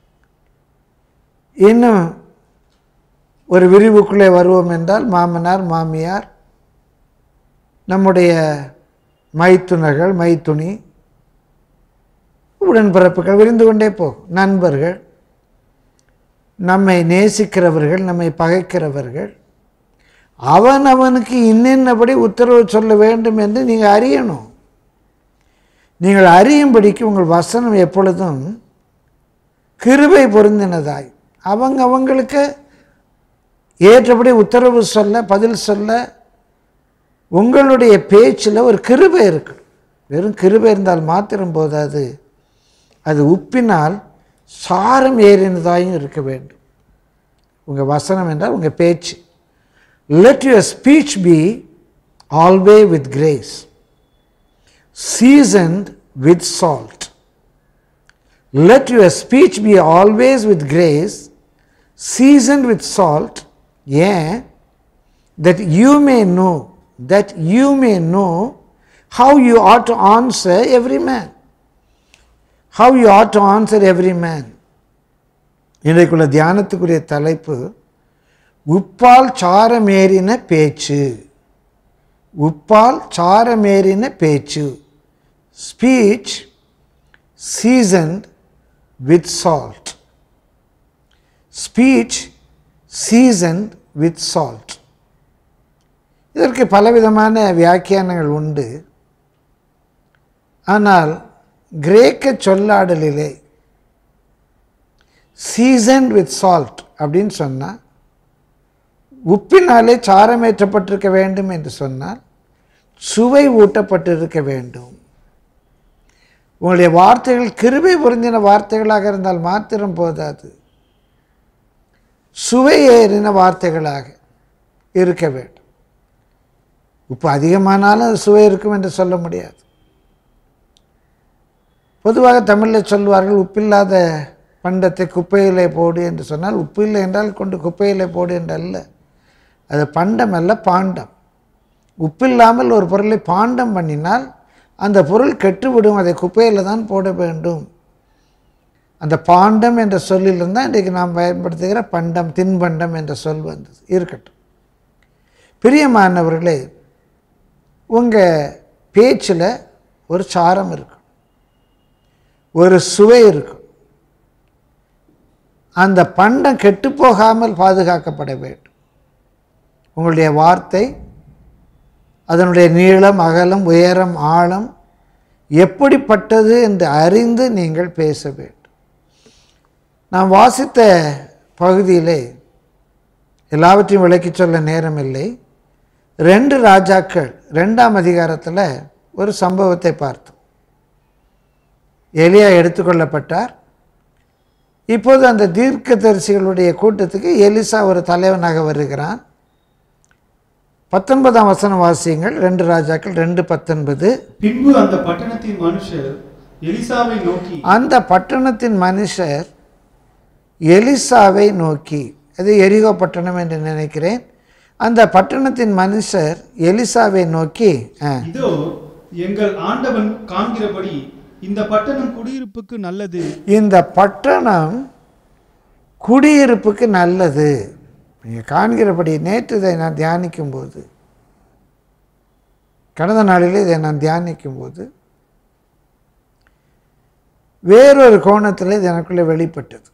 இன்னும் ஒரு விரிவுக்குள்ளே வருவோம் என்றால் மாமனார் மாமியார் நம்முடைய மைத்துனர்கள் மைத்துணி உடன்பிறப்புகள் விரிந்து கொண்டே போகும் நண்பர்கள் நம்மை நேசிக்கிறவர்கள் நம்மை பகைக்கிறவர்கள் அவன் அவனுக்கு இன்னென்னபடி உத்தரவு சொல்ல வேண்டும் என்று நீங்கள் அறியணும் நீங்கள் அறியும்படிக்கு உங்கள் வசனம் எப்பொழுதும் கிருபை பொருந்தினதாய் அவங்க அவங்களுக்கு ஏற்றபடி உத்தரவு சொல்ல பதில் சொல்ல உங்களுடைய பேச்சில் ஒரு கிருபை இருக்கு வெறும் கிருபை இருந்தால் மாத்திரம் போதாது அது உப்பினால் சாரம் ஏறினதாயும் இருக்க வேண்டும் உங்கள் வசனம் என்றால் உங்கள் பேச்சு let your speech be always with grace, seasoned with salt. Let your speech be always with grace, seasoned with salt, yea, that you may know, that you may know how you ought to answer every man. How you ought to answer every man. இன்றைக்குள்ள தியானத்துக்குரிய தலைப்பு உப்பால் சாரமேறின பேச்சு உப்பால் சாரமேறின பேச்சு speech seasoned with salt. Speech seasoned with salt. இதற்கு பலவிதமான வியாக்கியானங்கள் உண்டு ஆனால் கிரேக்க சொல்லாடலிலே சீசன்ட் வித் சால்ட் அப்படின்னு சொன்னால் உப்பினாலே சாரமேற்றப்பட்டிருக்க வேண்டும் என்று சொன்னால் சுவை ஊட்டப்பட்டிருக்க வேண்டும் உங்களுடைய வார்த்தைகள் கிருபை பொருந்தின வார்த்தைகளாக இருந்தால் மாத்திரம் போதாது சுவை ஏறின வார்த்தைகளாக இருக்க வேண்டும் உப்பு அதிகமானாலும் அது சுவை இருக்கும் என்று சொல்ல முடியாது பொதுவாக தமிழில் சொல்வார்கள் உப்பில்லாத பண்டத்தை குப்பையிலே போடு என்று சொன்னால் உப்பு இல்லை என்றால் கொண்டு குப்பையிலே போடு என்று அல்ல அது பண்டம் அல்ல பாண்டம் உப்பில்லாமல் ஒரு பொருளை பாண்டம் பண்ணினால் அந்த பொருள் கெட்டுவிடும் அதை குப்பையில் தான் போட வேண்டும் அந்த பாண்டம் என்ற சொல்லிலிருந்து தான் இன்றைக்கு நாம் பயன்படுத்துகிற பண்டம் தின்பண்டம் என்ற சொல் வந்தது இருக்கட்டும் பிரியமானவர்களே உங்கள் பேச்சில் ஒரு சாரம் இருக்கும் ஒரு சுவை இருக்கும் அந்த பண்டம் கெட்டு போகாமல் பாதுகாக்கப்பட வேண்டும் உங்களுடைய வார்த்தை அதனுடைய நீளம் அகலம் உயரம் ஆழம் எப்படிப்பட்டது என்று அறிந்து நீங்கள் பேச வேண்டும் நாம் வாசித்த பகுதியிலே எல்லாவற்றையும் விளக்கிச் சொல்ல நேரமில்லை ரெண்டு ராஜாக்கள் ரெண்டாம் அதிகாரத்தில் ஒரு சம்பவத்தை பார்த்தோம் எலியா எடுத்துக்கொள்ளப்பட்டார் இப்போது அந்த தீர்க்கதரிசிகளுடைய கூட்டத்துக்கு எலிசா ஒரு தலைவனாக வருகிறான் பத்தொன்பதாம் வசனம் வாசியங்கள் ரெண்டு ராஜாக்கள் ரெண்டு பத்தொன்பது பின்பு அந்த பட்டணத்தின் மனுஷர் எலிசாவை நோக்கி அந்த பட்டணத்தின் மனுஷர் எலிசாவை நோக்கி அது எரிகோ பட்டணம் என்று நினைக்கிறேன் அந்த பட்டணத்தின் மனுஷர் எலிசாவை நோக்கி ஆ, இதோ எங்கள் ஆண்டவன் காண்கிறபடி இந்த பட்டணம் குடியிருப்புக்கு நல்லது இந்த பட்டணம் குடியிருப்புக்கு நல்லது நீங்கள் காண்கிறபடி நேற்று இதை நான் தியானிக்கும்போது கடந்த நாளில் இதை நான் தியானிக்கும்போது வேறொரு கோணத்தில் இது எனக்குள்ளே வெளிப்பட்டது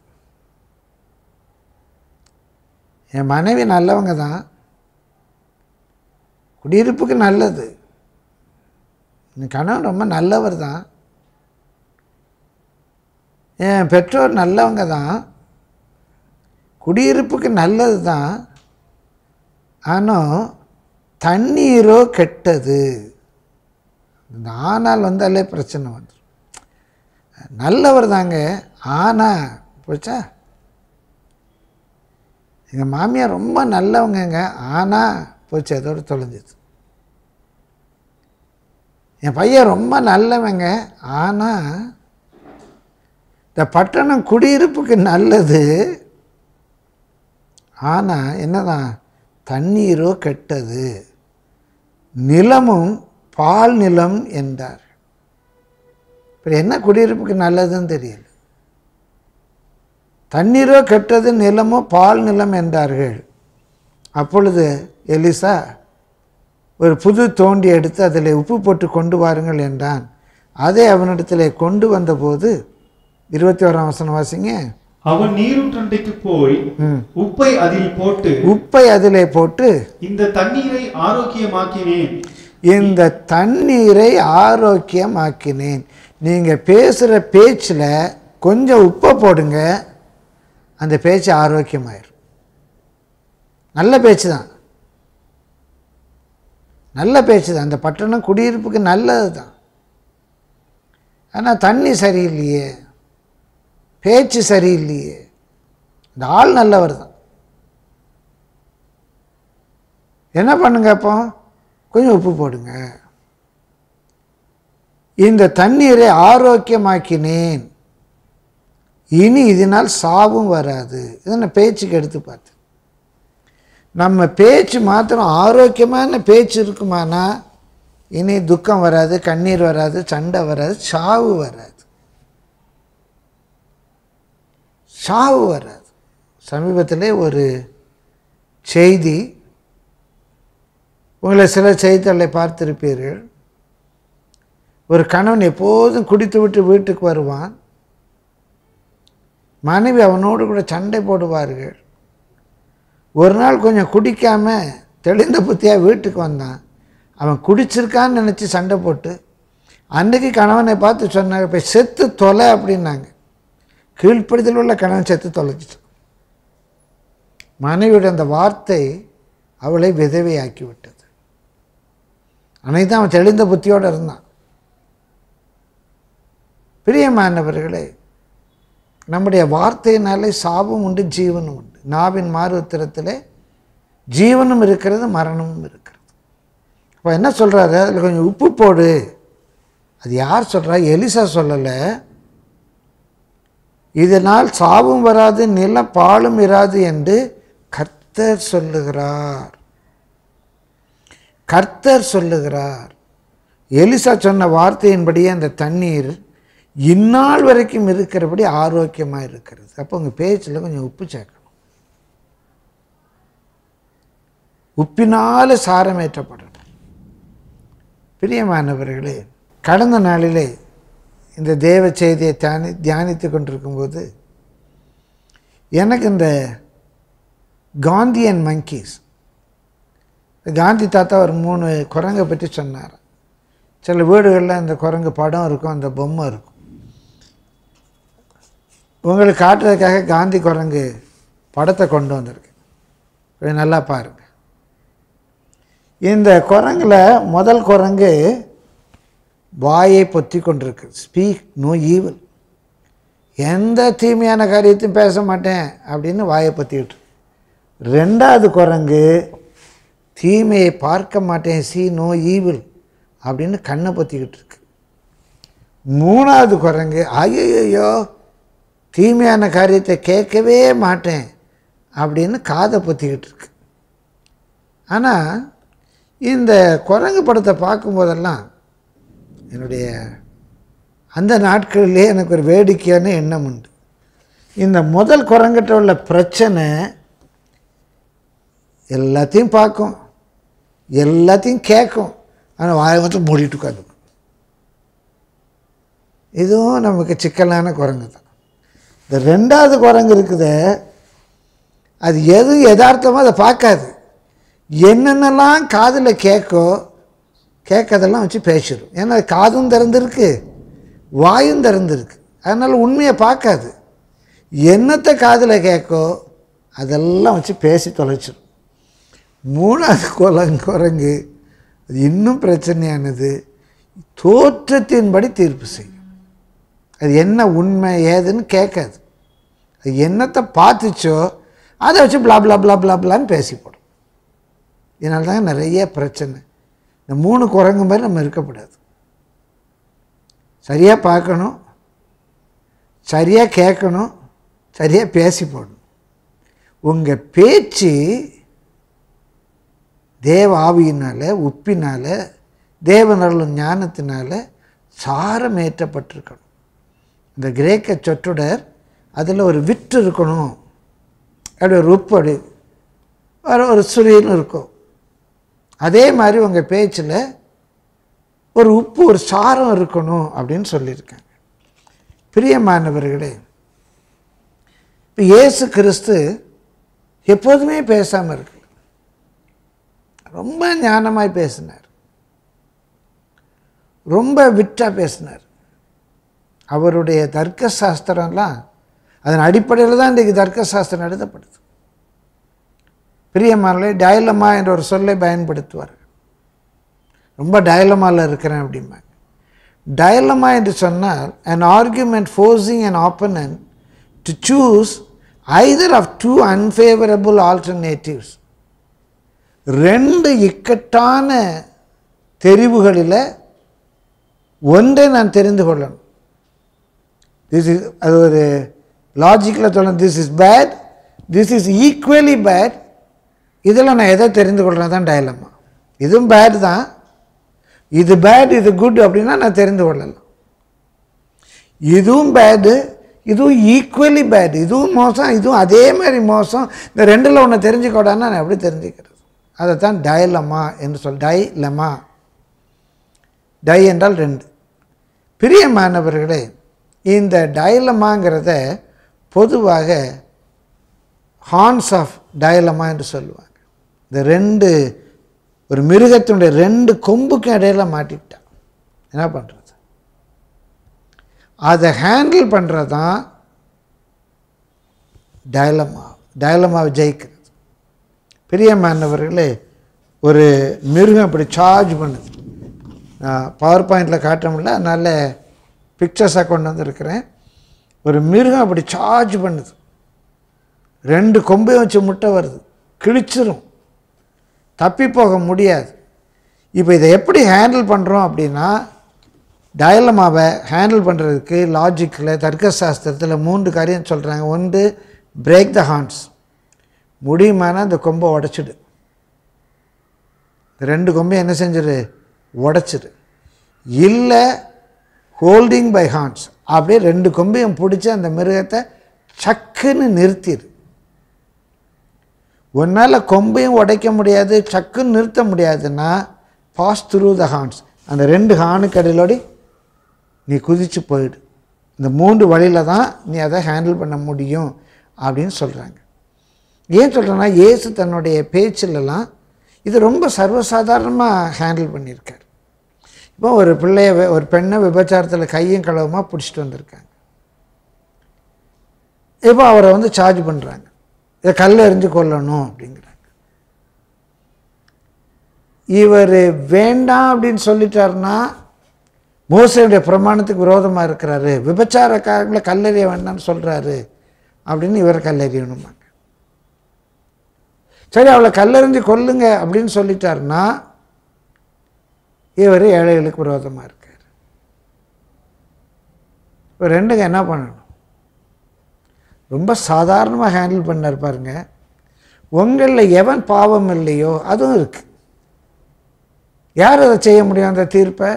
என் மனைவி நல்லவங்க தான் குடியிருப்புக்கு நல்லது என் கணவன் ரொம்ப நல்லவர் தான் என் பெற்றோர் நல்லவங்க தான் குடியிருப்புக்கு நல்லது தான் ஆனால் தண்ணீரோ கெட்டது இந்த ஆனால் வந்தாலே பிரச்சனை வந்துடும் நல்லவர் தாங்க ஆனால் போச்சா எங்கள் மாமியார் ரொம்ப நல்லவங்கங்க ஆனால் போச்சு அதோடு தொலைஞ்சிது என் பையன் ரொம்ப நல்லவங்க ஆனால் இந்த பட்டணம் குடியிருப்புக்கு நல்லது ஆனால் என்னதான் தண்ணீரோ கெட்டது நிலமும் பால் நிலம் என்றார் இப்போ என்ன குடியிருப்புக்கு நல்லதுன்னு தெரியல தண்ணீரோ கெட்டது நிலமோ பால் நிலம் என்றார்கள் அப்பொழுது எலிசா ஒரு புது தோண்டி எடுத்து அதில் உப்பு போட்டு கொண்டு வாருங்கள் என்றான் அதை அவனிடத்தில் கொண்டு வந்தபோது இருபத்தி ஓராம் வசனம் வாசிங்க அவன் நீரூற்றண்டைக்கு போய் ம். உப்பை அதில் போட்டு உப்பை அதிலே போட்டு இந்த தண்ணீரை ஆரோக்கியமாக்கினேன் இந்த தண்ணீரை ஆரோக்கியமாக்கினேன் நீங்கள் பேசுகிற பேச்சில் கொஞ்சம் உப்பை போடுங்க அந்த பேச்சு ஆரோக்கியமாயிரும் நல்ல பேச்சு தான் நல்ல பேச்சு தான் அந்த பட்டணம் குடியிருப்புக்கு நல்லது தான் ஆனால் தண்ணி சரியில்லையே பேச்சு சரியில்லையே இந்த ஆள் நல்லவர் தான் என்ன பண்ணுங்க அப்போ கொஞ்சம் உப்பு போடுங்க இந்த தண்ணீரை ஆரோக்கியமாக்கினேன் இனி இதனால் சாவும் வராது இதை நான் பேச்சுக்கு எடுத்து பார்த்தேன் நம்ம பேச்சு மாத்திரம் ஆரோக்கியமான பேச்சு இருக்குமானா இனி துக்கம் வராது கண்ணீர் வராது சண்டை வராது சாவு வராது சாவு வராது சமீபத்திலே ஒரு செய்தி உங்களை சில செய்திகளை பார்த்திருப்பீர்கள் ஒரு கணவன் எப்போதும் குடித்து விட்டு வீட்டுக்கு வருவான் மனைவி அவனோடு கூட சண்டை போடுவார்கள் ஒரு நாள் கொஞ்சம் குடிக்காம தெளிந்த புத்தியாக வீட்டுக்கு வந்தான் அவன் குடிச்சிருக்கான்னு நினச்சி சண்டை போட்டு அன்றைக்கு கணவனை பார்த்து சொன்னாங்க இப்போ செத்து தொலை அப்படின்னாங்க கீழ்ப்படுதல் உள்ள கணவன் செத்து தொலைச்சிட்டான் மனைவியோட அந்த வார்த்தை அவளை விதவையாக்கி விட்டது அன்னைக்கு தான் அவன் தெளிந்த புத்தியோடு இருந்தான் பிரியமானவர்களே நம்முடைய வார்த்தையினாலே சாபம் உண்டு ஜீவனும் உண்டு நாவின் மாறுத்திரத்தில் ஜீவனும் இருக்கிறது மரணமும் இருக்கிறது அப்போ என்ன சொல்கிறாரு அதில் கொஞ்சம் உப்பு போடு அது யார் சொல்கிறா எலிசா சொல்லலை இதனால் சாவும் வராது நில பாலும் இராது என்று கர்த்தர் சொல்லுகிறார் கர்த்தர் சொல்லுகிறார் எலிசா சொன்ன வார்த்தையின்படியே அந்த தண்ணீர் இந்நாள் வரைக்கும் இருக்கிறபடி ஆரோக்கியமாக இருக்கிறது அப்போ உங்கள் பேச்சில் கொஞ்சம் உப்பு சேர்க்கணும் உப்பினால் சாரமேற்றப்படணும் பிரியமானவர்களே கடந்த நாளிலே இந்த தேவ செய்தியை தியானி தியானித்து கொண்டிருக்கும்போது எனக்கு இந்த காந்தியன் மங்கீஸ் காந்தி தாத்தா ஒரு மூணு குரங்கை பற்றி சொன்னார் சில வீடுகளில் அந்த குரங்கு படம் இருக்கும் அந்த பொம்மை இருக்கும் உங்களுக்கு காட்டுறதுக்காக காந்தி குரங்கு படத்தை கொண்டு வந்திருக்கு கொஞ்சம் நல்லா பாருங்க இந்த குரங்கில் முதல் குரங்கு வாயை பொத்தி கொண்டிருக்கு ஸ்பீக் நோ ஈவில் எந்த தீமையான காரியத்தையும் பேச மாட்டேன் அப்படின்னு வாயை பொத்திக்கிட்டு ரெண்டாவது குரங்கு தீமையை பார்க்க மாட்டேன் சி நோ ஈவில் அப்படின்னு கண்ணை பொத்திக்கிட்டு இருக்கு மூணாவது குரங்கு ஐயோ தீமையான காரியத்தை கேட்கவே மாட்டேன் அப்படின்னு காதை பொத்திக்கிட்டு இருக்கு ஆனால் இந்த குரங்கு படத்தை பார்க்கும்போதெல்லாம் என்னுடைய அந்த நாட்களிலே எனக்கு ஒரு வேடிக்கையான எண்ணம் உண்டு இந்த முதல் குரங்கிட்ட உள்ள பிரச்சனை எல்லாத்தையும் பார்க்கும் எல்லாத்தையும் கேட்கும் ஆனால் வாயை மட்டும் மூடிட்டு உட்காந்துக்கும் இதுவும் நமக்கு சிக்கலான குரங்கு தான் இந்த ரெண்டாவது குரங்கு இருக்குது அது எது யதார்த்தமோ அதை பார்க்காது என்னென்னலாம் காதில் கேட்கோ கேட்கறதெல்லாம் வச்சு பேசிடும் ஏன்னா அது காதும் திறந்துருக்கு வாயும் திறந்துருக்கு அதனால் உண்மையை பார்க்காது என்னத்தை காதில் கேட்கோ அதெல்லாம் வச்சு பேசி தொலைச்சிடும் மூணாவது குரங்கு குரங்கு அது இன்னும் பிரச்சனையானது தோற்றத்தின்படி தீர்ப்பு செய்யும் அது என்ன உண்மை ஏதுன்னு கேட்காது அது என்னத்தை பார்த்துச்சோ அதை வச்சு பிளா பிளா பிளா பிளா பிளான்னு பேசி போடும் இதனால தாங்க நிறைய பிரச்சனை இந்த மூணு குரங்கு மாதிரி நம்ம இருக்கக்கூடாது சரியாக பார்க்கணும் சரியாக கேட்கணும் சரியாக பேசி போடணும் உங்கள் பேச்சு தேவ ஆவியினால் உப்பினால் தேவனருளும் ஞானத்தினால சாரமேற்றப்பட்டிருக்கணும் இந்த கிரேக்க சொற்றொடர் அதில் ஒரு விற்று இருக்கணும் அப்படி ஒரு உப்பு அப்படி ஒரு ஒரு சுழின்னு இருக்கும் அதே மாதிரி உங்கள் பேச்சில் ஒரு உப்பு ஒரு சாரம் இருக்கணும் அப்படின்னு சொல்லியிருக்காங்க பிரியமானவர்களே இப்போ இயேசு கிறிஸ்து எப்போதுமே பேசாமல் இருக்கு ரொம்ப ஞானமாய் பேசினார் ரொம்ப விட்டா பேசினார் அவருடைய தர்க்க சாஸ்திரம்லாம் அதன் அடிப்படையில் தான் இன்றைக்கு தர்க்க சாஸ்திரம் எழுதப்படுது பிரியமானே டயலமா என்ற ஒரு சொல்லை பயன்படுத்துவார் ரொம்ப டயலமாவில் இருக்கிறேன் அப்படிம்பாங்க டயலமா என்று சொன்னால் an argument forcing an opponent to choose either of two unfavorable alternatives ரெண்டு இக்கட்டான தெரிவுகளில் ஒன்றை நான் தெரிந்து கொள்ளணும் திஸ் இஸ் அது ஒரு லாஜிக்கில் சொல்லணும் this is bad this is equally bad இதில் நான் எதை தெரிந்து கொள்கிறேன் தான் டயலமா இதுவும் பேட் தான் இது பேட் இது குட் அப்படின்னா நான் தெரிந்து கொள்ளலாம் இதுவும் பேடு இதுவும் ஈக்குவலி பேட் இதுவும் மோசம் இதுவும் அதே மாதிரி மோசம் இந்த ரெண்டில் ஒன்று தெரிஞ்சுக்கூடாதுன்னா நான் எப்படி தெரிஞ்சுக்கிறது அதை தான் டயலமா என்று சொல் டைலமா டை என்றால் ரெண்டு பிரியமானவர்களே இந்த டயலமாங்கிறத பொதுவாக ஹார்ன்ஸ் ஆஃப் டயலமா என்று சொல்லுவாங்க இந்த ரெண்டு ஒரு மிருகத்தினுடைய ரெண்டு கொம்புக்கும் இடையில மாட்டிக்கிட்டான் என்ன பண்ணுறது அதை ஹேண்டில் பண்ணுறது தான் டயலமா டயலமாவை ஜெயிக்கிறது பிரியமானவர்களே ஒரு மிருகம் இப்படி சார்ஜ் பண்ணுது நான் பவர் பாயிண்டில் காட்ட முடியல அதனால் பிக்சர்ஸாக கொண்டு வந்திருக்கிறேன் ஒரு மிருகம் அப்படி சார்ஜ் பண்ணுது ரெண்டு கொம்பையும் வச்சு முட்டை வருது கிழிச்சிரும் தப்பி போக முடியாது இப்போ இதை எப்படி ஹேண்டில் பண்ணுறோம் அப்படின்னா டயலமாவை ஹேண்டில் பண்ணுறதுக்கு லாஜிக்கில் தர்க்க சாஸ்திரத்தில் மூன்று காரியம் சொல்கிறாங்க ஒன்று பிரேக் த ஹார்ன்ஸ் முடியுமானா அந்த கொம்பை உடச்சிடு இந்த ரெண்டு கொம்பையும் என்ன செஞ்சிரு உடச்சிடு இல்லை ஹோல்டிங் பை ஹார்ன்ஸ் அப்படியே ரெண்டு கொம்பையும் பிடிச்சி அந்த மிருகத்தை சக்குன்னு நிறுத்திடு உன்னால் கொம்பையும் உடைக்க முடியாது சக்குன்னு நிறுத்த முடியாதுன்னா பாஸ் த்ரூ த ஹார்ன்ஸ் அந்த ரெண்டு ஹானுக்கு அடியிலோடி நீ குதிச்சு போயிடு இந்த மூன்று வழியில் தான் நீ அதை ஹேண்டில் பண்ண முடியும் அப்படின்னு சொல்கிறாங்க ஏன் சொல்கிறேன்னா இயேசு தன்னுடைய பேச்சிலலாம் இது ரொம்ப சர்வசாதாரணமாக ஹேண்டில் பண்ணியிருக்கார் இப்போ ஒரு பிள்ளைய வி- ஒரு பெண்ணை விபச்சாரத்தில் கையும் களவுமா பிடிச்சிட்டு வந்திருக்காங்க இப்போ அவரை வந்து சார்ஜ் பண்ணுறாங்க இதை கல் எறிஞ்சு கொல்லணும் அப்படிங்கிறாங்க இவர் வேண்டாம் அப்படின்னு சொல்லிட்டாருன்னா மோசையுடைய பிரமாணத்துக்கு விரோதமாக இருக்கிறாரு விபச்சாரக்காரங்களை கல்லெறிய வேண்டாம்னு சொல்கிறாரு அப்படின்னு இவரை கல்லெறியணுமாங்க சரி அவளை கல்லெறிஞ்சு கொல்லுங்க அப்படின்னு சொல்லிட்டாருன்னா இவர் ஏழைகளுக்கு விரோதமாக இருக்கார் இப்போ ரெண்டுங்க என்ன பண்ணணும் ரொம்ப சாதாரணமாக ஹேண்டில் பண்ணார் பாருங்க உங்களில் எவன் பாவம் இல்லையோ அதுவும் இருக்கு யார் அதை செய்ய முடியும் அந்த தீர்ப்பை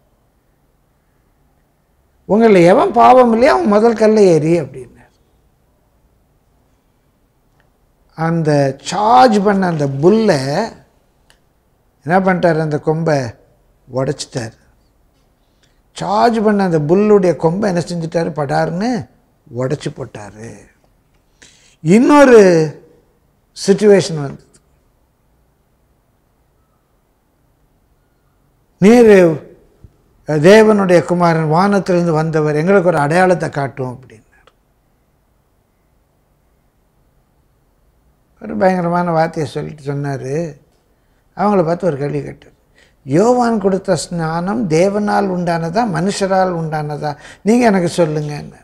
உங்களில் எவன் பாவம் இல்லையோ அவன் முதல் கல்லை ஏறி அப்படின்னார் அந்த சார்ஜ் பண்ண அந்த புல்லை என்ன பண்ணிட்டார் அந்த கொம்பை உடைச்சிட்டார் சார்ஜ் பண்ண அந்த புல்லுடைய கொம்பை என்ன செஞ்சிட்டாரு படாருன்னு உடைச்சி போட்டார் இன்னொரு சுச்சுவேஷன் வந்தது நீர் தேவனுடைய குமாரன் வானத்திலிருந்து வந்தவர் எங்களுக்கு ஒரு அடையாளத்தை காட்டும் அப்படின்னார் ஒரு பயங்கரமான வார்த்தையை சொல்லிட்டு சொன்னார் அவங்கள பார்த்து ஒரு கேள்வி கேட்டார் யோவான் கொடுத்த ஸ்நானம் தேவனால் உண்டானதா மனுஷரால் உண்டானதா நீங்கள் எனக்கு சொல்லுங்கன்னார்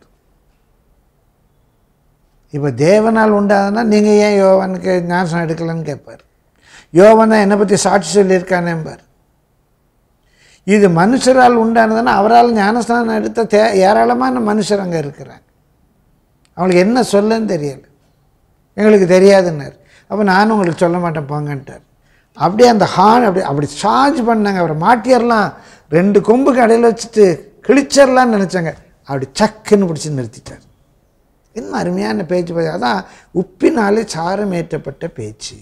இப்போ தேவனால் உண்டானதுன்னா நீங்கள் ஏன் யோவானுக்கு ஞானம் எடுக்கலன்னு கேட்பார் யோவான் தான் என்னை பற்றி சாட்சி சொல்லியிருக்கானேம்பார் இது மனுஷரால் உண்டானதுன்னா அவரால் ஞானஸ்தானம் எடுத்த தே ஏராளமான மனுஷர் அங்கே இருக்கிறாங்க அவங்களுக்கு என்ன சொல்லன்னு தெரியல எங்களுக்கு தெரியாதுன்னார் அப்போ நானும் உங்களுக்கு சொல்ல மாட்டேன் போங்கன்ட்டார் அப்படியே அந்த ஹார்ன் அப்படி அப்படி சார்ஜ் பண்ணாங்க அவரை மாட்டியர்லாம் ரெண்டு கொம்புக்கு இடையில வச்சுட்டு கிழிச்சிடலான்னு நினச்சாங்க அப்படி சக்குன்னு பிடிச்சி நிறுத்திட்டார் இன்னும் அருமையான பேச்சு பேச அதான் உப்பினாலே சாரம் ஏற்றப்பட்ட பேச்சு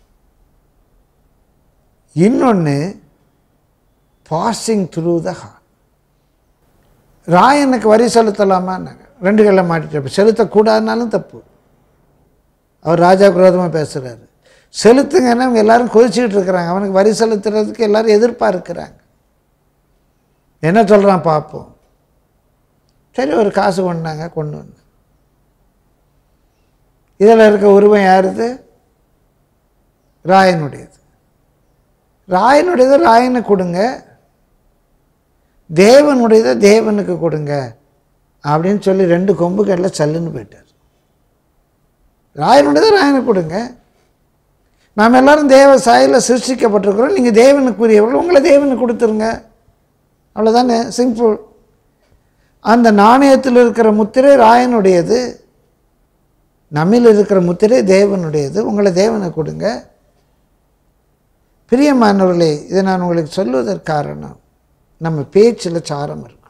இன்னொன்று பாசிங் த்ரூ த ஹார்ட் ராயனுக்கு வரி செலுத்தலாமான்னாங்க ரெண்டு கையில் மாட்டிட்டு செலுத்தக்கூடாதுனாலும் தப்பு அவர் ராஜா விரோதமாக பேசுகிறாரு செலுத்துங்கன்னா அவங்க எல்லாரும் கொதிச்சுக்கிட்டு இருக்கிறாங்க அவனுக்கு வரி செலுத்துறதுக்கு எல்லாரும் எதிர்பார்க்கிறாங்க என்ன சொல்கிறான் பார்ப்போம் சரி ஒரு காசு கொண்டாங்க கொண்டு வந்து இதில் இருக்க உருவம் யாருது ராயனுடையது ராயனுடையது ராயனுக்கு கொடுங்க தேவனுடையதை தேவனுக்கு கொடுங்க அப்படின்னு சொல்லி ரெண்டு கொம்பு கடையில் சல்லுன்னு போயிட்டார் ராயனுடையதை ராயனுக்கு கொடுங்க நாம் எல்லாரும் தேவ சாயலில் சிருஷ்டிக்கப்பட்டிருக்கிறோம் நீங்கள் தேவனுக்குரியவர்கள் உங்களை தேவனுக்கு கொடுத்துருங்க அவ்வளோதானே சிம்பிள் அந்த நாணயத்தில் இருக்கிற முத்திரை ராயனுடையது நம்மில் இருக்கிற முத்திரை தேவனுடையது உங்களை தேவனுக்கு கொடுங்க பிரியமானவர்களே இதை நான் உங்களுக்கு சொல்வதற்கு காரணம் நம்ம பேச்சில் சாரம் இருக்கும்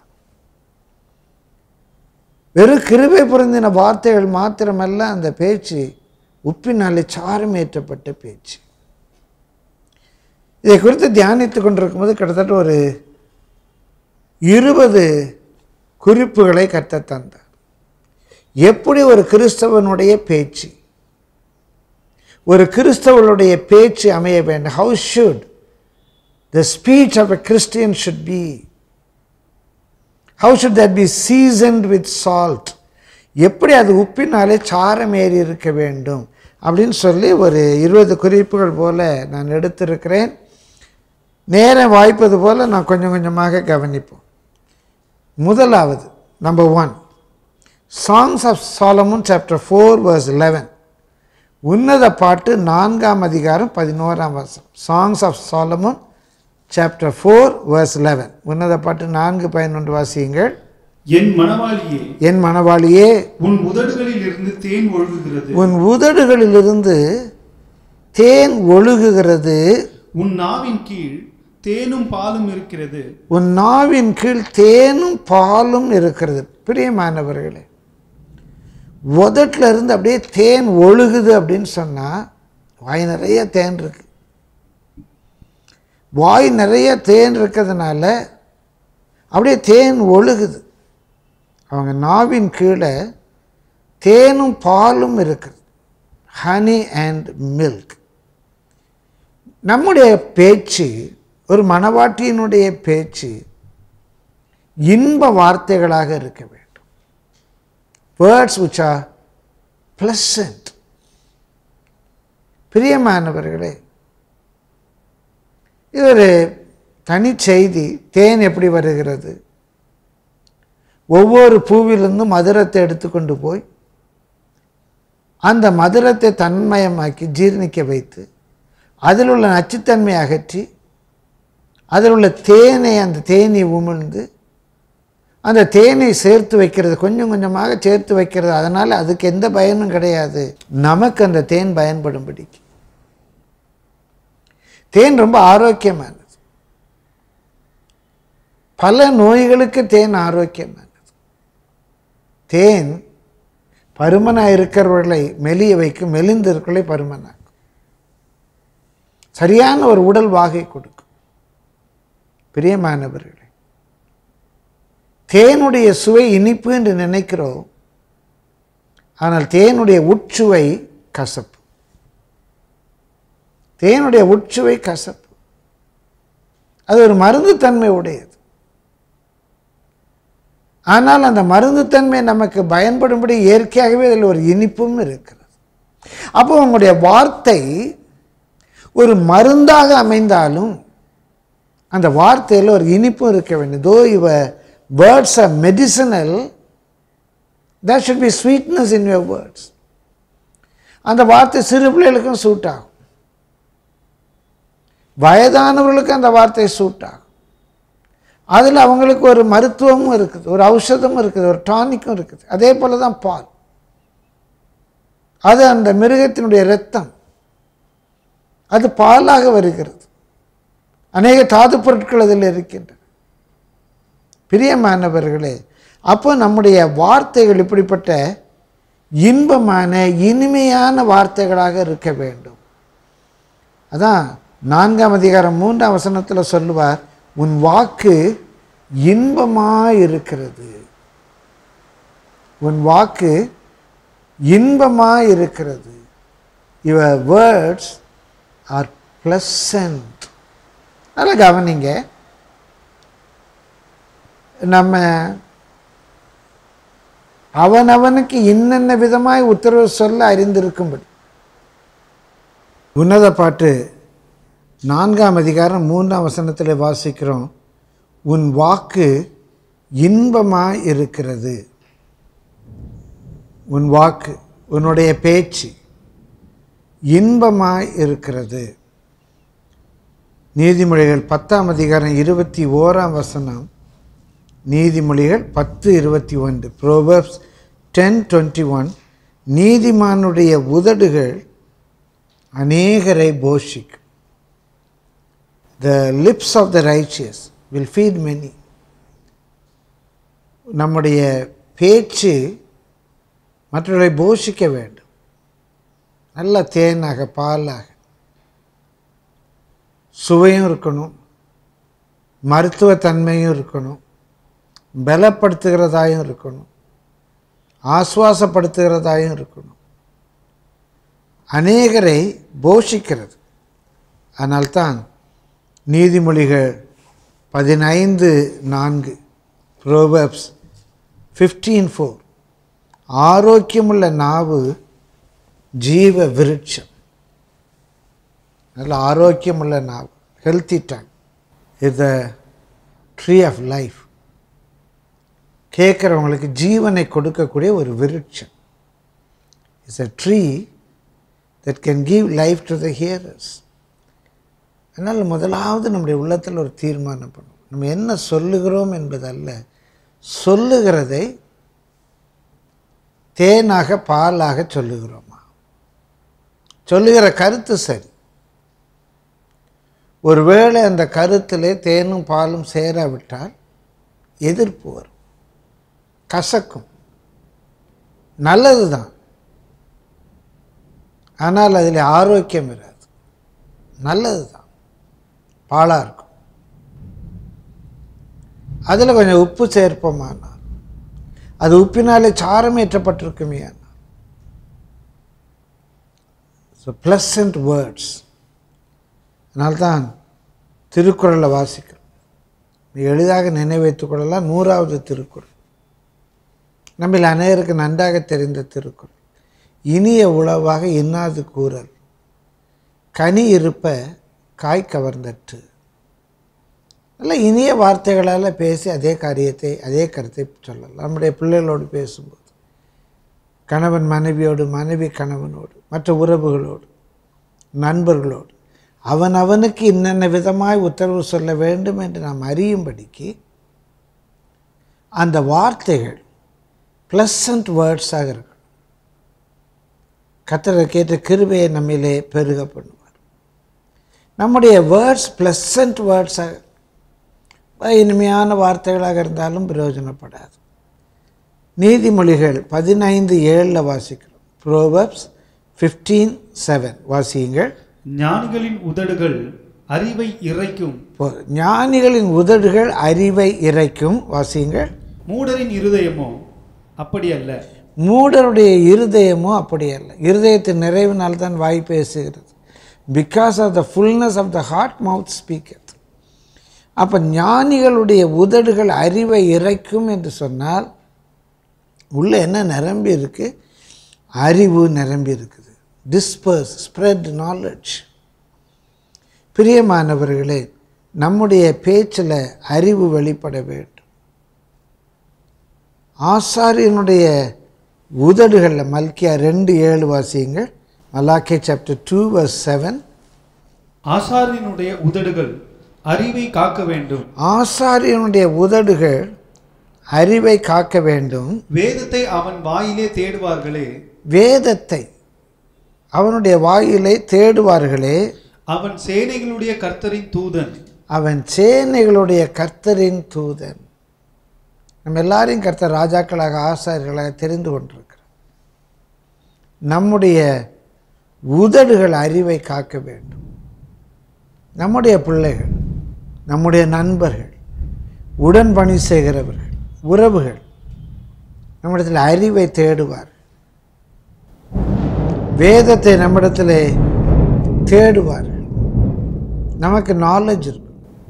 வெறும் கிருபை பொருந்தின வார்த்தைகள் மாத்திரமல்ல அந்த பேச்சு உப்பினாலே சாரமேற்றப்பட்ட பேச்சு இதை குறித்து தியானித்து கொண்டிருக்கும்போது கிட்டத்தட்ட ஒரு இருபது குறிப்புகளை கத்த தந்தார் எப்படி ஒரு கிறிஸ்தவனுடைய பேச்சு ஒரு கிறிஸ்தவனுடைய பேச்சு அமைய வேண்டும் how should the speech of a Christian should be how should that be seasoned with salt எப்படி அது உப்பினாலே சாரம் ஏறி இருக்க வேண்டும் அப்படின்னு சொல்லி ஒரு இருபது குறிப்புகள் போல் நான் எடுத்திருக்கிறேன் நேரம் வாய்ப்பது போல் நான் கொஞ்சம் கொஞ்சமாக கவனிப்போம் முதலாவது number one songs of Solomon chapter four verse eleven உன்னத பாட்டு நான்காம் அதிகாரம் பதினோராம் வருஷம் songs of Solomon chapter four verse eleven உன்னத பாட்டு நான்கு பதினொன்று வாசியுங்கள் என் மணவாளியே என் மணவாளியே உன் உதடுகளில் இருந்து தேன் ஒழுகுகிறது உன் உதடுகளிலிருந்து தேன் ஒழுகுகிறது உன் நாவின் கீழ் தேனும் பாலும் இருக்கிறது உன் நாவின் கீழ் தேனும் பாலும் இருக்கிறது பிரியமானவர்களே உதட்டில் இருந்து அப்படியே தேன் ஒழுகுது அப்படின்னு சொன்னால் வாய் நிறைய தேன் இருக்கு வாய் நிறைய தேன் இருக்கிறதுனால அப்படியே தேன் ஒழுகுது அவங்க நாவின் கீழே தேனும் பாலும் இருக்குது ஹனி அண்ட் மில்க் நம்முடைய பேச்சு ஒரு மணவாட்டியினுடைய பேச்சு இன்ப வார்த்தைகளாக இருக்க வேண்டும் வேர்ட்ஸ் which are pleasant பிரியமானவர்களே இது ஒரு தனி செய்தி தேன் எப்படி வருகிறது ஒவ்வொரு பூவிலிருந்தும் மதுரத்தை எடுத்துக்கொண்டு போய் அந்த மதுரத்தை தன்மயமாக்கி ஜீர்ணிக்க வைத்து அதில் உள்ள நச்சுத்தன்மையை அகற்றி அதில் உள்ள தேனை அந்த தேனி உமிழ்ந்து அந்த தேனை சேர்த்து வைக்கிறது கொஞ்சம் கொஞ்சமாக சேர்த்து வைக்கிறது அதனால் அதுக்கு எந்த பயனும் கிடையாது நமக்கு அந்த தேன் பயன்படும்படிக்கு தேன் ரொம்ப ஆரோக்கியமானது பல நோய்களுக்கு தேன் ஆரோக்கியமானது தேன் பருமனாக இருக்கிறவர்களை மெலிய வைக்கும் மெலிந்து இருக்கிறவர்களை பருமனாக்கும் சரியான ஒரு உடல் வாகை கொடுக்கும் பிரியமானவர்களே தேனுடைய சுவை இனிப்பு என்று நினைக்கிறோம் ஆனால் தேனுடைய உட்சுவை கசப்பு தேனுடைய உட்சுவை கசப்பு அது ஒரு மருந்து தன்மை உடையது ஆனால் அந்த மருந்து தன்மை நமக்கு பயன்படும்படி இயற்கையாகவே அதில் ஒரு இனிப்பும் இருக்கிறது அப்போ உங்களுடைய வார்த்தை ஒரு மருந்தாக அமைந்தாலும் அந்த வார்த்தையில் ஒரு இனிப்பும் இருக்க வேண்டும் தோ இவ words are medicinal there should be sweetness in your words அந்த வார்த்தை சிறு பிள்ளைகளுக்கும் சூட் ஆகும் வயதானவர்களுக்கு அந்த வார்த்தை சூட் ஆகும் அதில் அவங்களுக்கு ஒரு மருத்துவமும் இருக்குது ஒரு ஔஷதமும் இருக்குது ஒரு டானிக்கும் இருக்குது அதே போல தான் பால் அது அந்த மிருகத்தினுடைய இரத்தம் அது பாலாக வருகிறது அநேக தாது பொருட்கள் அதில் இருக்கின்றன பிரியமானவர்களே அப்போ நம்முடைய வார்த்தைகள் இப்படிப்பட்ட இன்பமான இனிமையான வார்த்தைகளாக இருக்க வேண்டும் அதான் நான்காம் அதிகாரம் மூன்றாம் வசனத்தில் சொல்லுவார் உன் வாக்கு இன்பமாக இருக்கிறது உன் வாக்கு இன்பமாக இருக்கிறது யுவர் வேர்ட்ஸ் ஆர் ப்ளசன்ட் நல்லா கவனிங்க நம்ம அவனவனுக்கு இன்னென்ன விதமாய் உத்தரவு சொல்ல அறிந்திருக்கும்படி உன்னத பாட்டு நான்காம் அதிகாரம் மூன்றாம் வசனத்தில் வாசிக்கிறோம் உன் வாக்கு இன்பமாய் இருக்கிறது உன் வாக்கு உன்னுடைய பேச்சு இன்பமாய் இருக்கிறது நீதிமொழிகள் பத்தாம் அதிகாரம் இருபத்தி ஓராம் வசனம் நீதிமொழிகள் பத்து இருபத்தி ஒன்று ப்ரோவர்ப்ஸ் டென் டுவெண்ட்டி ஒன் நீதிமானுடைய உதடுகள் அநேகரை போஷிக்கும் the lips of the righteous will feed many நம்முடைய பேச்சு மற்றவர்களை போஷிக்க வேண்டும் நல்ல தேனாக பாலாக சுவையும் இருக்கணும் மருத்துவத்தன்மையும் இருக்கணும் பலப்படுத்துகிறதாயும் இருக்கணும் ஆசுவாசப்படுத்துகிறதாயும் இருக்கணும் அநேகரை போஷிக்கிறது அதனால்தான் நீதிமொழிகள் பதினைந்து நான்கு ப்ரோவப்ஸ் ஃபிஃப்டீன் ஃபோர் ஆரோக்கியமுள்ள நாவு ஜீவ விருட்சம் நல்ல ஆரோக்கியமுள்ள நாவு healthy time is the tree of life கேட்குறவங்களுக்கு ஜீவனை கொடுக்கக்கூடிய ஒரு விருட்சம் it's a tree that can give life to the hearers அதனால் முதலாவது நம்முடைய உள்ளத்தில் ஒரு தீர்மானம் பண்ணும் நம்ம என்ன சொல்லுகிறோம் என்பதல்ல சொல்லுகிறதை தேனாக பாலாக சொல்லுகிறோமா சொல்லுகிற கருத்து சரி ஒருவேளை அந்த கருத்திலே தேனும் பாலும் சேராவிட்டால் எதிர்ப்பு வரும் கசக்கும் நல்லது தான் ஆனால் அதில் ஆரோக்கியம் இராது நல்லது தான் பாலாக இருக்கும் அதில் கொஞ்சம் உப்பு சேர்ப்போமானா அது உப்பினாலே சாரமேற்றப்பட்டிருக்குமே ஸோ ப்ளசண்ட் வேர்ட்ஸ் அதனால்தான் திருக்குறளை வாசிக்கிறோம் மிக எளிதாக நினைவைத்துக் கொள்ளலாம் நூறாவது திருக்குறள் நம்மில் அநேகருக்கு நன்றாக தெரிந்த திருக்குறள் இனிய உளவாக இன்னாது கூறல் கனி இருப்ப காய் கவர்ந்தற்று நல்ல இனிய வார்த்தைகளால் பேசி அதே காரியத்தை அதே கருத்தை சொல்லலாம் நம்முடைய பிள்ளைகளோடு பேசும்போது கணவன் மனைவியோடு மனைவி கணவனோடு மற்ற உறவுகளோடு நண்பர்களோடு அவன் அவனுக்கு இன்னென்ன விதமாய் உத்தரவு சொல்ல வேண்டும் என்று நாம் அறியும்படிக்கு அந்த வார்த்தைகள் ப்ளசண்ட் வேர்ட்ஸாக இருக்கணும் கத்தரை கேட்ட கிருபையை நம்மிலே பெருக பண்ணுவார் நம்முடைய வேர்ட்ஸ் ப்ளசண்ட் வேர்ட்ஸாக இனிமையான வார்த்தைகளாக இருந்தாலும் பிரயோஜனப்படாது நீதிமொழிகள் பதினைந்து ஏழில் வாசிக்கிறோம் ப்ரோவப்ஸ் ஃபிஃப்டீன் செவன் வாசியுங்கள் ஞானிகளின் உதடுகள் அறிவை இறைக்கும் போ- ஞானிகளின் உதடுகள் அறிவை இறைக்கும் வாசியுங்கள் மூடரின் இருதயமோ அப்படி அல்ல மூடருடைய இருதயமோ அப்படி அல்ல இருதயத்தின் நிறைவினால் தான் வாய் பேசுகிறது because of the fullness of the heart mouth speaker அப்போ ஞானிகளுடைய உதடுகள் அறிவை இறைக்கும் என்று சொன்னால் உள்ள என்ன நிரம்பி இருக்கு அறிவு நிரம்பி இருக்குது டிஸ்பர்ஸ் ஸ்ப்ரெட் நாலெட்ஜ் பிரியமானவர்களே நம்முடைய பேச்சில் அறிவு வெளிப்பட வேண்டும் ஆசாரியனுடைய உதடுகளில் மல்கியா ரெண்டு ஏழு வாசியுங்கள் Malachi chapter two verse seven ஆசாரியனுடைய உதடுகள் அறிவை காக்க வேண்டும் ஆசாரியனுடைய உதடுகள் அறிவை காக்க வேண்டும் வேதத்தை அவன் வாயிலே தேடுவார்களே வேதத்தை அவனுடைய வாயிலை தேடுவார்களே அவன் சேனைகளுடைய கர்த்தரின் தூதன் அவன் சேனைகளுடைய கர்த்தரின் தூதன் நம்ம எல்லாரையும் கர்த்தர் ராஜாக்களாக ஆசாரியர்களாக தெரிந்து கொண்டிருக்கிறார் நம்முடைய உதடுகள் அறிவை காக்க வேண்டும் நம்முடைய பிள்ளைகள் நம்முடைய நண்பர்கள் உடன் பணி செய்கிறவர்கள் உறவுகள் நம்மிடத்தில் அறிவை தேடுவார் வேதத்தை நம்மிடத்தில் தேடுவார்கள் நமக்கு நாலேஜ் இருக்கும்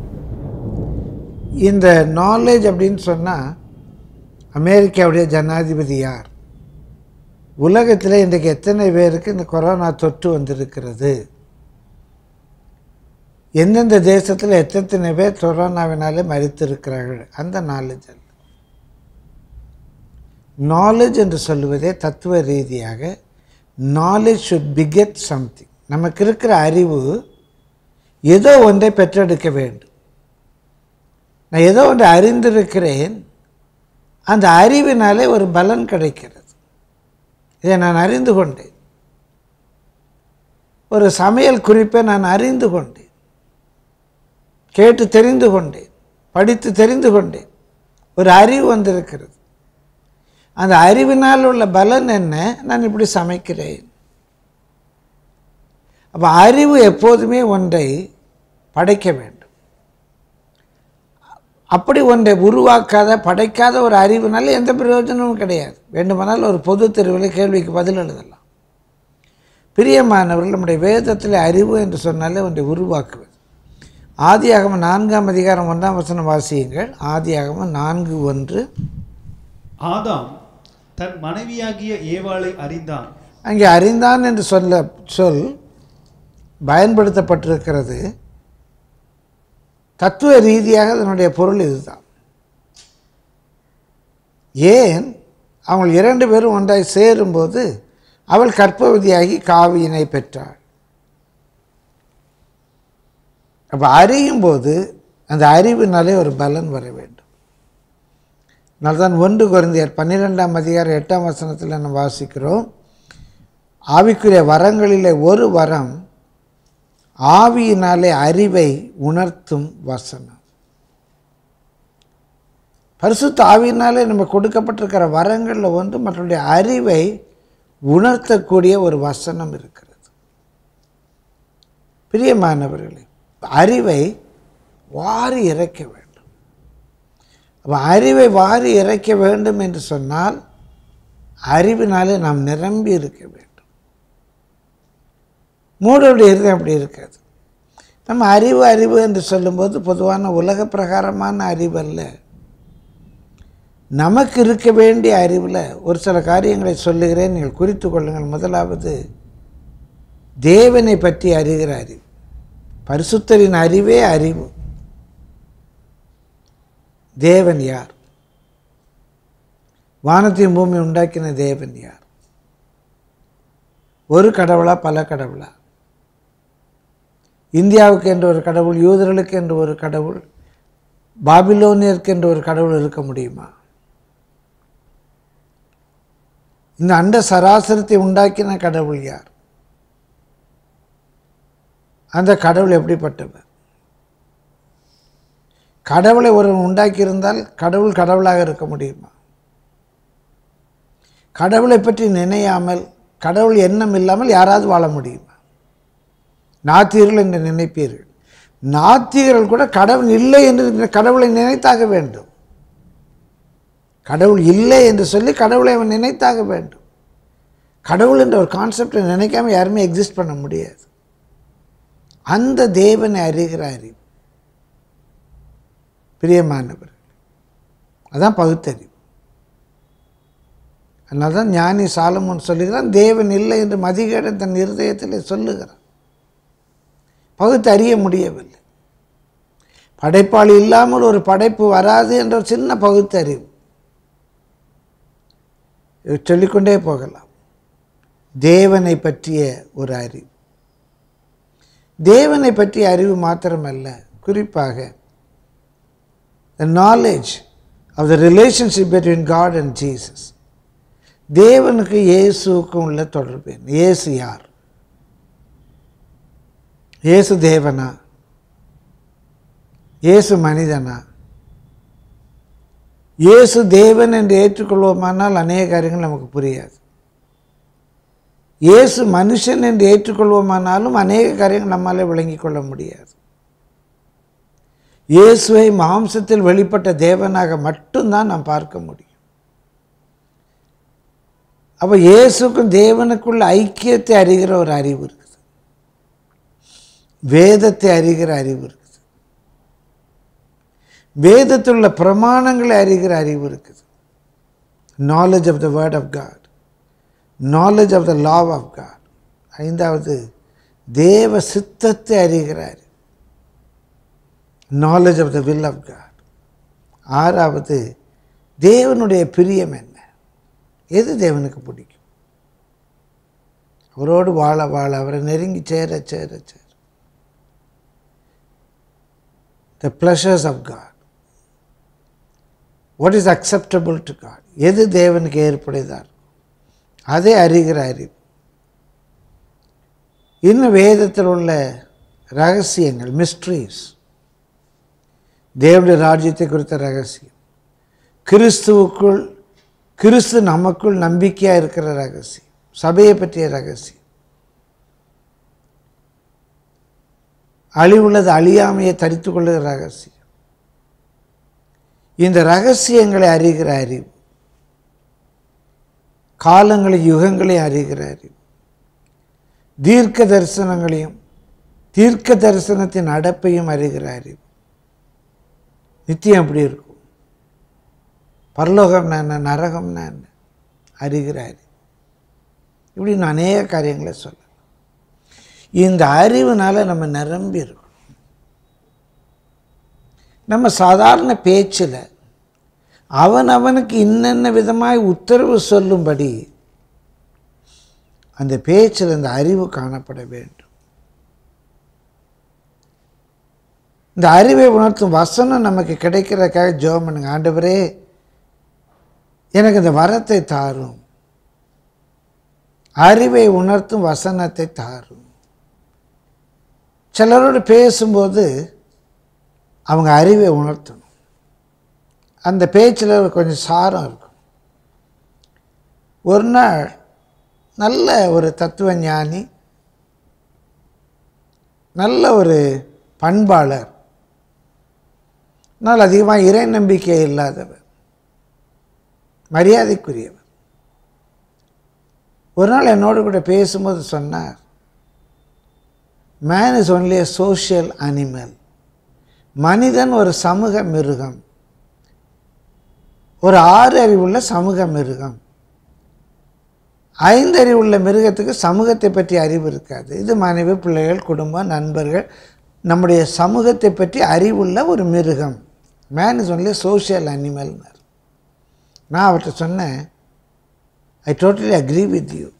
இந்த நாலேஜ் அப்படின்னு சொன்னால் அமெரிக்காவுடைய ஜனாதிபதி யார் உலகத்தில் இன்றைக்கு எத்தனை பேருக்கு இந்த கொரோனா தொற்று வந்திருக்கிறது எந்தெந்த தேசத்தில் எத்தனை பேர் கொரோனாவினாலே மறித்திருக்கிறார்கள் அந்த நாலேஜ் அல்ல நாலேஜ் என்று சொல்லுவதே தத்துவ ரீதியாக நாலேஜ் ஷுட் பிகெட் சம்திங் நமக்கு இருக்கிற அறிவு ஏதோ ஒன்றை பெற்றெடுக்க வேண்டும் நான் ஏதோ ஒன்றை அறிந்திருக்கிறேன் அந்த அறிவினாலே ஒரு பலன் கிடைக்கிறது இதை நான் அறிந்து கொண்டேன் ஒரு சமையல் குறிப்பை நான் அறிந்து கொண்டேன் கேட்டு தெரிந்து கொண்டேன் படித்து தெரிந்து கொண்டேன் ஒரு அறிவு வந்திருக்கிறது அந்த அறிவினால் உள்ள பலன் என்ன நான் இப்படி சமைக்கிறேன் அப்போ அறிவு எப்போதுமே ஒன்றை படைக்க வேண்டும் அப்படி ஒன்றை உருவாக்காத படைக்காத ஒரு அறிவுனால எந்த பிரயோஜனமும் கிடையாது வேண்டுமானால் ஒரு பொது தெருவில் கேள்விக்கு பதில் எழுதலாம் பிரியமானவர்கள் நம்முடைய வேதத்தில் அறிவு என்று சொன்னாலே ஒன்றை உருவாக்குவது ஆதியாகமம் நான்காம் அதிகாரம் ஒன்றாம் வசனம் வாசியுங்கள் ஆதியாகமம் நான்கு ஒன்று ஆதாம் தன் மனைவியாகிய ஏவாளை அறிந்தான் அங்கே அறிந்தான் என்று சொல்ல சொல் பயன்படுத்தப்பட்டிருக்கிறது தத்துவ ரீதியாக அதனுடைய பொருள் இதுதான் ஏன் அவங்க இரண்டு பேரும் ஒன்றாய் சேரும்போது அவள் கற்பவதியாகி காவியினை பெற்றாள் அப்போ அறியும் போது அந்த அறிவினாலே ஒரு பலன் வர வேண்டும் அதனால்தான் ஒன்று குறைந்தியர் பன்னிரெண்டாம் அதிகாரம் எட்டாம் வசனத்தில் நம்ம வாசிக்கிறோம் ஆவிக்குரிய வரங்களிலே ஒரு வரம் ஆவியினாலே அறிவை உணர்த்தும் வசனம் பரிசுத்த ஆவியினாலே நம்ம கொடுக்கப்பட்டிருக்கிற வரங்களில் ஒன்று மற்றவருடைய அறிவை உணர்த்தக்கூடிய ஒரு வசனம் இருக்கிறது பிரியமானவர்களே அறிவை வாரி இறைக்க வேண்டும் அப்போ அறிவை வாரி இறைக்க வேண்டும் என்று சொன்னால் அறிவினாலே நாம் நிரம்பி இருக்க வேண்டும் மூடருடைய இருதயம் அப்படி இருக்காது நம்ம அறிவு அறிவு என்று சொல்லும்போது பொதுவான உலக பிரகாரமான அறிவு அல்ல நமக்கு இருக்க வேண்டிய அறிவில் ஒரு சில காரியங்களை சொல்லுகிறேன் நீங்கள் குறித்து கொள்ளுங்கள் முதலாவது தேவனை பற்றி அறிகிற அறிவு பரிசுத்தரின் அறிவே அறிவு தேவன் யார் வானத்தையும் பூமி உண்டாக்கின தேவன் யார் ஒரு கடவுளா பல கடவுளா இந்தியாவுக்கு என்று ஒரு கடவுள் யூதர்களுக்கு என்று ஒரு கடவுள் பாபிலோனியருக்கு என்று ஒரு கடவுள் இருக்க முடியுமா இந்த அண்ட சராசரத்தை உண்டாக்கின கடவுள் யார் அந்த கடவுள் எப்படிப்பட்டவர் கடவுளை ஒருவன் உண்டாக்கியிருந்தால் கடவுள் கடவுளாக இருக்க முடியுமா கடவுளை பற்றி நினையாமல் கடவுள் எண்ணம் இல்லாமல் யாராவது வாழ முடியுமா நாத்திகர்கள் என்று நினைப்பீர்கள் நாத்திகர்கள் கூட கடவுள் இல்லை என்று கடவுளை நினைத்தாக வேண்டும் கடவுள் இல்லை என்று சொல்லி கடவுளை அவன் நினைத்தாக வேண்டும் கடவுள் என்ற ஒரு கான்செப்டை நினைக்காம யாருமே எக்ஸிஸ்ட் பண்ண முடியாது அந்த தேவனை அறிகிற அறிவு பிரியமானவர் அதான் பகுத்தறிவு அதனால தான் ஞானி சாலமோன் சொல்லுகிறான் தேவன் இல்லை என்று மதிகேடன் தன் இருதயத்தில் சொல்லுகிறான் பகுத்து அறிய முடியவில்லை படைப்பாளி இல்லாமல் ஒரு படைப்பு வராது என்ற ஒரு சின்ன பகுத்தறிவு சொல்லிக்கொண்டே போகலாம் தேவனை பற்றிய ஒரு அறிவு தேவனை பற்றிய அறிவு மாத்திரமல்ல குறிப்பாக the knowledge of the relationship between God and Jesus தேவனுக்கு இயேசுக்கும் உள்ள தொடர்பு என்ன இயேசு யார் இயேசு தேவனா இயேசு மனிதனா இயேசு தேவன் என்று ஏற்றுக்கொள்வோமானால் அநேக காரியங்கள் நமக்கு புரியாது இயேசு மனுஷன் என்று ஏற்றுக்கொள்வோமானாலும் அநேக காரியங்கள் நம்மாலே விளங்கிக் கொள்ள முடியாது இயேசுவை மாம்சத்தில் வெளிப்பட்ட தேவனாக மட்டும்தான் நாம் பார்க்க முடியும் அப்போ இயேசுக்கும் தேவனுக்குள்ள ஐக்கியத்தை அறிகிற ஒரு அறிவு இருக்குது வேதத்தை அறிகிற அறிவு இருக்குது வேதத்தில் உள்ள பிரமாணங்களை அறிகிற அறிவு இருக்குது knowledge of the word of God knowledge of the law of God ஐந்தாவது தேவ சித்தத்தை அறிகிற அறிவு knowledge of the will of God ஆறாவது தேவனுடைய பிரியம் என்ன எது தேவனுக்கு பிடிக்கும் அவரோடு வாழ வாழ அவரை நெருங்கி சேர சேர சேர the pleasures of God what is acceptable to God எது தேவனுக்கு ஏற்புடையதா இருக்கும் அதே அறிகிற அறிவு இன்னும் வேதத்தில் உள்ள ரகசியங்கள் மிஸ்ட்ரீஸ் தேவனுடைய ராஜ்யத்தை குறித்த ரகசியம் கிறிஸ்துவுக்குள் கிறிஸ்து நமக்குள் நம்பிக்கையாக இருக்கிற ரகசியம் சபையை பற்றிய ரகசியம் அழிவுள்ளது அழியாமையை தரித்து கொள்ளுகிற ரகசியம் இந்த ரகசியங்களை அறிகிற அறிவு காலங்களை யுகங்களை அறிகிற அறிவு தீர்க்க தரிசனங்களையும் தீர்க்க தரிசனத்தின் நடப்பையும் அறிகிற அறிவு நித்தியம் எப்படி இருக்கும் பரலோகம்னா என்ன நரகம்னா என்ன அறிகிற அறிவு இப்படி நான் அநேக காரியங்களை சொல்லலாம் இந்த அறிவுனால நம்ம நிரம்பி இருக்கணும் நம்ம சாதாரண பேச்சில் அவன் அவனுக்கு இன்னென்ன விதமாய் உத்தரவு சொல்லும்படி அந்த பேச்சில் இந்த அறிவு காணப்பட வேண்டும் இந்த அறிவை உணர்த்தும் வசனம் நமக்கு கிடைக்கிறதுக்காக ஜெபம் பண்ணுங்க ஆண்டவரே எனக்கு இந்த வரத்தை தாரும் அறிவை உணர்த்தும் வசனத்தை தாரும் சிலரோடு பேசும்போது அவங்க அறிவை உணர்த்தணும் அந்த பேச்சில் கொஞ்சம் சாரம் இருக்கும் ஒரு நாள் நல்ல ஒரு தத்துவ ஞானி நல்ல ஒரு பண்பாளர் ஆனால் அதிகமாக இறை நம்பிக்கை இல்லாதவர் மரியாதைக்குரியவர் ஒரு நாள் என்னோடு கூட பேசும்போது சொன்னார் man is only a social animal மனிதன் ஒரு சமூக மிருகம் ஒரு ஆறு அறிவுள்ள சமூக மிருகம் ஐந்து அறிவுள்ள மிருகத்துக்கு சமூகத்தை பற்றி அறிவு இருக்காது இது மனைவி பிள்ளைகள் குடும்பம் நண்பர்கள் நம்முடைய சமூகத்தை பற்றி அறிவுள்ள ஒரு மிருகம் மேன் இஸ் ஒன்லி சோஷியல் அனிமல்னார் நான் அவர்கிட்ட சொன்னேன் I totally agree with you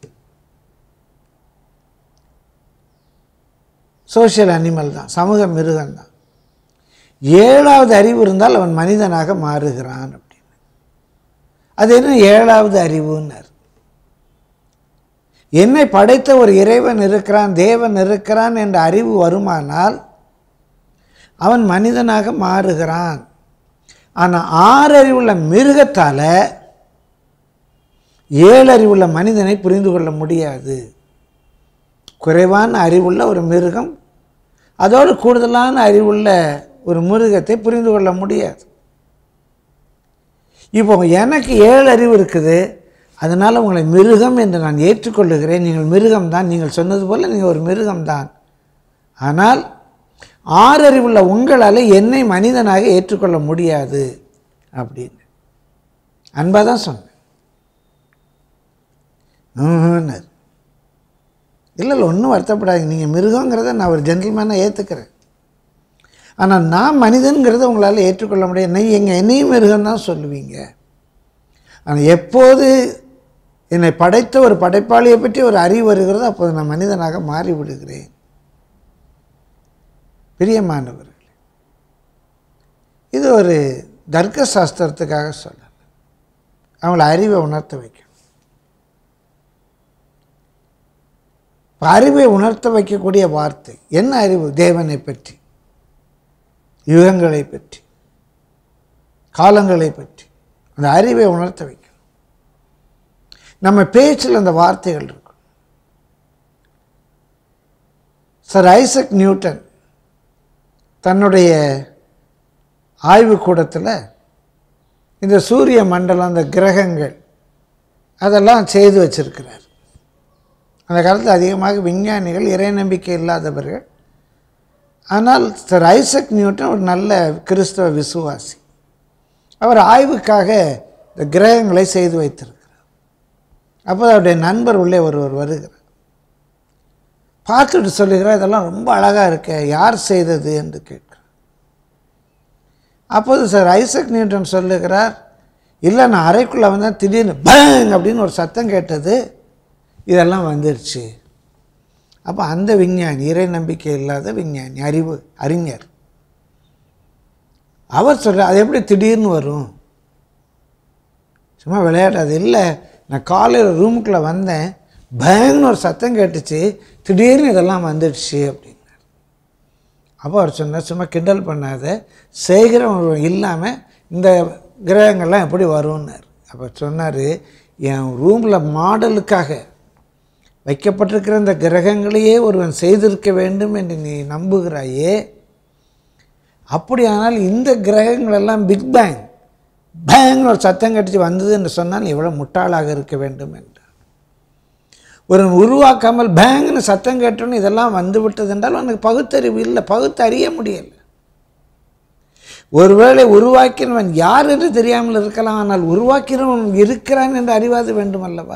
social animal தான் சமூக மிருகம் தான் ஏழாவது அறிவு இருந்தால் அவன் மனிதனாக மாறுகிறான் அப்படின்னு அது என்ன ஏழாவது அறிவுன்னார் என்னை படைத்த ஒரு இறைவன் இருக்கிறான் தேவன் இருக்கிறான் என்ற அறிவு வருமானால் அவன் மனிதனாக மாறுகிறான் ஆனால் ஆறறிவுள்ள மிருகத்தால் ஏழறிவுள்ள மனிதனை புரிந்து கொள்ள முடியாது குறைவான அறிவுள்ள ஒரு மிருகம் அதோடு கூடுதலான அறிவுள்ள ஒரு மிருகத்தை புரிந்து கொள்ள முடியாது இப்போ எனக்கு ஏழு அறிவு இருக்குது அதனால் உங்களை மிருகம் என்று நான் ஏற்றுக்கொள்ளுகிறேன் நீங்கள் மிருகம்தான் நீங்கள் சொன்னது போல் நீங்கள் ஒரு மிருகம்தான் ஆனால் ஆறறிவுள்ள உங்களால் என்னை மனிதனாக ஏற்றுக்கொள்ள முடியாது அப்படின்னு அன்பாக தான் சொன்னேன் ம்ஹுன்னாரு. இல்லை இல்லை ஒன்றும் வருத்தப்படாதீங்க நீங்கள் மிருகங்கிறத நான் ஒரு ஜென்டில்மேனாக ஏற்றுக்கிறேன் ஆனால் நான் மனிதன்கிறத உங்களால் ஏற்றுக்கொள்ள முடியாது நீ எங்கள் என்னையும் மிருகம் தான் சொல்லுவீங்க ஆனால் எப்போது என்னை படைத்த ஒரு படைப்பாளியை பற்றி ஒரு அறிவு வருகிறதோ அப்போது நான் மனிதனாக மாறி விடுகிறேன் பிரியமானவர்களே இது ஒரு தர்க்க சாஸ்திரத்துக்காக சொல்லலை அவங்கள அறிவை உணர்த்த வைக்கணும் இப்ப அறிவை உணர்த்த வைக்கக்கூடிய வார்த்தை என்ன அறிவு தேவனை பற்றி யுகங்களை பற்றி காலங்களை பற்றி அந்த அறிவை உணர்த்த வைக்கணும் நம்ம பேச்சில் அந்த வார்த்தைகள் இருக்கும் சர் ஐசக் நியூட்டன் தன்னுடைய ஆய்வுக்கூடத்தில் இந்த சூரிய மண்டலம் அந்த கிரகங்கள் அதெல்லாம் செய்து வச்சிருக்கிறார் அந்த காலத்தில் அதிகமாக விஞ்ஞானிகள் இறை நம்பிக்கை இல்லாதவர்கள் ஆனால் சர் ஐசக் நியூட்டன் ஒரு நல்ல கிறிஸ்தவ விசுவாசி அவர் ஆய்வுக்காக இந்த கிரகங்களை செய்து வைத்திருக்கிறார் அப்போ அவருடைய நண்பர் உள்ளே ஒருவர் வருகிறார் பார்த்துட்டு சொல்லுகிறார் இதெல்லாம் ரொம்ப அழகாக இருக்க யார் செய்தது என்று கேட்கிறார் அப்போது சார் ஐசக் நியூட்டன் சொல்லுகிறார் இல்லை நான் அறைக்குள்ளே வந்தால் திடீர்னு பங் அப்படின்னு ஒரு சத்தம் கேட்டது இதெல்லாம் வந்துருச்சு அப்போ அந்த விஞ்ஞானி இறை நம்பிக்கை இல்லாத விஞ்ஞானி அறிவு அறிஞர் அவர் சொல்ற அது எப்படி திடீர்னு வரும் சும்மா விளையாடாது இல்லை நான் காலையில் ரூமுக்குள்ளே வந்தேன் பயங்கர ஒரு சத்தம் கேட்டுச்சு திடீர்னு இதெல்லாம் வந்துடுச்சு அப்படின்னார் அப்போ அவர் சொன்னார் சும்மா கிண்டல் பண்ணாத சேகரம் இல்லாமல் இந்த கிரகங்கள்லாம் எப்படி வரும்னார் அப்போ சொன்னார் என் ரூமில் மாடலுக்காக வைக்கப்பட்டிருக்கிற இந்த கிரகங்களையே ஒருவன் செய்திருக்க வேண்டும் என்று நீ நம்புகிறாயே அப்படியானால் இந்த கிரகங்கள் எல்லாம் பிக் பேங் பேங்னு ஒரு சத்தம் கட்டிச்சு வந்தது என்று சொன்னால் எவ்வளோ முட்டாளாக இருக்க வேண்டும் என்றார் ஒரு உருவாக்காமல் பேங்னு சத்தம் கேட்டோன்னு இதெல்லாம் வந்து விட்டது என்றால் அவனுக்கு பகுத்தறிவு இல்லை பகுத்தறிய முடியலை ஒருவேளை உருவாக்கினவன் யார் என்று தெரியாமல் இருக்கலாம் ஆனால் உருவாக்கினவன் இருக்கிறான் என்று அறிவாது வேண்டும் அல்லவா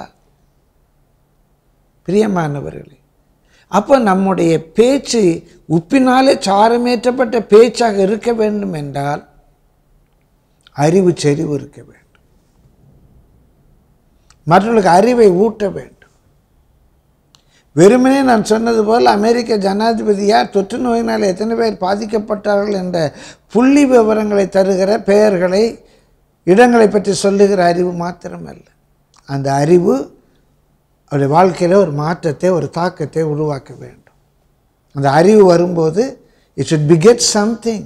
பிரியமானவர்களே அப்போ நம்முடைய பேச்சு உப்பினாலே சாரமேற்றப்பட்ட பேச்சாக இருக்க வேண்டும் என்றால் அறிவு செறிவு இருக்க வேண்டும் மற்றவர்களுக்கு அறிவை ஊட்ட வேண்டும் வெறுமனே நான் சொன்னது போல் அமெரிக்க ஜனாதிபதியார் தொற்று நோயினால் எத்தனை பேர் பாதிக்கப்பட்டார்கள் என்ற புள்ளி விவரங்களை தருகிற பெயர்களை இடங்களை பற்றி சொல்லுகிற அறிவு மாத்திரமல்ல அந்த அறிவு அவருடைய வாழ்க்கையில் ஒரு மாற்றத்தை ஒரு தாக்கத்தை உருவாக்க வேண்டும் அந்த அறிவு வரும்போது இட் should beget சம்திங்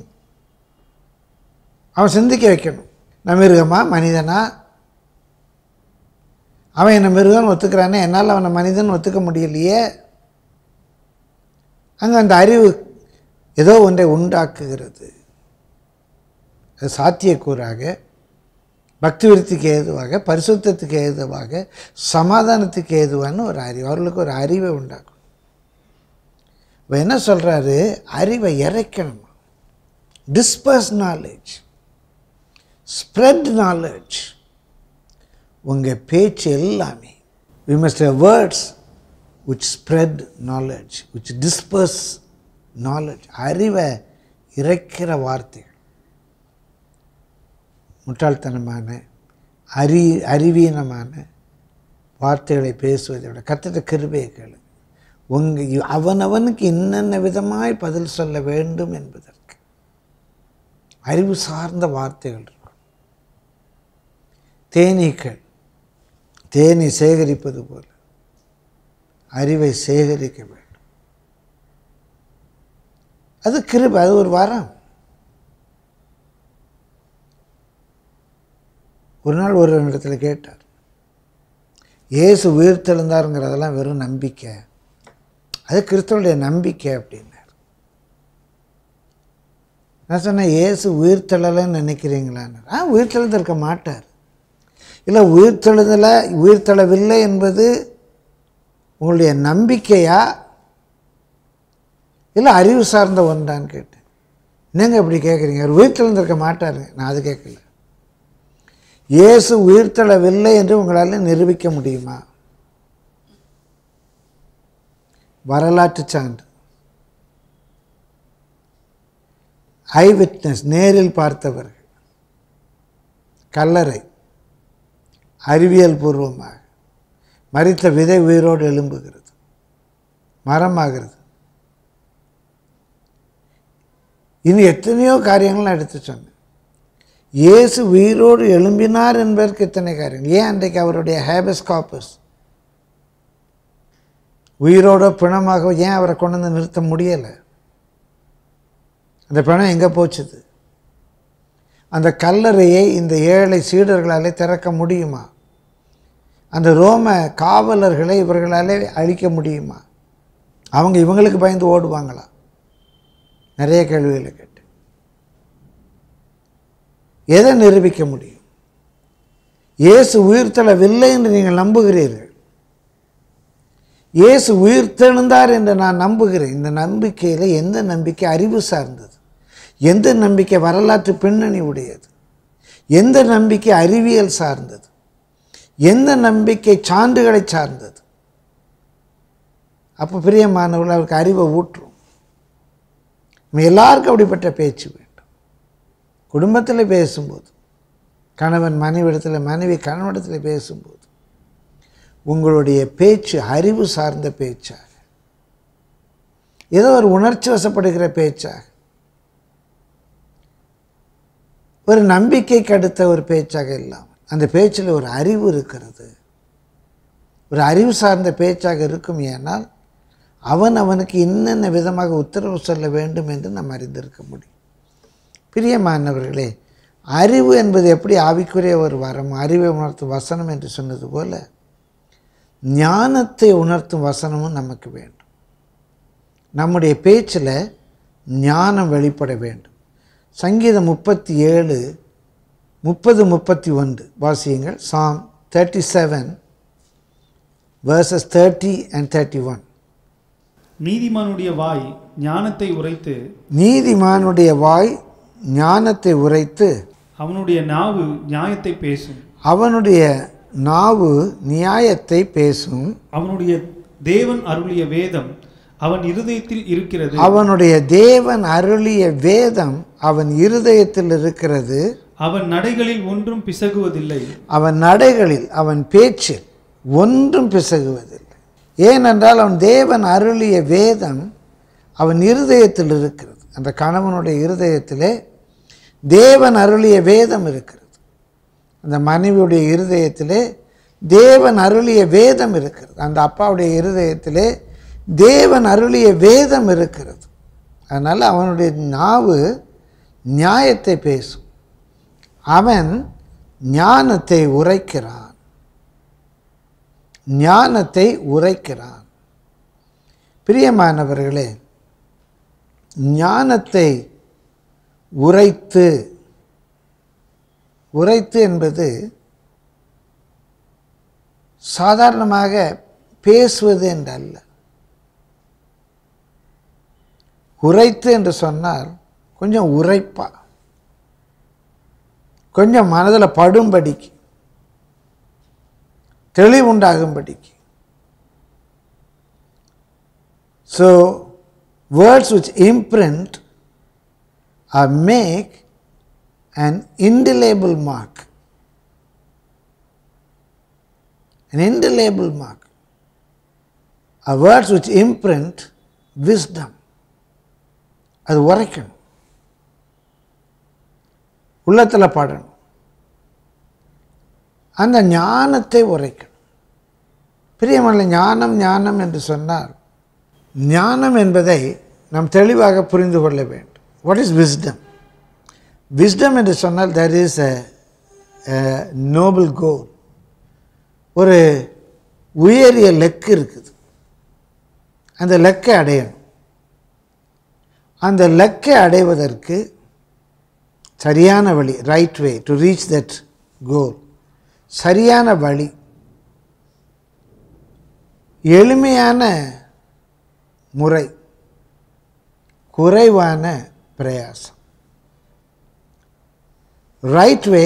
அவன் சிந்திக்க வைக்கணும் நான் மிருகமா மனிதனா அவன் என்னை மிருகன் ஒத்துக்கிறானே என்னால் அவனை மனிதன் ஒத்துக்க முடியலையே அங்கே அந்த அறிவு ஏதோ ஒன்றை உண்டாக்குகிறது அது சாத்தியக்கூறாக பக்தி விருத்திக்கு ஏதுவாக பரிசுத்தத்துக்கு ஏதுவாக சமாதானத்துக்கு ஏதுவான ஒரு அறிவு அவர்களுக்கு ஒரு அறிவை உண்டாக்கும் இப்போ என்ன சொல்கிறாரு அறிவை இறைக்கணும் டிஸ்பர்ஸ் நாலேஜ் ஸ்ப்ரெட் நாலேஜ் உங்கள் பேச்சு எல்லாமே we must have words which spread knowledge which disperse knowledge அறிவை இறைக்கிற வார்த்தைகள் முட்டாள்தனமான அறி அறிவீனமான வார்த்தைகளை பேசுவதை விட கத்திட்ட கிருபையை கேளு உங்கள் அவனவனுக்கு என்னென்ன விதமாய் பதில் சொல்ல வேண்டும் என்பதற்கு அறிவு சார்ந்த வார்த்தைகள் இருக்கும் தேனீக்கள் தேனி சேகரிப்பது போல அறிவை சேகரிக்க வேண்டும் அது கிருபை அது ஒரு வரம் ஒரு நாள் ஒரு இடத்துல கேட்டார் இயேசு உயிர்த்தெழுந்தாருங்கிறதெல்லாம் வெறும் நம்பிக்கை அது கிறிஸ்தவனுடைய நம்பிக்கை அப்படின்னார் நான் சொன்னேன் இயேசு உயிர்த்தெழலைன்னு நினைக்கிறீங்களான்னு ஆ உயிர்த்தெழுந்திருக்க மாட்டார் இல்லை உயிர்த்தெழுதலை உயிர்த்தெழவில்லை என்பது உங்களுடைய நம்பிக்கையா இல்லை அறிவு சார்ந்த ஒன்றான்னு கேட்டேன் என்னங்க இப்படி கேட்குறீங்க அவர் உயிர்த்தெழுந்திருக்க மாட்டாருங்க நான் அது கேட்கல இயேசு உயிர்த்தெழவில்லை என்று உங்களால் நிரூபிக்க முடியுமா வரலாற்று சான்று ஐ விட்னஸ் நேரில் பார்த்தவர்கள் கல்லறை அறிவியல் பூர்வமாக மறித்த விதை உயிரோடு எழும்புகிறது மரமாகிறது இனி எத்தனையோ காரியங்கள் நான் எடுத்து சொன்னேன் இயேசு உயிரோடு எழும்பினார் என்பதற்கு இத்தனை காரியங்கள் ஏன் அன்றைக்கு அவருடைய ஹேபஸ் காப்பஸ் உயிரோட பிணமாக ஏன் அவரை கொண்டு வந்து நிறுத்த முடியலை அந்த பிணம் எங்கே போச்சுது அந்த கல்லறையை இந்த ஏழை சீடர்களாலே திறக்க முடியுமா அந்த ரோம காவலர்களை இவர்களாலே அழிக்க முடியுமா அவங்க இவங்களுக்கு பயந்து ஓடுவாங்களா நிறைய கேள்விகளை கேட்டு எதை நிரூபிக்க முடியும் இயேசு உயிர்த்தெழவில்லை என்று நீங்கள் நம்புகிறீர்கள் இயேசு உயிர்த்தெழுந்தார் என்று நான் நம்புகிறேன் இந்த நம்பிக்கையில் எந்த நம்பிக்கை அறிவு சார்ந்தது எந்த நம்பிக்கை வரலாற்று பின்னணி உடையது எந்த நம்பிக்கை அறிவியல் சார்ந்தது எந்த நம்பிக்கை சான்றுகளை சார்ந்தது அப்போ பிரியமானவர்கள் அவருக்கு அறிவை ஊற்றும் நம்ம எல்லாருக்கும் அப்படிப்பட்ட பேச்சு வேண்டும் குடும்பத்தில் பேசும்போது கணவன் மனைவிடத்தில் மனைவி கணவனிடத்தில் பேசும்போது உங்களுடைய பேச்சு அறிவு சார்ந்த பேச்சாக ஏதோ ஒரு உணர்ச்சி வசப்படுகிற பேச்சாக ஒரு நம்பிக்கைக்கு அடுத்த ஒரு பேச்சாக இல்லாமல் அந்த பேச்சில் ஒரு அறிவு இருக்கிறது ஒரு அறிவு சார்ந்த பேச்சாக இருக்கும் ஏனால் அவன் அவனுக்கு இன்னென்ன விதமாக உத்தரவு சொல்ல வேண்டும் என்று நாம் அறிந்திருக்க முடியும் பிரியமானவர்களே அறிவு என்பது எப்படி ஆவிக்குரிய ஒரு வரம் அறிவை உணர்த்தும் வசனம் என்று சொன்னது போல ஞானத்தை உணர்த்தும் வசனமும் நமக்கு வேண்டும் நம்முடைய பேச்சில் ஞானம் வெளிப்பட வேண்டும் சங்கீதம் முப்பத்தி ஏழு முப்பது முப்பத்தி ஒன்று வாசியுங்கள் psalm thirty seven verses thirty and thirty one நீதிமானுடைய வாய் ஞானத்தை உரைத்து நீதிமானுடைய வாய் ஞானத்தை உரைத்து அவனுடைய நாவு நியாயத்தை பேசும் அவனுடைய நாவு நியாயத்தை பேசும் அவனுடைய தேவன் அருளிய வேதம் அவன் இருதயத்தில் இருக்கிறது அவனுடைய தேவன் அருளிய வேதம் அவன் இருதயத்தில் இருக்கிறது அவன் நடைகளில் ஒன்றும் பிசகுவதில்லை அவன் நடைகளில் அவன் பேச்சில் ஒன்றும் பிசகுவதில்லை ஏனென்றால் அவன் தேவன் அருளிய வேதம் அவன் இருதயத்தில் இருக்கிறது அந்த கணவனுடைய இருதயத்திலே தேவன் அருளிய வேதம் இருக்கிறது அந்த மனைவியுடைய இருதயத்திலே தேவன் அருளிய வேதம் இருக்கிறது அந்த அப்பாவுடைய இருதயத்திலே தேவன் அருளிய வேதம் இருக்கிறது அதனால் அவனுடைய நாவு நியாயத்தை பேசும் அவன் ஞானத்தை உரைக்கிறான் ஞானத்தை உரைக்கிறான் பிரியமானவர்களே ஞானத்தை உரைத்து உரைத்து என்பது சாதாரணமாக பேசுவது என்றல்ல உரைத்து என்று சொன்னால் கொஞ்சம் உரைப்பா கொஞ்சம் மனதில் படும்படிக்கு தெளிவுண்டாகும்படிக்கு so words which imprint or make an indelible mark. An indelible mark are words which imprint wisdom. அது உரைக்கணும் உள்ளத்தில் பாடணும் அந்த ஞானத்தை உரைக்கணும் பிரியமல்ல ஞானம் ஞானம் என்று சொன்னால் ஞானம் என்பதை நாம் தெளிவாக புரிந்து கொள்ள வேண்டும் வாட் இஸ் விஸ்டம் விஸ்டம் என்று சொன்னால் தர் இஸ் அ நோபல் கோல் ஒரு உயரிய லெக்கு இருக்குது அந்த லெக்கை அடையணும் அந்த லெக்கை அடைவதற்கு சரியான வழி right way to reach that goal சரியான வழி எளிமையான முறை குறைவான பிரயாசம் right way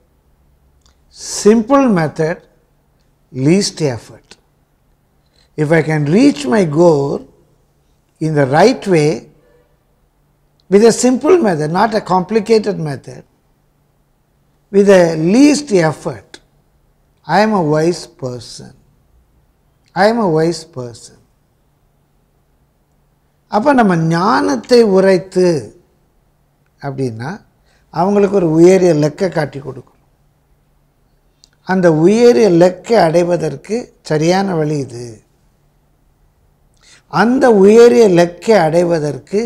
simple method least effort if i can reach my goal in the right way with a simple method not a complicated method with a least effort i am a wise person i am a wise person அப்போ நம்ம ஞானத்தை உரைத்து அப்படின்னா அவங்களுக்கு ஒரு உயரிய லெக்கை காட்டி கொடுக்கணும் அந்த உயரிய லெக்கை அடைவதற்கு சரியான வழி இது அந்த உயரிய லெக்கை அடைவதற்கு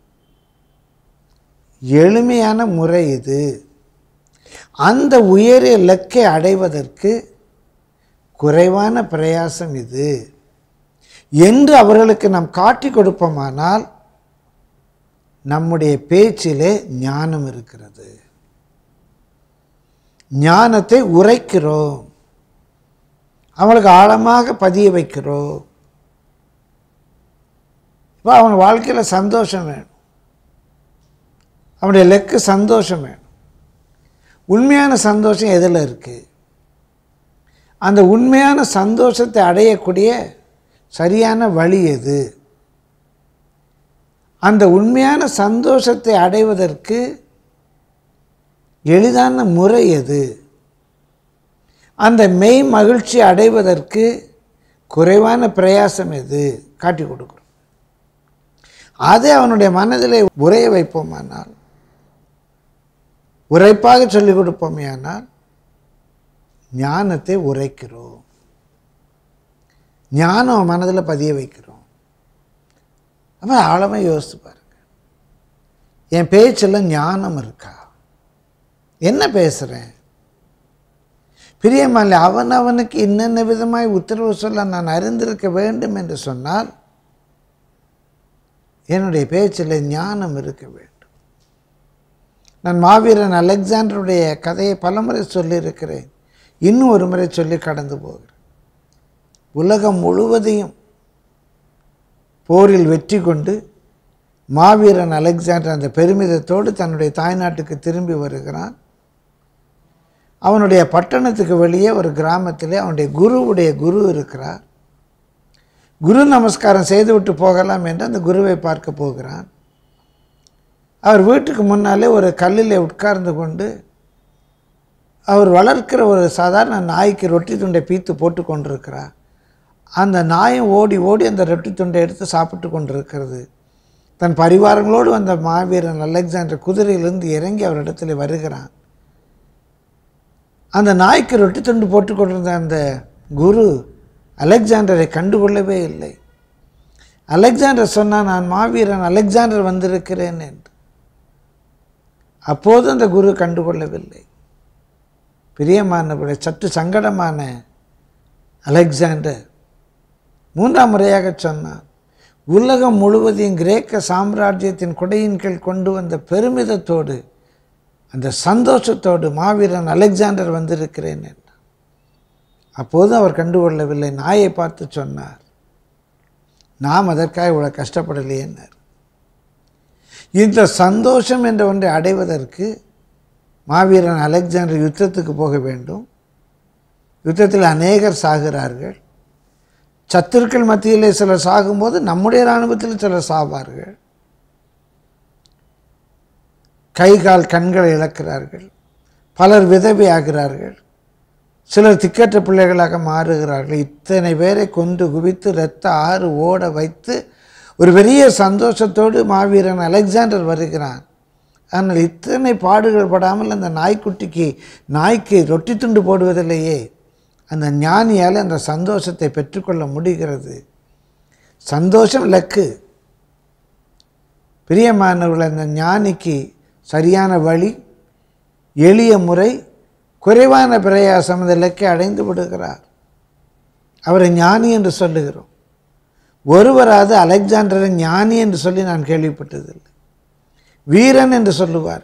எளிமையான முறை இது அந்த உயரிய லெக்கை அடைவதற்கு குறைவான பிரயாசம் இது என்று அவர்களுக்கு நாம் காட்டி கொடுப்போமானால் நம்முடைய பேச்சிலே ஞானம் இருக்கிறது ஞானத்தை உரைக்கிறோம் அவங்களுக்கு ஆழமாக பதிய வைக்கிறோம் இப்போ அவன் வாழ்க்கையில் சந்தோஷம் வேணும் அவனுடைய லெக்கு சந்தோஷம் வேணும் உண்மையான சந்தோஷம் எதில் இருக்குது அந்த உண்மையான சந்தோஷத்தை அடையக்கூடிய சரியான வழி எது அந்த உண்மையான சந்தோஷத்தை அடைவதற்கு எளிதான முறை எது அந்த மெய் மகிழ்ச்சி அடைவதற்கு குறைவான பிரயாசம் எது காட்டி கொடுக்குறோம் அதை அவனுடைய மனதிலே உரைய வைப்போமானால் உரைப்பாக சொல்லிக் கொடுப்போமேயானால் ஞானத்தை உரைக்கிறோம் ஞானம் அவன் மனதில் பதிய வைக்கிறோம் அப்போ ஆழமாக யோசித்து பாருங்க என் பேச்சில் ஞானம் இருக்கா என்ன பேசுகிறேன் பிரியமாலே அவன் அவனுக்கு இன்னென்ன விதமாய் உத்தரவு சொல்ல நான் அறிந்திருக்க வேண்டும் என்று சொன்னால் என்னுடைய பேச்சில் ஞானம் இருக்க வேண்டும் நான் மாவீரன் அலெக்சாண்டருடைய கதையை பலமுறை சொல்லியிருக்கிறேன் இன்னும் ஒரு முறை சொல்லி கடந்து போகிறேன் உலகம் முழுவதையும் போரில் வெற்றி கொண்டு மாவீரன் அலெக்சாண்டர் அந்த பெருமிதத்தோடு தன்னுடைய தாய்நாட்டுக்கு திரும்பி வருகிறான் அவனுடைய பட்டணத்துக்கு வெளியே ஒரு கிராமத்திலே அவனுடைய குருவுடைய குரு இருக்கிறார் குரு நமஸ்காரம் செய்துவிட்டு போகலாம் என்று அந்த குருவை பார்க்க போகிறான் அவர் வீட்டுக்கு முன்னாலே ஒரு கல்லில் உட்கார்ந்து கொண்டு அவர் வளர்க்கிற ஒரு சாதாரண நாய்க்கு ரொட்டி துண்டை பீத்து போட்டு கொண்டிருக்கிறார் அந்த நாயும் ஓடி ஓடி அந்த ரொட்டி துண்டை எடுத்து சாப்பிட்டு கொண்டிருக்கிறது தன் பரிவாரங்களோடு வந்த மாவீரன் அலெக்சாண்டர் குதிரையிலிருந்து இறங்கி அவரிடத்தில் வருகிறான் அந்த நாய்க்கு ரொட்டி துண்டு போட்டு கொண்டிருந்த அந்த குரு அலெக்சாண்டரை கண்டுகொள்ளவே இல்லை அலெக்சாண்டர் சொன்னான் நான் மாவீரன் அலெக்சாண்டர் வந்திருக்கிறேன் என்று அப்போது அந்த குரு கண்டுகொள்ளவில்லை பிரியமானவரை சற்று சங்கடமான அலெக்சாண்டர் மூன்றாம் முறையாக சொன்னான் உலகம் முழுவதையும் கிரேக்க சாம்ராஜ்யத்தின் குடையின் கீழ் கொண்டு வந்த பெருமிதத்தோடு அந்த சந்தோஷத்தோடு மாவீரன் அலெக்சாண்டர் வந்திருக்கிறேன் என்றார் அப்போது அவர் கண்டுகொள்ளவில்லை நாயை பார்த்து சொன்னார் நாம் அதற்காக இவ்வளோ கஷ்டப்படலையேன்னார் இந்த சந்தோஷம் என்ற ஒன்றை அடைவதற்கு மாவீரன் அலெக்சாண்டர் யுத்தத்துக்கு போக வேண்டும் யுத்தத்தில் அநேகர் சாகிறார்கள் சத்துருக்கள் மத்தியிலே சிலர் சாகும்போது நம்முடைய இராணுவத்தில் சிலர் சாவார்கள் கை கால் கண்களை இழக்கிறார்கள் பலர் விதவை ஆகிறார்கள் சிலர் திக்கற்ற பிள்ளைகளாக மாறுகிறார்கள் இத்தனை பேரை கொண்டு குவித்து இரத்த ஆறு ஓட வைத்து ஒரு பெரிய சந்தோஷத்தோடு மாவீரன் அலெக்சாண்டர் வருகிறான் ஆனால் இத்தனை பாடுகள் படாமல் அந்த நாய்க்குட்டிக்கு நாய்க்கு ரொட்டி துண்டு போடுவதில்லையே அந்த ஞானியால் அந்த சந்தோஷத்தை பெற்றுக்கொள்ள முடிகிறது சந்தோஷம் லக்கு பிரியமானவர்கள் அந்த ஞானிக்கு சரியான வழி எளிய முறை குறைவான பிரயாசம் அந்த இலக்கை அடைந்து விடுகிறார் அவரை ஞானி என்று சொல்லுகிறோம் ஒருவராது அலெக்சாண்டரை ஞானி என்று சொல்லி நான் கேள்விப்பட்டதில்லை வீரன் என்று சொல்லுவார்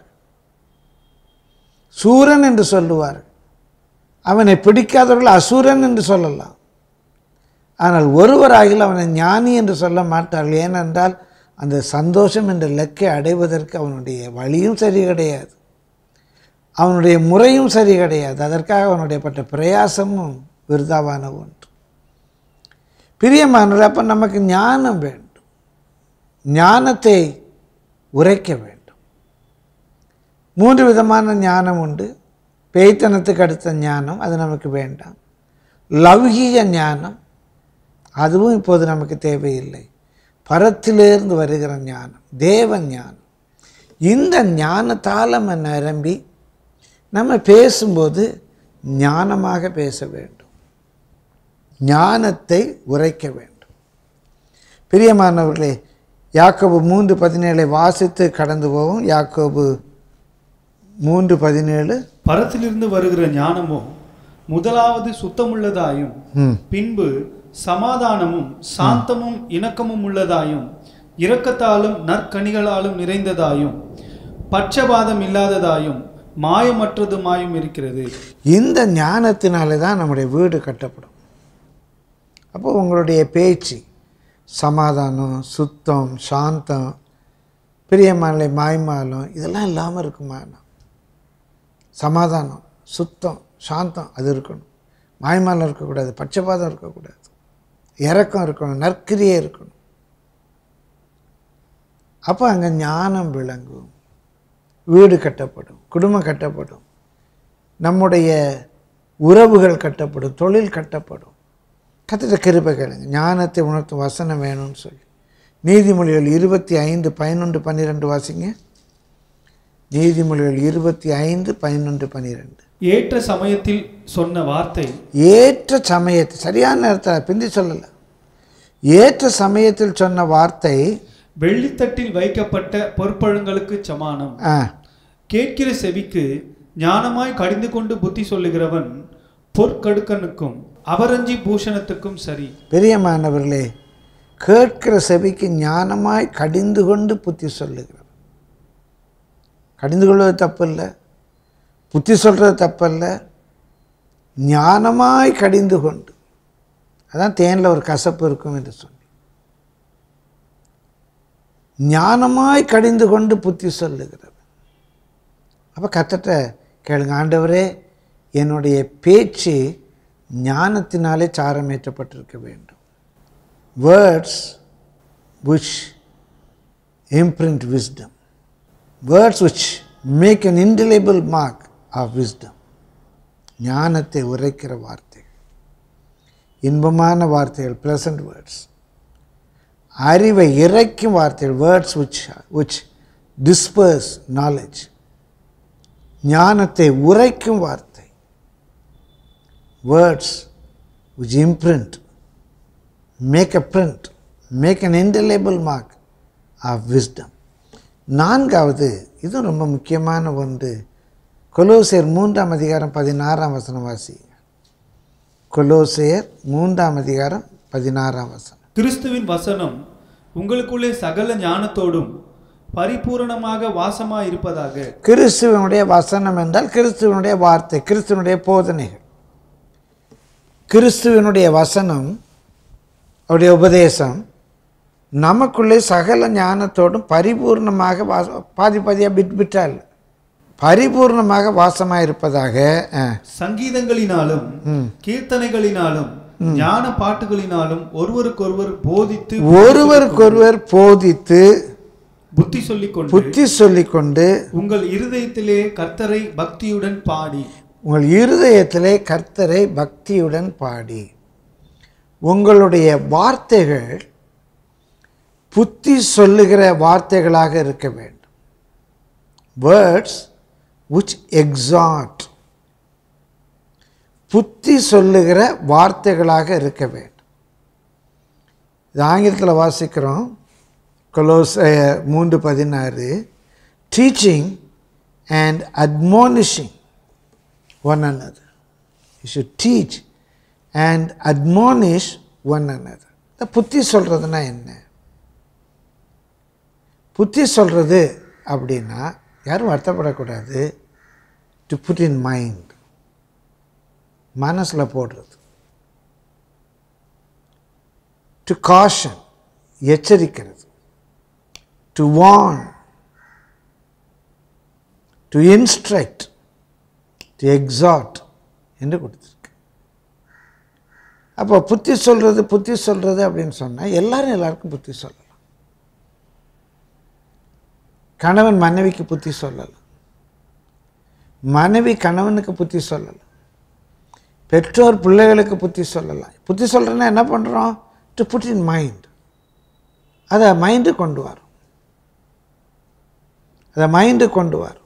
சூரன் என்று சொல்லுவார் அவனை பிடிக்காதவர்கள் அசூரன் என்று சொல்லலாம் ஆனால் ஒருவராகில் அவனை ஞானி என்று சொல்ல மாட்டார்கள் ஏனென்றால் அந்த சந்தோஷம் என்ற இலக்கை அடைவதற்கு அவனுடைய வழியும் சரி கிடையாது அவனுடைய முறையும் சரி கிடையாது அதற்காக அவனுடைய பட்ட பிரயாசமும் விருதாவான ஒன்று பிரியமானவர் அப்போ நமக்கு ஞானம் வேண்டும் ஞானத்தை உரைக்க வேண்டும் மூன்று விதமான ஞானம் உண்டு பேய்த்தனத்துக்கு அடுத்த ஞானம் அது நமக்கு வேண்டாம் லௌகீக ஞானம் அதுவும் இப்போது நமக்கு தேவையில்லை பரத்திலிருந்து வருகிற ஞானம் தேவ ஞானம் இந்த ஞானத்தால் நம்ம நிரம்பி நம்ம பேசும்போது ஞானமாக பேச வேண்டும் ஞானத்தை உரைக்க வேண்டும் பிரியமானவர்களே யாக்கோபு மூன்று பதினேழை வாசித்து கடந்து போவோம் யாக்கோபு மூன்று பதினேழு பரத்திலிருந்து வருகிற ஞானமோ முதலாவது சுத்தமுள்ளதாயும் ம். பின்பு சமாதானமும் சாந்தமும் இணக்கமும் உள்ளதாயும் இரக்கத்தாலும் நற்கனிகளாலும் நிறைந்ததாயும் பட்சபாதம் இல்லாததாயும் மாயமற்றதுமாயும் இருக்கிறது இந்த ஞானத்தினாலே தான் நம்முடைய வீடு கட்டப்படும் அப்போ உங்களுடைய பேச்சு சமாதானம் சுத்தம் சாந்தம் பிரியமாலை மாய்மாலம் இதெல்லாம் இல்லாமல் இருக்குமா சமாதானம் சுத்தம் சாந்தம் அது இருக்கணும் மாய்மாலம் இருக்கக்கூடாது பட்சபாதம் இருக்கக்கூடாது இறக்கம் இருக்கணும் நற்கிரியே இருக்கணும் அப்போ அங்கே ஞானம் விளங்கும் வீடு கட்டப்படும் குடும்பம் கட்டப்படும் நம்முடைய உறவுகள் கட்டப்படும் தொழில் கட்டப்படும் கத்திர கிருபை கேளுங்க ஞானத்தை உணர்த்தும் வசனம் வேணும்னு சொல்லி நீதிமொழிகள் இருபத்தி ஐந்து பதினொன்று பன்னிரெண்டு வாசிங்க நீதிமொழிகள் இருபத்தி ஐந்து பதினொன்று பன்னிரெண்டு ஏற்ற சமயத்தில் சொன்ன வார்த்தை ஏற்ற சமயத்தில் சரியான நேரத்தில் பிந்தி சொல்லலை ஏற்ற சமயத்தில் சொன்ன வார்த்தை வெள்ளித்தட்டில் வைக்கப்பட்ட பொற்பழங்களுக்கு சமானம் ஆ கேட்கிற செவிக்கு ஞானமாய் கடிந்து கொண்டு புத்தி சொல்லுகிறவன் பொற்கடுக்கனுக்கும் அவரஞ்சி பூஷணத்துக்கும் சரி பிரியமானவர்களே கேட்கிற செவிக்கு ஞானமாய் கடிந்து கொண்டு புத்தி சொல்லுகிறவன் கடிந்து கொள்வது தப்பில்ல புத்தி சொல்கிறது தப்பல்ல ஞானமாய் கடிந்து கொண்டு அதான் தேனில் ஒரு கசப்பு இருக்கும் என்று சொன்னேன் ஞானமாய் கடிந்து கொண்டு புத்தி சொல்லுகிறவன் அப்போ கத்தட்ட கேளுங்க ஆண்டவரே என்னுடைய பேச்சு ஞானத்தினாலே சாரமேற்றப்பட்டிருக்க வேண்டும் words which imprint wisdom words which make an indelible mark of wisdom ஞானத்தை உரைக்கிற வார்த்தைகள் இன்பமான வார்த்தைகள் pleasant words அறிவை இறைக்கும் வார்த்தைகள் words which which disperse knowledge ஞானத்தை உரைக்கும் வார்த்தை words which imprint make a print make an indelible mark of wisdom நான்காவது இதுவும் ரொம்ப முக்கியமான ஒன்று கொலோசியர் மூன்றாம் அதிகாரம் பதினாறாம் வசனம் வாசி கொலோசியர் மூன்றாம் அதிகாரம் பதினாறாம் வசனம் கிறிஸ்துவின் வசனம் உங்களுக்குள்ளே சகல ஞானத்தோடும் பரிபூரணமாக வாசமாய் இருப்பதாக கிறிஸ்துவனுடைய வசனம் என்றால் கிறிஸ்துவனுடைய வார்த்தை கிறிஸ்துவனுடைய போதனைகள் கிறிஸ்துவனுடைய வசனம் அவருடைய உபதேசம் நமக்குள்ளே சகல ஞானத்தோடும் பரிபூர்ணமாக வாச பாதி பாதியாக பிட் பிட்டால் பரிபூர்ணமாக வாசமாக இருப்பதாக ஆ, சங்கீதங்களினாலும் கீர்த்தனைகளினாலும் ஞான பாட்டுகளினாலும் ஒருவருக்கொருவர் போதித்து ஒருவருக்கொருவர் போதித்து புத்தி சொல்லிக் கொண்டு புத்தி சொல்லிக்கொண்டு உங்கள் இருதயத்திலே கர்த்தரை பக்தியுடன் பாடி உங்கள் இருதயத்திலே கர்த்தரை பக்தியுடன் பாடி உங்களுடைய வார்த்தைகள் புத்தி சொல்லுகிற வார்த்தைகளாக இருக்க வேண்டும் வேர்ட்ஸ் which exhort புத்தி சொல்லுகிற வார்த்தைகளாக இருக்க வேண்டும் இது ஆங்கிலத்தில் வாசிக்கிறோம் கொலோஸ் மூன்று பதினாறு teaching and admonishing one another you should teach and admonish one another இந்த புத்தி சொல்கிறதுனா என்ன புத்தி சொல்கிறது அப்படின்னா யாரும் வருத்தப்படக்கூடாது டு புட் இன் மைண்ட் மனசில் போடுறது டு காஷன் எச்சரிக்கிறது to warn to instruct to exhort என்று கொடுத்துருக்கு அப்போ புத்தி சொல்கிறது புத்தி சொல்கிறது அப்படின்னு சொன்னால் எல்லாரும் எல்லாருக்கும் புத்தி சொல்லலாம் கணவன் மனைவிக்கு புத்தி சொல்லலாம் மனைவி கணவனுக்கு புத்தி சொல்லலாம் பெற்றோர் பிள்ளைகளுக்கு புத்தி சொல்லலாம் புத்தி சொல்கிறேன்னா என்ன பண்ணுறோம் டு புட் இன் மைண்ட் அதை மைண்டு கொண்டு வரும் அதை மைண்டு கொண்டு வரும்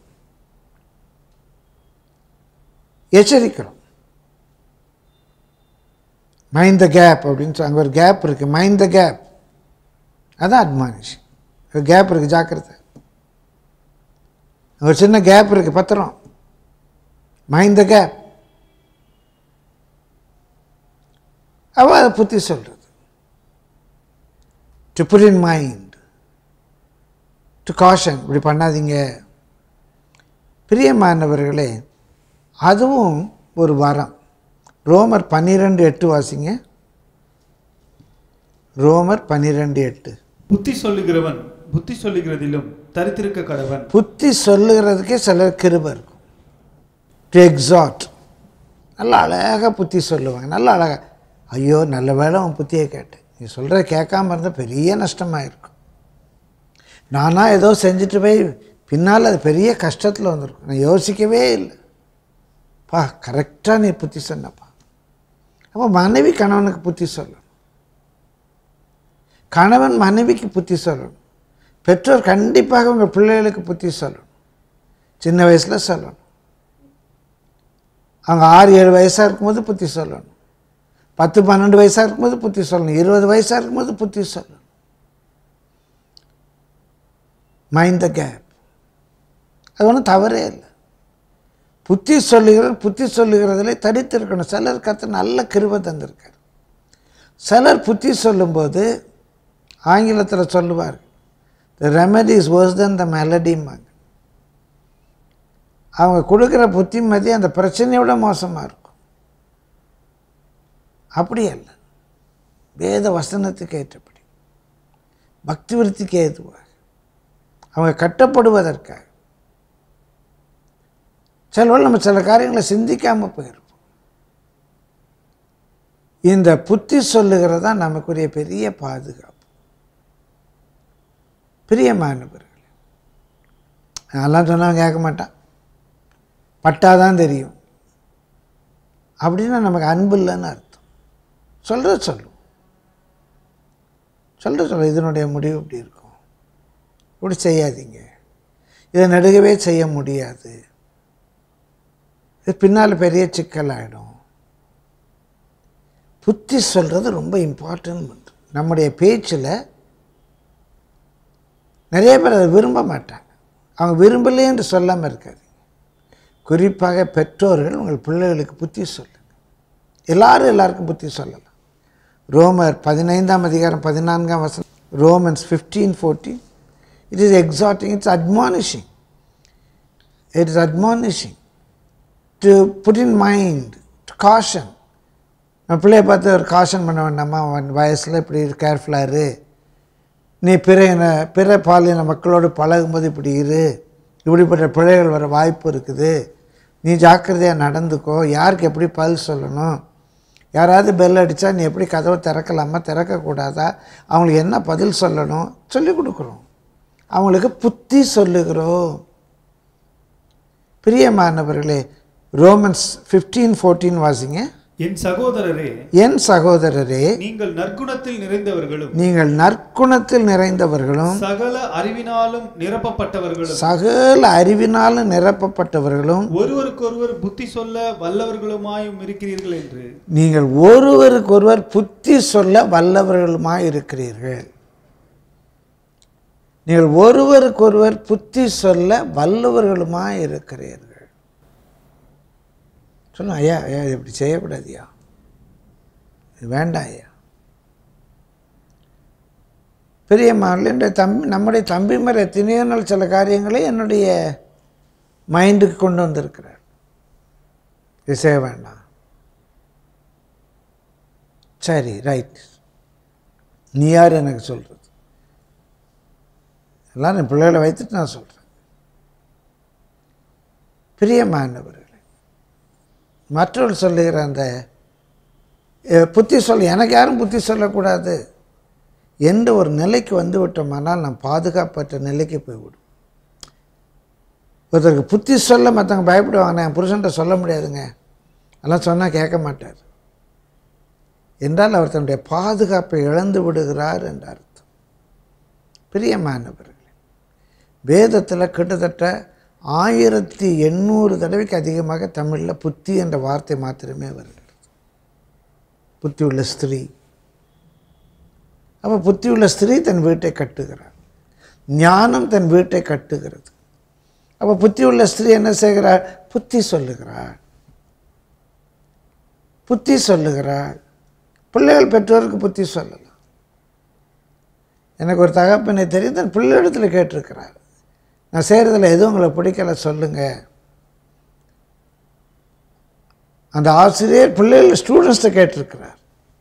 எச்சரிக்கிறோம் மைண்ட் த கேப் அப்படின்னு சொல்லி அங்கே ஒரு கேப் இருக்குது மைண்ட் த கேப் அதான் அட்மானிஷ் ஒரு கேப் இருக்குது ஜாக்கிரதை அங்க ஒரு சின்ன கேப் இருக்குது பத்திரம் மைண்ட் த கேப் அவள் அதை புத்தி சொல்கிறது to put in mind to caution இப்படி பண்ணாதீங்க பிரியமானவர்களே அதுவும் ஒரு வரம் ரோமர் பன்னிரெண்டு எட்டு வாசிங்க ரோமர் பன்னிரெண்டு எட்டு புத்தி சொல்லுகிறவன் புத்தி சொல்லுகிறதிலும் தரித்திருக்க கடவன் புத்தி சொல்லுகிறதுக்கே சில கிருபை இருக்கும் டு எக்ஸாட் நல்லா அழகாக புத்தி சொல்லுவாங்க நல்லா அழகாக ஐயோ நல்ல வேளை உன் புத்தியை கேட்டேன் நீ சொல்கிற கேட்காம இருந்தால் பெரிய நஷ்டமாக இருக்கும் நானாக ஏதோ செஞ்சுட்டு போய் பின்னால் அது பெரிய கஷ்டத்தில் வந்திருக்கும் நான் யோசிக்கவே இல்லை பா கரெக்டாக நீ புத்தி சொன்னப்பா அப்போ மனைவி கணவனுக்கு புத்தி சொல்லணும் கணவன் மனைவிக்கு புத்தி சொல்லணும் பெற்றோர் கண்டிப்பாக உங்கள் பிள்ளைகளுக்கு புத்தி சொல்லணும் சின்ன வயசில் சொல்லணும் அவங்க ஆறு ஏழு வயசாக இருக்கும்போது புத்தி சொல்லணும் பத்து பன்னெண்டு வயசாக இருக்கும்போது புத்தி சொல்லணும் இருபது வயசாக இருக்கும்போது புத்தி சொல்லணும் மைண்ட் த கேப் அது ஒன்றும் தவறே இல்லை புத்தி சொல்லுகிற புத்தி சொல்லுகிறதுல தடித்து இருக்கணும் சிலர் கற்று நல்ல கிருபை தந்திருக்கார் சிலர் புத்தி சொல்லும்போது ஆங்கிலத்தில் சொல்லுவார் the remedy is worse than the மெலடிம்பாங்க அவங்க கொடுக்குற புத்திமதி அந்த பிரச்சனையை விட மோசமாக இருக்கும் அப்படி அல்ல வேத வசனத்துக்கு ஏற்றபடி பக்தி விருத்திக்கு ஏதுவாக அவங்க கட்டப்படுவதற்காக சில வேளை நம்ம சில காரியங்களை சிந்திக்காமல் போயிருப்போம் இந்த புத்தி சொல்லுகிறது தான் நமக்குரிய பெரிய பாதுகாப்பு பிரியமானவர்களே அதெல்லாம் சொன்னவன் கேட்க மாட்டான் பட்டாதான் தெரியும் அப்படின்னா நமக்கு அன்பு இல்லைன்னு அர்த்தம் சொல்கிறது சொல்லும் சொல்கிறது சொல்ல இதனுடைய முடிவு இப்படி இருக்கும் இப்படி செய்யாதீங்க இதை நடுகவே செய்ய முடியாது இது பின்னால் பெரிய சிக்கலாயிடும் புத்தி சொல்கிறது ரொம்ப இம்பார்ட்டன்ட் நம்முடைய பேச்சில் நிறைய பேர் அதை விரும்ப மாட்டாங்க அவங்க விரும்பலை என்று சொல்லாமல் இருக்காது குறிப்பாக பெற்றோர்கள் உங்கள் பிள்ளைகளுக்கு புத்தி சொல்லுங்கள் எல்லாரும் எல்லாருக்கும் புத்தி சொல்லலாம் ரோமர் பதினைந்தாம் அதிகாரம் பதினான்காம் வசனம் Romans fifteen fourteen it is exhorting it's admonishing it is admonishing to put in mind to caution நம்ம பிள்ளைய பார்த்து ஒரு காஷன் பண்ண வேண்டாமா அவன் வயசில் இப்படி கேர்ஃபுல்லாக இரு நீ பிற இன பிற பாலின மக்களோடு பழகும்போது இப்படி இரு இப்படிப்பட்ட பிழைகள் வர வாய்ப்பு இருக்குது நீ ஜாக்கிரதையாக நடந்துக்கோ யாருக்கு எப்படி பதில் சொல்லணும் யாராவது பெல் அடித்தா நீ எப்படி கதவை திறக்கலாமா திறக்கக்கூடாதா அவங்களுக்கு என்ன பதில் சொல்லணும் சொல்லி கொடுக்குறோம் அவங்களுக்கு புத்தி சொல்லுகிறோம் பிரியமானவர்களே ரோமன்ஸ் ஃபிஃப்டீன் ஃபோர்டீன் வாசிங்க என் சகோதரரே என் சகோதரரே நீங்கள் நற்குணத்தில் நிறைந்தவர்களும் நீங்கள் நற்குணத்தில் நிறைந்தவர்களும் சகல அறிவினாலும் நிரப்பப்பட்டவர்களும் சகல அறிவினாலும் நிரப்பப்பட்டவர்களும் ஒருவருக்கொருவர் புத்தி சொல்ல வல்லவர்களுமாயும் இருக்கிறீர்கள் என்று நீங்கள் ஒருவருக்கொருவர் புத்தி சொல்ல வல்லவர்களுமாய் இருக்கிறீர்கள் நீங்கள் ஒருவருக்கொருவர் புத்தி சொல்ல வல்லவர்களுமாய் இருக்கிறீர்கள் சொல்லுங்க ஐயா ஐயா இது இப்படி செய்யக்கூடாதுயா இது வேண்டாம் ஐயா பெரிய என்னுடைய தம்பி நம்முடைய தம்பி மாதிரி எத்தனையோ நாள் சில காரியங்களை என்னுடைய மைண்டுக்கு கொண்டு வந்திருக்கிறார் இது செய்ய வேண்டாம் சரி ரைட் நீ யார் எனக்கு சொல்கிறது எல்லாம் என் பிள்ளைகளை வைத்துட்டு நான் சொல்கிறேன் பிரியமானவர்களே மற்றவர்கள் சொல்லுகிற அந்த அஹ், புத்தி சொல்ல எனக்கு யாரும் புத்தி சொல்லக்கூடாது என்ற ஒரு நிலைக்கு வந்து விட்டோமானால் நாம் பாதுகாப்பற்ற நிலைக்கு போய்விடும் ஒருத்தருக்கு புத்தி சொல்ல மற்றவங்க பயப்படுவாங்க நான் என் புருஷன்ட்ட சொல்ல முடியாதுங்க அதெல்லாம் சொன்னால் கேட்க மாட்டார் என்றால் அவர் தன்னுடைய பாதுகாப்பை இழந்து விடுகிறார் என்ற அர்த்தம் பிரியமானவர்களே வேதத்தில் கிட்டத்தட்ட ஆயிரத்தி எண்ணூறு தடவைக்கு அதிகமாக தமிழில் புத்தி என்ற வார்த்தை மாத்திரமே வருகிறது புத்தி உள்ள ஸ்திரீ அப்போ புத்தி உள்ள ஸ்திரீ தன் வீட்டை கட்டுகிறார் ஞானம் தன் வீட்டை கட்டுகிறது அப்போ புத்தி உள்ள ஸ்திரீ என்ன செய்கிறார் புத்தி சொல்லுகிறார் புத்தி சொல்லுகிறார் பிள்ளைகள் பெற்றோருக்கு புத்தி சொல்லலாம் எனக்கு ஒரு தகப்பனை தெரியும் தன் பிள்ளையிடத்தில் கேட்டிருக்கிறார் நான் செய்கிறதுல எதுவும் உங்களை பிடிக்கல சொல்லுங்கள் அந்த ஆசிரியர் பிள்ளைகள் ஸ்டூடெண்ட்ஸ்கிட்ட கேட்டிருக்கிறார்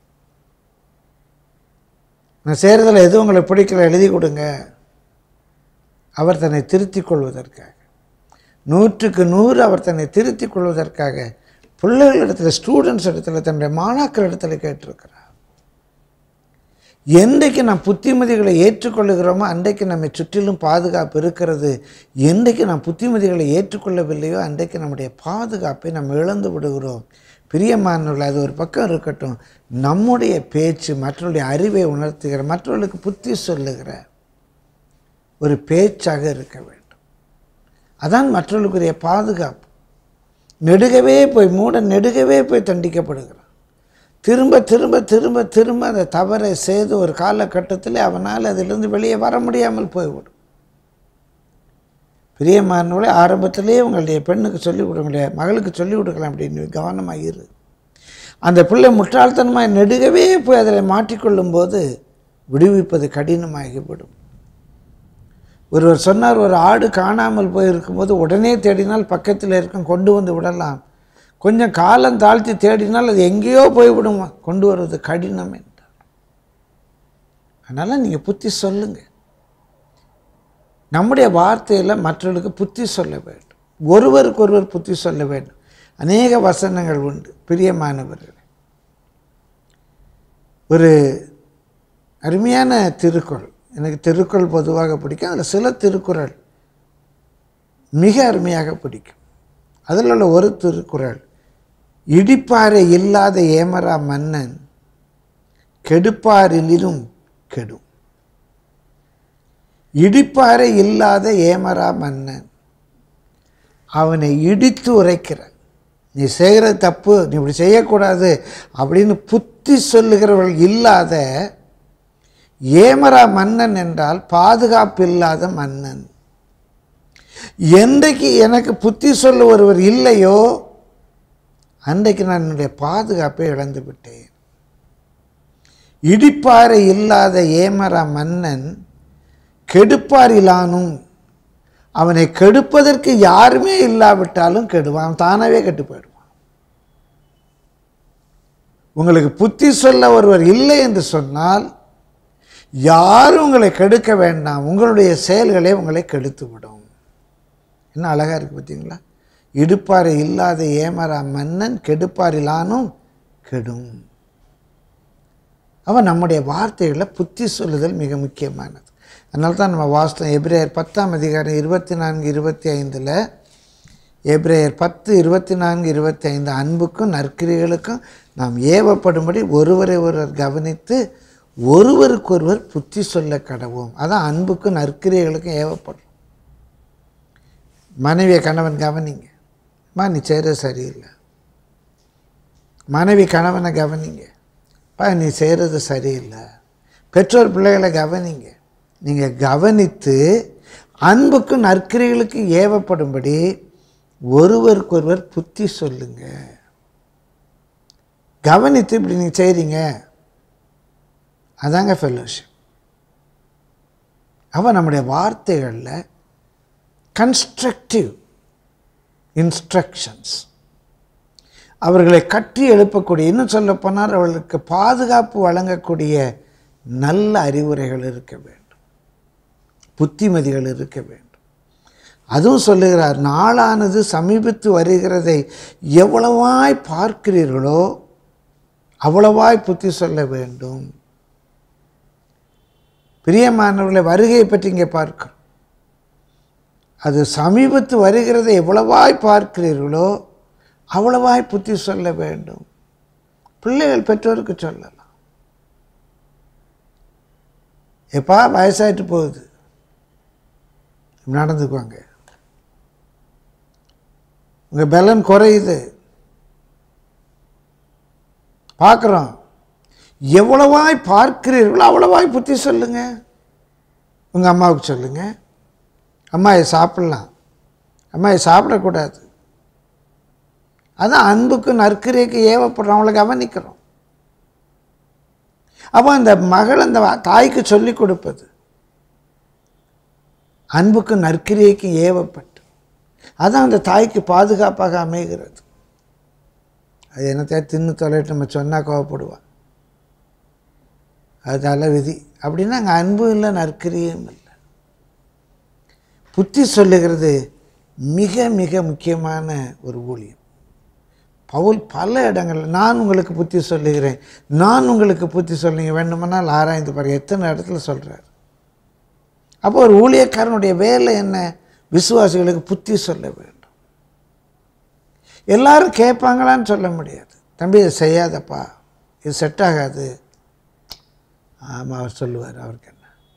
நான் செய்கிறதுல எதுவும் உங்களை பிடிக்கல எழுதி கொடுங்க அவர் தன்னை திருத்திக் கொள்வதற்காக நூற்றுக்கு நூறு அவர் தன்னை திருத்திக் கொள்வதற்காக பிள்ளைகளிடத்தில் ஸ்டூடெண்ட்ஸ் இடத்துல தன்னுடைய மாணாக்கர் இடத்துல கேட்டிருக்கிறார் என்றைக்கு நாம் புத்திமதிகளை ஏற்றுக்கொள்ளுகிறோமோ அன்றைக்கு நம்மை சுற்றிலும் பாதுகாப்பு இருக்கிறது என்றைக்கு நாம் புத்திமதிகளை ஏற்றுக்கொள்ளவில்லையோ அன்றைக்கு நம்முடைய பாதுகாப்பை நாம் இழந்து விடுகிறோம் பிரியமானவர்கள் அது ஒரு பக்கம் இருக்கட்டும் நம்முடைய பேச்சு மற்றவருடைய அறிவை உணர்த்துகிற மற்றவர்களுக்கு புத்தி சொல்லுகிற ஒரு பேச்சாக இருக்க வேண்டும் அதான் மற்றவர்களுக்குரிய பாதுகாப்பு நெடுகவே போய் மூட நெடுகவே போய் தண்டிக்கப்படுகிறான் திரும்ப திரும்ப திரும்ப திரும்ப அந்த தவறை செய்து ஒரு காலகட்டத்தில் அவனால் அதிலிருந்து வெளியே வர முடியாமல் போய்விடும் பிரியமானவளை ஆரம்பத்திலேயே உங்களுடைய பெண்ணுக்கு சொல்லிக் கொடுங்களுடைய மகளுக்கு சொல்லிக் கொடுக்கலாம் அப்படின்னு கவனமாக இரு அந்த பிள்ளை முட்டாள்தனமாக நெடுகவே போய் அதில் மாட்டிக்கொள்ளும் போது விடுவிப்பது கடினமாகிவிடும் ஒருவர் சொன்னார் ஒரு ஆடு காணாமல் போயிருக்கும்போது உடனே தேடினால் பக்கத்தில் இருக்கும் கொண்டு வந்து விடலாம் கொஞ்சம் காலம் தாழ்த்தி தேடினால் அது எங்கேயோ போய்விடும் கொண்டு வருவது கடினம் என்றார் அதனால் நீங்கள் புத்தி சொல்லுங்கள் நம்முடைய வார்த்தையில் மற்றவர்களுக்கு புத்தி சொல்ல வேண்டும் ஒருவருக்கு ஒருவர் புத்தி சொல்ல வேண்டும் அநேக வசனங்கள் உண்டு பிரியமானவர்கள் ஒரு அருமையான திருக்குறள் எனக்கு திருக்குறள் பொதுவாக பிடிக்கும் அதில் சில திருக்குறள் மிக அருமையாக பிடிக்கும் அதில் உள்ள ஒரு திருக்குறள் இடிப்பாறை இல்லாத ஏமரா மன்னன் கெடுப்பாரிலும் கெடும் இடிப்பாறை இல்லாத ஏமரா மன்னன் அவனை இடித்து உரைக்கிற நீ செய்கிற தப்பு நீ இப்படி செய்யக்கூடாது அப்படின்னு புத்தி சொல்லுகிறவர்கள் இல்லாத ஏமரா மன்னன் என்றால் பாதுகாப்பு இல்லாத மன்னன் என்றைக்கு எனக்கு புத்தி சொல்ல ஒருவர் இல்லையோ அன்றைக்கு நான் என்னுடைய பாதுகாப்பை இழந்து விட்டேன் இடிப்பாறை இல்லாத ஏமரா மன்னன் கெடுப்பாரிலானும் அவனை கெடுப்பதற்கு யாருமே இல்லாவிட்டாலும் கெடுவான் அவன் தானாகவே கெட்டு போயிடுவான் உங்களுக்கு புத்தி சொல்ல ஒருவர் இல்லை என்று சொன்னால் யாரும் உங்களை கெடுக்க வேண்டாம் உங்களுடைய செயல்களே உங்களை கெடுத்து விடும் என்ன அழகாக இருக்குது பார்த்தீங்களா இடுப்பாறை இல்லாத ஏமரா மன்னன் கெடுப்பாரிலானும் கெடும் அவன் நம்முடைய வார்த்தைகளில் புத்தி சொல்லுதல் மிக முக்கியமானது அதனால தான் நம்ம வாஸ்தவம் எப்ரேயர் பத்தாம் அதிகாரம் இருபத்தி நான்கு இருபத்தி ஐந்தில் எப்ரேயர் பத்து இருபத்தி நான்கு இருபத்தி ஐந்து அன்புக்கும் நற்கிரிகளுக்கும் நாம் ஏவப்படும்படி ஒருவரை ஒருவர் கவனித்து ஒருவருக்கொருவர் புத்தி சொல்ல கடவோம் அதான் அன்புக்கும் நற்கிரிகளுக்கும் ஏவப்படும் மனைவியை கணவன் கவனிங்க மா நீ செய்கிறது சரியில்லை மனைவி கணவனை கவனிங்க பா நீ செய்கிறது சரியில்லை பெற்றோர் பிள்ளைகளை கவனிங்க நீங்கள் கவனித்து அன்புக்கும் நற்கிரிகளுக்கும் ஏவப்படும்படி ஒருவருக்கொருவர் புத்தி சொல்லுங்க கவனித்து இப்படி நீங்கள் செய்கிறீங்க அதாங்க ஃபெல்லோஷிப் அவன் நம்முடைய வார்த்தைகளில் கன்ஸ்ட்ரக்டிவ் இன்ஸ்ட்ரக்ஷன்ஸ் அவர்களை கட்டி எழுப்பக்கூடிய இன்னும் சொல்லப்போனால் அவர்களுக்கு பாதுகாப்பு வழங்கக்கூடிய நல்ல அறிவுரைகள் இருக்க வேண்டும் புத்திமதிகள் இருக்க வேண்டும் அதுவும் சொல்லுகிறார் நாளானது சமீபித்து வருகிறதை எவ்வளவாய் பார்க்கிறீர்களோ அவ்வளவாய் புத்தி சொல்ல வேண்டும் பிரியமானவர்களை வருகையை பற்றி இங்கே பார்க்கிறோம் அது சமீபத்து வருகிறதை எவ்வளவாய் பார்க்கிறீர்களோ அவ்வளவாய் புத்தி சொல்ல வேண்டும் பிள்ளைகள் பெற்றோருக்கு சொல்லலாம் எப்பா வயசாயிட்டு போகுது நடந்துக்குவாங்க உங்கள் பலன் குறையுது பார்க்குறோம் எவ்வளவாய் பார்க்கிறீர்களோ அவ்வளவாய் புத்தி சொல்லுங்க உங்கள் அம்மாவுக்கு சொல்லுங்க அம்மா இதை சாப்பிட்லாம் அம்மா இதை சாப்பிடக்கூடாது அதான் அன்புக்கு நற்கரைக்கு ஏவப்படுறோம் அவங்கள கவனிக்கிறோம் அப்போ அந்த மகள் அந்த தாய்க்கு சொல்லி கொடுப்பது அன்புக்கு நற்கிரியைக்கு ஏவப்பட்டு அதான் அந்த தாய்க்கு பாதுகாப்பாக அமைகிறது அது என்னத்தையா தின்னு தொலைட்டு நம்ம சொன்னால் கோவப்படுவான் அது தலை விதி அப்படின்னா அங்கே அன்பும் இல்லை நற்கிரியும் இல்லை புத்தி சொல்லுகிறது மிக மிக முக்கியமான ஒரு ஊழியம் பவுல் பல இடங்களில் நான் உங்களுக்கு புத்தி சொல்லுகிறேன் நான் உங்களுக்கு புத்தி சொல்லுங்க வேண்டுமானால் ஆராய்ந்து பாருங்க எத்தனை இடத்துல சொல்கிறார் அப்போ ஒரு ஊழியக்காரனுடைய வேலை என்ன விசுவாசிகளுக்கு புத்தி சொல்ல வேண்டும் எல்லாரும் கேட்பாங்களான்னு சொல்ல முடியாது தம்பி இதை செய்யாதப்பா இது செட் ஆகாது ஆமாம் அவர் சொல்லுவார் அவருக்கு என்ன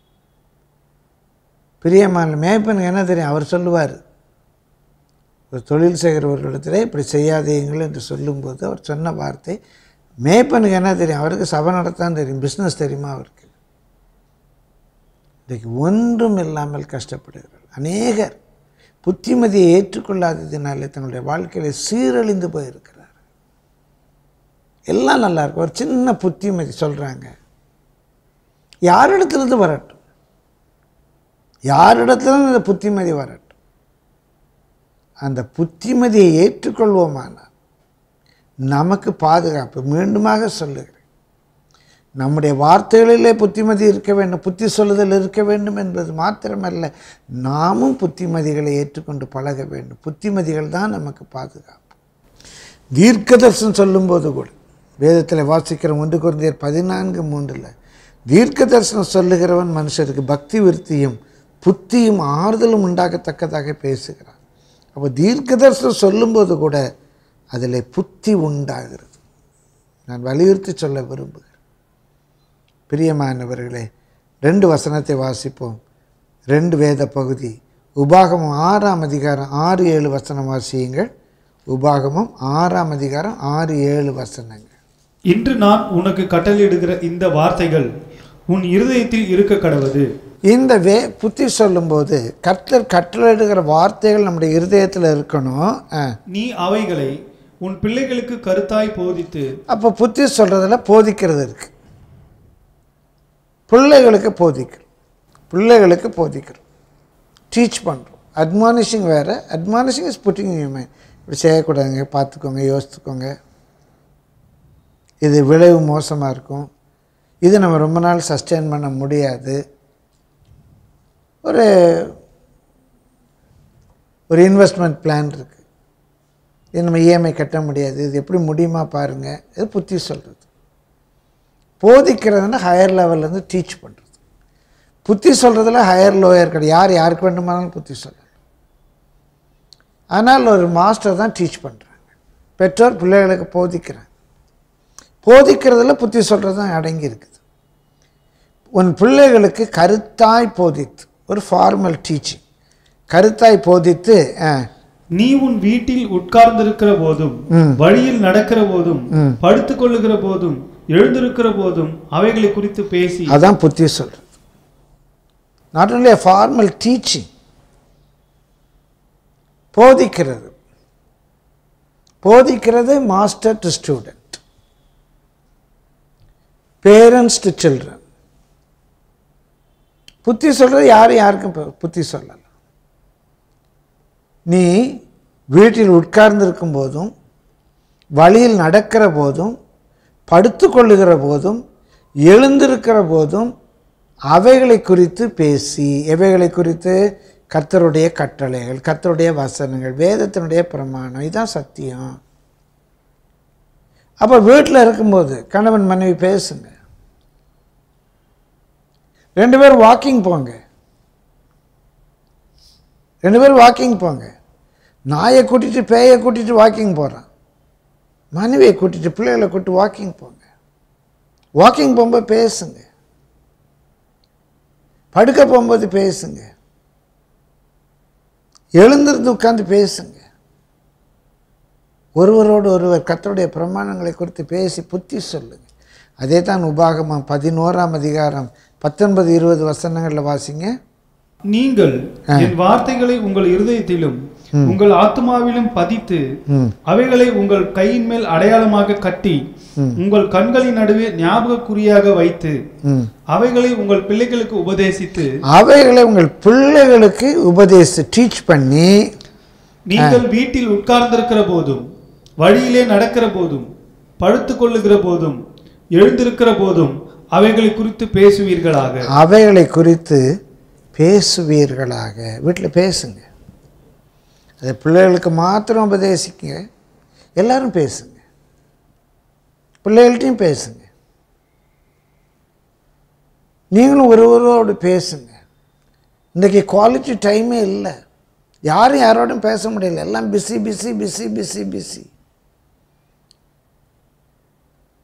பிரியமான மேய்ப்பனுக்கு என்ன தெரியும் அவர் சொல்லுவார் ஒரு தொழில் செய்கிறவர்களிடத்தில் இப்படி செய்யாதீங்கள் என்று சொல்லும்போது அவர் சொன்ன வார்த்தை மேய்ப்பனுக்கு என்ன தெரியும் அவருக்கு சபை நடத்தான் தெரியும் பிஸ்னஸ் தெரியுமா அவருக்கு இன்றைக்கு ஒன்றும் இல்லாமல் கஷ்டப்படுகிறார் அநேகர் புத்திமதியை ஏற்றுக்கொள்ளாததினாலே தங்களுடைய வாழ்க்கையில் சீரழிந்து போயிருக்கிறார் எல்லாம் நல்லா இருக்கும் ஒரு சின்ன புத்திமதி சொல்கிறாங்க யாரிடத்துலேருந்து வரட்டும் யாரிடத்துலேருந்து இந்த புத்திமதி வரட்டும் அந்த புத்திமதியை ஏற்றுக்கொள்வோமானால் நமக்கு பாதுகாப்பு மீண்டுமாக சொல்லுகிறேன் நம்முடைய வார்த்தைகளிலே புத்திமதி இருக்க வேண்டும் புத்தி சொல்லுதல் இருக்க வேண்டும் என்பது மாத்திரமல்ல நாமும் புத்திமதிகளை ஏற்றுக்கொண்டு பழக வேண்டும் புத்திமதிகள் தான் நமக்கு பாதுகாப்பு தீர்க்கதர்சனம் சொல்லும்போது கூட வேதத்தில் வாசிக்கிற ஒன்று குருந்தியர் பதினான்கு மூன்றில் தீர்க்க தரிசனம் சொல்லுகிறவன் மனுஷருக்கு பக்தி விருத்தியும் புத்தியும் ஆறுதலும் உண்டாகத்தக்கதாக பேசுகிறான் அப்போ தீர்க்க தரிசனம் சொல்லும்போது கூட அதில் புத்தி உண்டாகிறது நான் வலியுறுத்தி சொல்ல விரும்புகிறேன் பிரியமானவர்களே ரெண்டு வசனத்தை வாசிப்போம் ரெண்டு வேத பகுதி உபாகமம் ஆறாம் அதிகாரம் ஆறு ஏழு வசனம் வாசியுங்கள் உபாகமம் ஆறாம் அதிகாரம் ஆறு ஏழு வசனங்கள் இன்று நான் உனக்கு கட்டளையிடுகிற இந்த வார்த்தைகள் உன் இருதயத்தில் இருக்க கடவது இந்த வே புத்தி சொல்லும்போது கர்த்தர் கட்டளையிடுகிற வார்த்தைகள் நம்முடைய இருதயத்தில் இருக்கணும் ஆ. நீ அவைகளை உன் பிள்ளைகளுக்கு கருத்தாய் போதித்து அப்போ புத்தி சொல்கிறதுல போதிக்கிறது இருக்கு பிள்ளைகளுக்கு போதிக்கிறோம் பிள்ளைகளுக்கு போதிக்கிறோம் டீச் பண்ணுறோம் அட்மானிஷிங் வேறு அட்மானிஷிங் இஸ் புட்டிங் யூமே இப்படி செய்யக்கூடாதுங்க பார்த்துக்கோங்க யோசித்துக்கோங்க இது விளைவு மோசமாக இருக்கும் இது நம்ம ரொம்ப நாள் சஸ்டெயின் பண்ண முடியாது ஒரு ஒரு இன்வெஸ்ட்மெண்ட் பிளான் இருக்குது இது நம்ம இஎம்ஐ கட்ட முடியாது இது எப்படி முடியுமா பாருங்கள் இது புத்தி சொல்கிறது போதிக்கிறதுனா ஹையர் லெவல்லேருந்து டீச் பண்ணுறது புத்தி சொல்கிறதுல ஹையர் லோயர் கிடையாது யார் யாருக்கு வேண்டுமானாலும் புத்தி சொல்லலாம் ஆனால் ஒரு மாஸ்டர் தான் டீச் பண்ணுறாங்க பெற்றோர் பிள்ளைகளுக்கு போதிக்கிறாங்க போதிக்கிறதுல புத்தி சொல்கிறது தான் அடங்கி இருக்குது உன் பிள்ளைகளுக்கு கருத்தாய் போதித்து ஒரு ஃபார்மல் டீச்சிங் கருத்தாய் போதித்து ஆ, நீ உன் வீட்டில் உட்கார்ந்திருக்கிற போதும் ம். வழியில் நடக்கிற போதும் ம். படுத்துக் கொள்ளுகிற போதும் எழுந்திருக்கிற போதும் அவைகளை குறித்து பேசி அதான் புத்தி சொல்கிறது not only a formal teaching போதிக்கிறது போதிக்கிறது master to student parents to children புத்தி சொல்கிறது யாரும் யாருக்கும் பு- புத்தி சொல்லலாம் நீ வீட்டில் உட்கார்ந்திருக்கும் போதும் வழியில் நடக்கிற போதும் படுத்து கொள்ளுகிற போதும் எழுந்திருக்கிற போதும் அவைகளை குறித்து பேசி எவைகளை குறித்து கர்த்தருடைய கட்டளைகள் கர்த்தருடைய வசனங்கள் வேதத்தினுடைய பிரமாணம் இதுதான் சத்தியம் அப்போ வீட்டில் இருக்கும்போது கணவன் மனைவி பேசுங்க ரெண்டு பேரும் வாக்கிங் போங்க ரெண்டு பேரும் வாக்கிங் போங்க நாயை கூட்டிட்டு பேயை கூட்டிட்டு வாக்கிங் போகிறான் மனைவியை கூட்டிட்டு பிள்ளைகளை கூட்டிட்டு வாக்கிங் போங்க வாக்கிங் போகும்போது பேசுங்க படுக்க போகும்போது பேசுங்க எழுந்திருந்து உட்கார்ந்து பேசுங்க ஒருவரோடு ஒருவர் கர்த்தருடைய பிரமாணங்களை குறித்து பேசி புத்தி சொல்லுங்க அதே தான் உபாகமம் பதினோராம் அதிகாரம் பத்தொன்பது இருபது வசனங்களில் வாசிங்க நீங்கள் ஆ. என் வார்த்தைகளை உங்கள் இருதயத்திலும் ம். உங்கள் ஆத்மாவிலும் பதித்து ம். அவைகளை உங்கள் கையின் மேல் அடையாளமாக கட்டி ம். உங்கள் கண்களின் நடுவே ஞாபகக்குறியாக வைத்து ம். அவைகளை உங்கள் பிள்ளைகளுக்கு உபதேசித்து அவைகளை உங்கள் பிள்ளைகளுக்கு உபதேசி டீச் பண்ணி நீங்கள் வீட்டில் உட்கார்ந்திருக்கிற போதும் வழியிலே நடக்கிற போதும் படுத்துக் கொள்ளுகிற போதும் எழுந்திருக்கிற போதும் அவைகளை குறித்து பேசுவீர்களாக அவைகளை குறித்து பேசுவீர்களாக வீட்டில் பேசுங்க அது பிள்ளைகளுக்கு மாத்திரம் உபதேசிக்குங்க எல்லாரும் பேசுங்க பிள்ளைகள்ட்டையும் பேசுங்க நீங்களும் ஒருவரோடு பேசுங்க இன்றைக்கி குவாலிட்டி டைமே இல்லை யாரும் யாரோடும் பேச முடியல எல்லாம் busy busy busy busy busy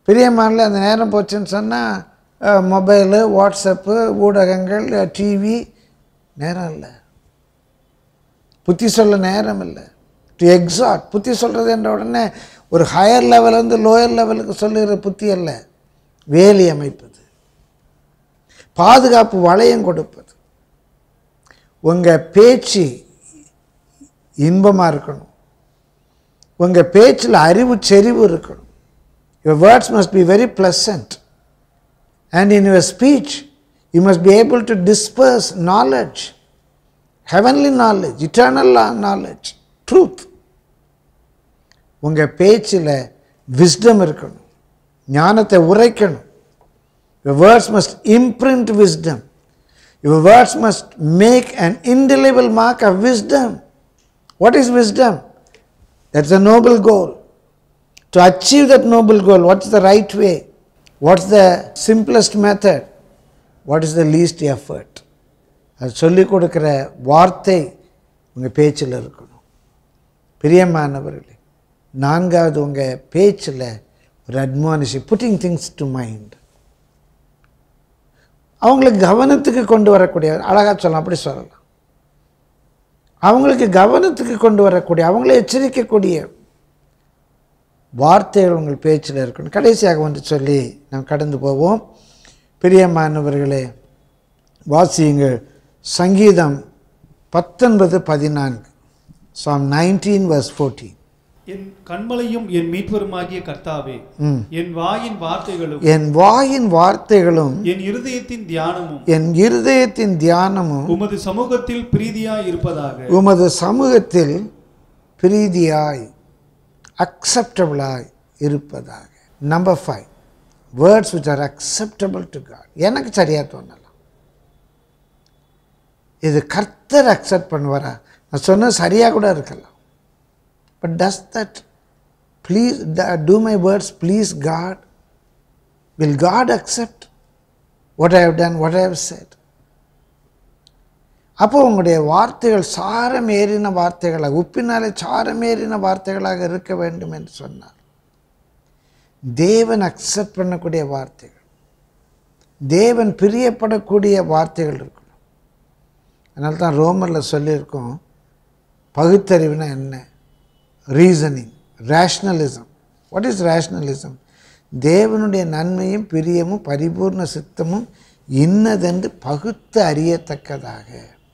பிரியமானில் அந்த நேரம் போச்சுன்னு சொன்னால் மொபைலு வாட்ஸ்அப்பு ஊடகங்கள் டிவி நேரம் இல்லை புத்தி சொல்ல நேரம் இல்லை டு எக்ஸாட் புத்தி சொல்கிறது என்ற உடனே ஒரு ஹையர் லெவலேருந்து லோயர் லெவலுக்கு சொல்லுகிற புத்தி அல்ல வேலி அமைப்பது பாதுகாப்பு வளையம் கொடுப்பது உங்கள் பேச்சு இன்பமாக இருக்கணும் உங்கள் பேச்சில் அறிவு செறிவு இருக்கணும் your words must be very pleasant and in your speech you must be able to disperse knowledge heavenly knowledge eternal knowledge truth உங்கள் பேச்சில் விஸ்டம் இருக்கணும் ஞானத்தை உரைக்கணும் your words must imprint wisdom your words must make an indelible mark of wisdom what is wisdom that's a noble goal to achieve that noble goal what's the right way what's the simplest method what is the least effort அது சொல்லிக் கொடுக்குற வார்த்தை உங்கள் பேச்சில் இருக்கணும் பிரியமானவர்களே நான்காவது உங்கள் பேச்சில் ஒரு admonish putting things to mind அவங்களுக்கு கவனத்துக்கு கொண்டு வரக்கூடிய அழகாக சொல்லலாம் அப்படி சொல்லலாம் அவங்களுக்கு கவனத்துக்கு கொண்டு வரக்கூடிய அவங்கள எச்சரிக்கக்கூடிய வார்த்தைகள் உங்கள் பேச்சில் இருக்கணும் கடைசியாக வந்து சொல்லி நாம் கடந்து போவோம் பிரியமானவர்களே வாசியுங்கள் சங்கீதம் பத்தொன்பது பதினான்கு சாம் நைன்டீன் வர்ஸ் ஃபோர்டீன் என் கண்மலையும் என் மீட்பருமாகிய கர்த்தாவே ம். என் வாயின் வார்த்தைகளும் என் வாயின் வார்த்தைகளும் என் இருதயத்தின் தியானமும் என் இருதயத்தின் தியானமும் உமது சமூகத்தில் பிரீதியாய் இருப்பதாக உமது சமூகத்தில் பிரீதியாய் அக்செப்டபிளாய் இருப்பதாக number five words which are acceptable to God எனக்கு சரியாக தோணலாம் இது கர்த்தர் அக்செப்ட் பண்ணுவாரா நான் சொன்ன சரியாக கூட இருக்கலாம் but does that please to my words please God will God accept what I have done what I have said அப்போ உங்களுடைய வார்த்தைகள் சாரம் ஏறின வார்த்தைகளாக உப்பினாலே சாரம் ஏறின வார்த்தைகளாக இருக்க வேண்டும் என்று சொன்னார் தேவன் அக்செப்ட் பண்ணக்கூடிய வார்த்தைகள் தேவன் பிரியப்படக்கூடிய வார்த்தைகள் இருக்கணும் அதனால தான் ரோமரில் சொல்லியிருக்கோம் பகுத்தறிவுனா என்ன reasoning rationalism what is rationalism தேவனுடைய நன்மையும் பிரியமும் பரிபூர்ண சித்தமும் இன்னதென்று பகுத்து அறியத்தக்கதாக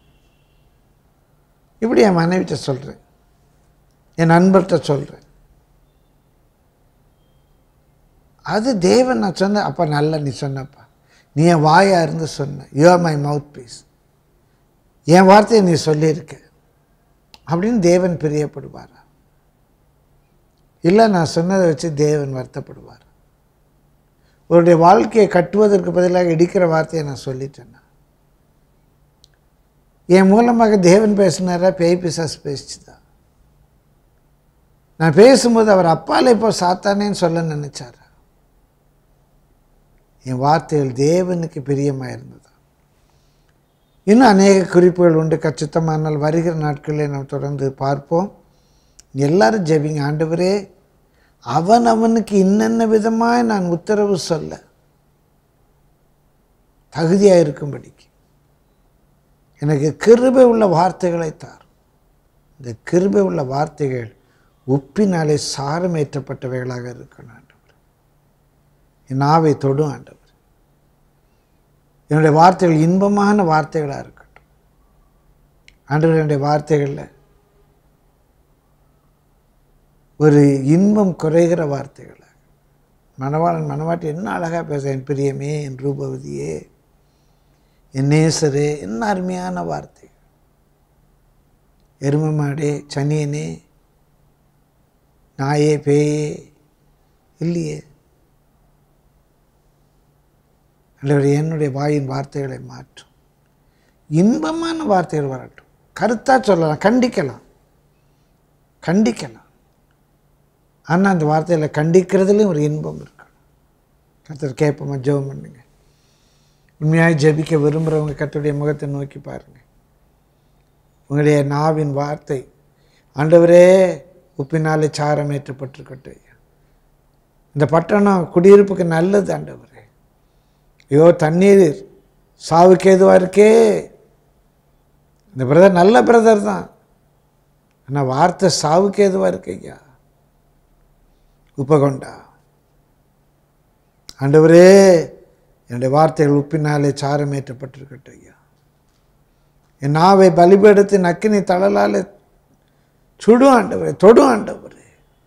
இப்படி என் மனைவிட்ட சொல்கிறேன் என் நண்பர்கிட்ட சொல்கிறேன் அது தேவன் நான் சொன்னேன் அப்போ நல்ல நீ சொன்னப்பா நீ என் வாயாக இருந்து சொன்ன you are my mouthpiece என் வார்த்தையை நீ சொல்லியிருக்க அப்படின்னு தேவன் பிரியப்படுவாரா இல்லை நான் சொன்னதை வச்சு தேவன் வருத்தப்படுவார் உன்னுடைய வாழ்க்கையை கட்டுவதற்கு பதிலாக இடிக்கிற வார்த்தையை நான் சொல்லிட்டேன்னா என் மூலமாக தேவன் பேசினாரா பேய் பிசாஸ் பேசிச்சுதா நான் பேசும்போது அவர் அப்பால இப்போ சாத்தானேன்னு சொல்ல நினைச்சாரா என் வார்த்தைகள் தேவனுக்கு பிரியமாக இருந்ததா இன்னும் அநேக குறிப்புகள் உண்டு கச்சித்தமானால் வருகிற நாட்களில் நாம் தொடர்ந்து பார்ப்போம் எல்லாரும் ஜெபிங்க ஆண்டவரே அவன் அவனுக்கு இன்னென்ன விதமாய் நான் உத்தரவு சொல்ல தகுதியாக இருக்கும்படிக்கு எனக்கு கிருபை உள்ள வார்த்தைகளை தார் இந்த கிருபை உள்ள வார்த்தைகள் உப்பினாலே சாரமேற்றப்பட்டவைகளாக இருக்கணும் ஆண்டவர் என் நாவை தொடும் ஆண்டவர் என்னுடைய வார்த்தைகள் இன்பமான வார்த்தைகளாக இருக்கட்டும் ஆண்டவர் என்னுடைய வார்த்தைகளில் ஒரு இன்பம் குறைகிற வார்த்தைகளாக மணவாளன் மணவாட்டி என்ன அழகாக பேச என் பிரியமே என் ரூபவதியே என் நேசரே என்ன அருமையான வார்த்தை எரும மாடே சனியனே நாயே பேயே இல்லையே அல்லது என்னுடைய வாயின் வார்த்தைகளை மாற்றும் இன்பமான வார்த்தைகள் வரட்டும் கருத்தாக சொல்லலாம் கண்டிக்கலாம் கண்டிக்கலாம் ஆனால் அந்த வார்த்தையில் கண்டிக்கிறதுலையும் ஒரு இன்பம் இருக்கணும் கர்த்தர் கேட்போமா ஜெபம் பண்ணுங்க உண்மையாக ஜெபிக்க விரும்புகிறவங்க கர்த்தருடைய முகத்தை நோக்கி பாருங்க உங்களுடைய நாவின் வார்த்தை ஆண்டவரே உப்பினாலே சாரம் ஏற்றப்பட்டிருக்கட்டும் ஐயா இந்த பட்டணம் குடியிருப்புக்கு நல்லது ஆண்டவரே ஐயோ தண்ணீர் சாவுக்கு ஏதுவாக இருக்கே இந்த பிரதர் நல்ல பிரதர் தான் ஆனால் வார்த்தை சாவுக்கு ஏதுவாக இருக்கு ஐயா உப்பகொண்டா ஆண்டவரே என்னுடைய வார்த்தைகள் உப்பினாலே சாரமேற்றப்பட்டிருக்கட்டும் ஐயா என் நாவை பலிபெடுத்து நக்கினி தளலாலே சுடும் ஆண்டவரே தொடும் ஆண்டவரே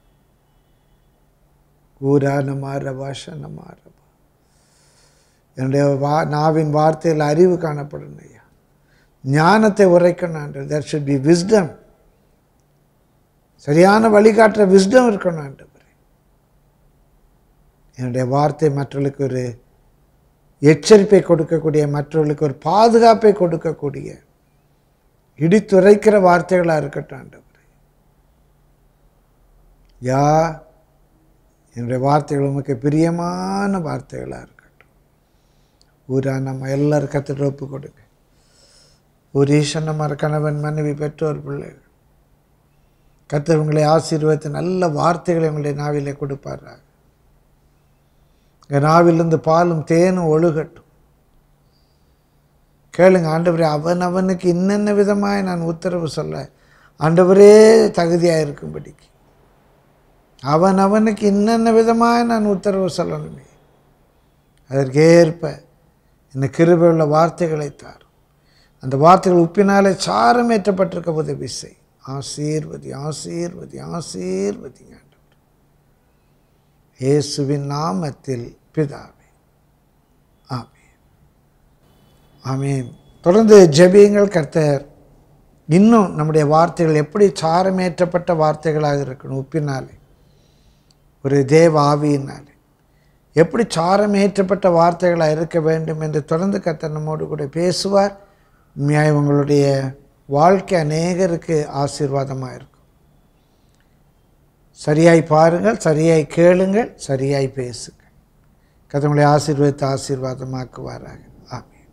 ஊரான மாற பாஷன மாற என்னுடைய வா நாவின் வார்த்தையில் அறிவு காணப்படணும் ஐயா ஞானத்தை உரைக்கணும் ஆண்டவர் தேர் ஷுட் பி விஸ்டம் சரியான வழிகாட்டுற விஸ்டம் இருக்கணும் ஆண்டவரே என்னுடைய வார்த்தை மற்றவர்களுக்கு ஒரு எச்சரிப்பை கொடுக்கக்கூடிய மற்றவர்களுக்கு ஒரு பாதுகாப்பை கொடுக்கக்கூடிய இடித்துரைக்கிற வார்த்தைகளாக இருக்கட்டும் ஆண்டவரே யா என்னுடைய வார்த்தைகள் உமக்கு பிரியமான வார்த்தைகளாக இருக்கட்டும் ஊரா நம்ம எல்லாரும் கற்றுட்டு ஒப்பு கொடுங்க ஒரு ஈசனமர கணவன் மனைவி பெற்றோர் பிள்ளைகள் கத்தர் உங்களை ஆசீர்வதித்து நல்ல வார்த்தைகளை உங்களுடைய நாவிலே கொடுப்பாராக எங்கள் நாவிலிருந்து பாலும் தேனும் ஒழுகட்டும் கேளுங்க ஆண்டவரே அவன் அவனுக்கு இன்னென்ன விதமாய் நான் உத்தரவு சொல்ல ஆண்டவரே தகுதியாக இருக்கும்படிக்கு அவன் அவனுக்கு இன்னென்ன விதமாய் நான் உத்தரவு சொல்லணுமே அதற்கேற்ப இந்த கிருபை உள்ள வார்த்தைகளை தாரும் அந்த வார்த்தைகள் உப்பினாலே சாரமேற்றப்பட்டிருக்க உதவி செய் ஆசீர்வதி ஆசீர்வதி ஆசீர்வதிங்க ஆண்டவர் இயேசுவின் நாமத்தில் பிதாவே ஆமென் ஆமென் தொடர்ந்து ஜெபியுங்கள் கர்த்தர் இன்னும் நம்முடைய வார்த்தைகள் எப்படி சாரமேற்றப்பட்ட வார்த்தைகளாக இருக்கணும் உப்பினாலே ஒரு தேவ ஆவியினாலே எப்படி சாரமேற்றப்பட்ட வார்த்தைகளாக இருக்க வேண்டும் என்று தொடர்ந்து கர்த்தர் நம்மோடு கூட பேசுவார் உண்மையாய் உங்களுடைய வாழ்க்கை அநேகருக்கு ஆசீர்வாதமாக இருக்கும் சரியாய் பாருங்கள் சரியாய் கேளுங்கள் சரியாய் பேசுங்கள் கத்தவங்களை ஆசீர்வதித்து ஆசீர்வாதமாக்குவாராக ஆமென்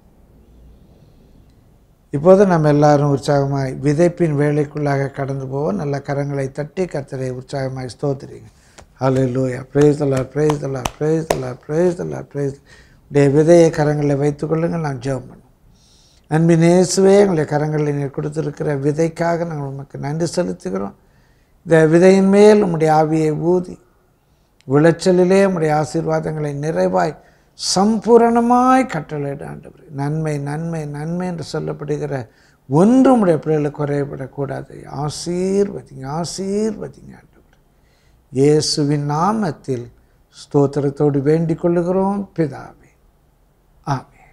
இப்போது நம்ம எல்லாரும் உற்சாகமாய் விதைப்பின் வேலைக்குள்ளாக கடந்து போவோம் நல்ல கரங்களை தட்டி கர்த்தரை உற்சாகமாய் ஸ்தோத்திரிங்க ஹalleluya praise the lord praise the lord praise the lord praise the lord praise உடைய விதையை கரங்களில் வைத்துக்கொள்ளுங்கள் நாம் ஜெபம் பண்ணுவோம் அன்பின் இயேசுவே எங்களுடைய கரங்களில் நீர் கொடுத்திருக்கிற விதைக்காக நாங்கள் உமக்கு நன்றி செலுத்துகிறோம் இந்த விதையின் மேல் உம்முடைய ஆவியை ஊதி விளைச்சலிலே உம்முடைய ஆசீர்வாதங்களை நிறைவாய் சம்பூரணமாய் கட்டளையிட ஆண்டவர் நன்மை நன்மை நன்மை என்று சொல்லப்படுகிற ஒன்றும் உடைய பிள்ளைகளுக்கு குறைபடக்கூடாது ஆசீர்வதிங்க ஆசீர்வதிங்க ஆண்டவர் இயேசுவின் நாமத்தில் ஸ்தோத்திரத்தோடு வேண்டிக் கொள்ளுகிறோம் பிதாவே ஆமே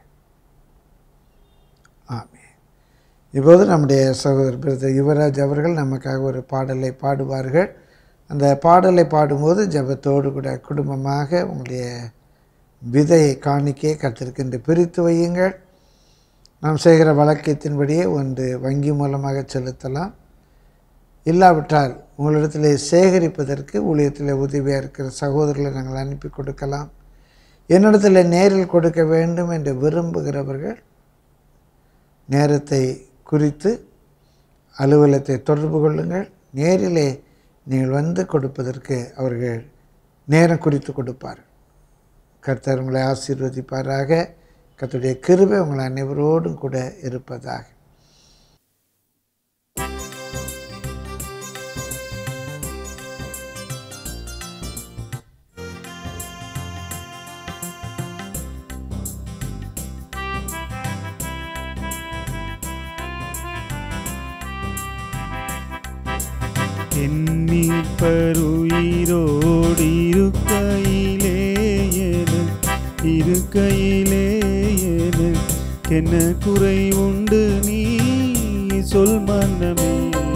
ஆமே இப்போது நம்முடைய சகோதரர் பிரதர் யுவராஜ் அவர்கள் நமக்காக ஒரு பாடலை பாடுவார்கள் அந்த பாடலை பாடும்போது ஜெபத்தோடு கூட குடும்பமாக உங்களுடைய விதையை காணிக்கை கத்திருக்கின்ற பிரித்து வையுங்கள் நாம் செய்கிற வழக்கத்தின்படியே ஒன்று வங்கி மூலமாக செலுத்தலாம் இல்லாவிட்டால் உங்களிடத்தில் சேகரிப்பதற்கு ஊழியத்தில் உதவியாக இருக்கிற சகோதரர்களை நாங்கள் அனுப்பி கொடுக்கலாம் என்னிடத்தில் நேரில் கொடுக்க வேண்டும் என்று விரும்புகிறவர்கள் நேரத்தை குறித்து அலுவலகத்தை தொடர்பு கொள்ளுங்கள் நேரிலே நீங்கள் வந்து கொடுப்பதற்கு அவர்கள் நேரம் குறித்து கொடுப்பார் கர்த்தர் உங்களை ஆசீர்வதிப்பாராக கர்த்தருடைய கிருபை உங்கள் அனைவரோடும் கூட இருப்பதாக எண்ணிப்பருயிரோடு இருக்கையிலே என இருக்கையிலே எனக்கென்ன குறை உண்டு நீ சொல் மன்னமே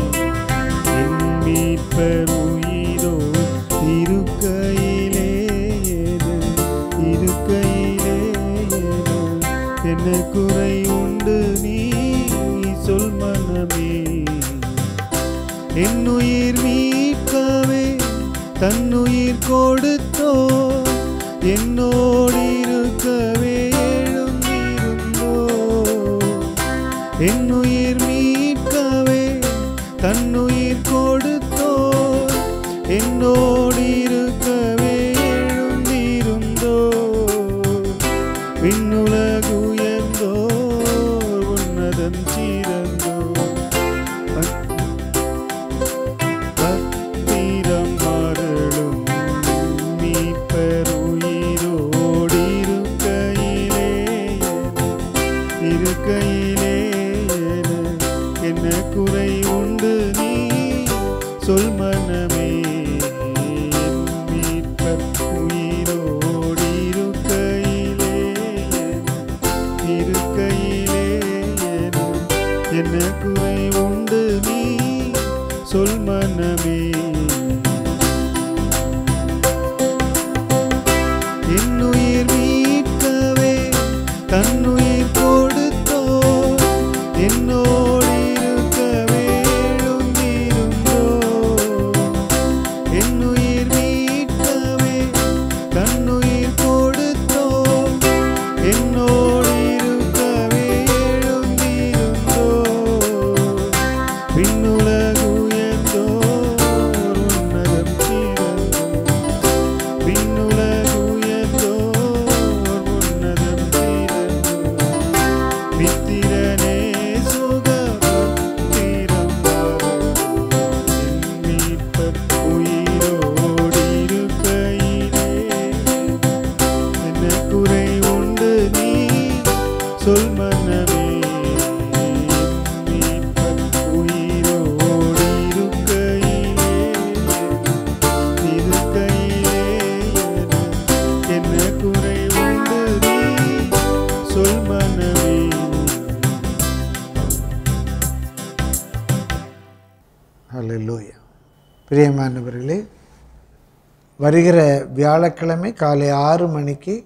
எண்ணிப்பருயிரோ இருக்கையிலே என இருக்கையிலே என்ன குறை உண்டு நீ சொல் மனமே என்னுயிர் மீட்கவே தன்னுயிர் கொடுத்தோ என்னோடு இருக்கவே எழுந்திருந்தோ என்னுயிர் மீட்கவே தன்னுயிர் கொடுத்தோ என்னோடு இருக்கவே எழு குறை உண்டு நீ சொல் மனமே என் மீட்பர் உயிரோடு இருக்கையிலே இருக்கையிலே என் என்ன குறை உண்டு நீ சொல் மனமே என்னுயிர் மீட்கவே தன்னுயிர் கொடுத்தோ என்னோடு இருக்கவே எழுந்திருந்தோ என்னுயிர் மீட்கவே தன்னுயிர் கொடுத்தோ என்னோடு இருக்கவே எழுந்திருந்தோ விண்ணுலகு உயர்ந்தோர் உன்னதம் சிறந்தோ விண்ணுலகு உயர்ந்தோர் உன்னதம் சிறந்தோ மித்திரனே சுகபத்திரம் மீட்பர் உயிரோடு இருக்கையிலே என்ன குறை உண்டு நீ சொல் மனமே மீட்பர் உயிரோடு இருக்கையிலே இருக்கையிலே என்ன குறை உண்டு நீ சொல் மனமே ஹalleluya பிரியமானவர்களே வருகிற வியாழக்கிழமை காலை ஆறு மணிக்கு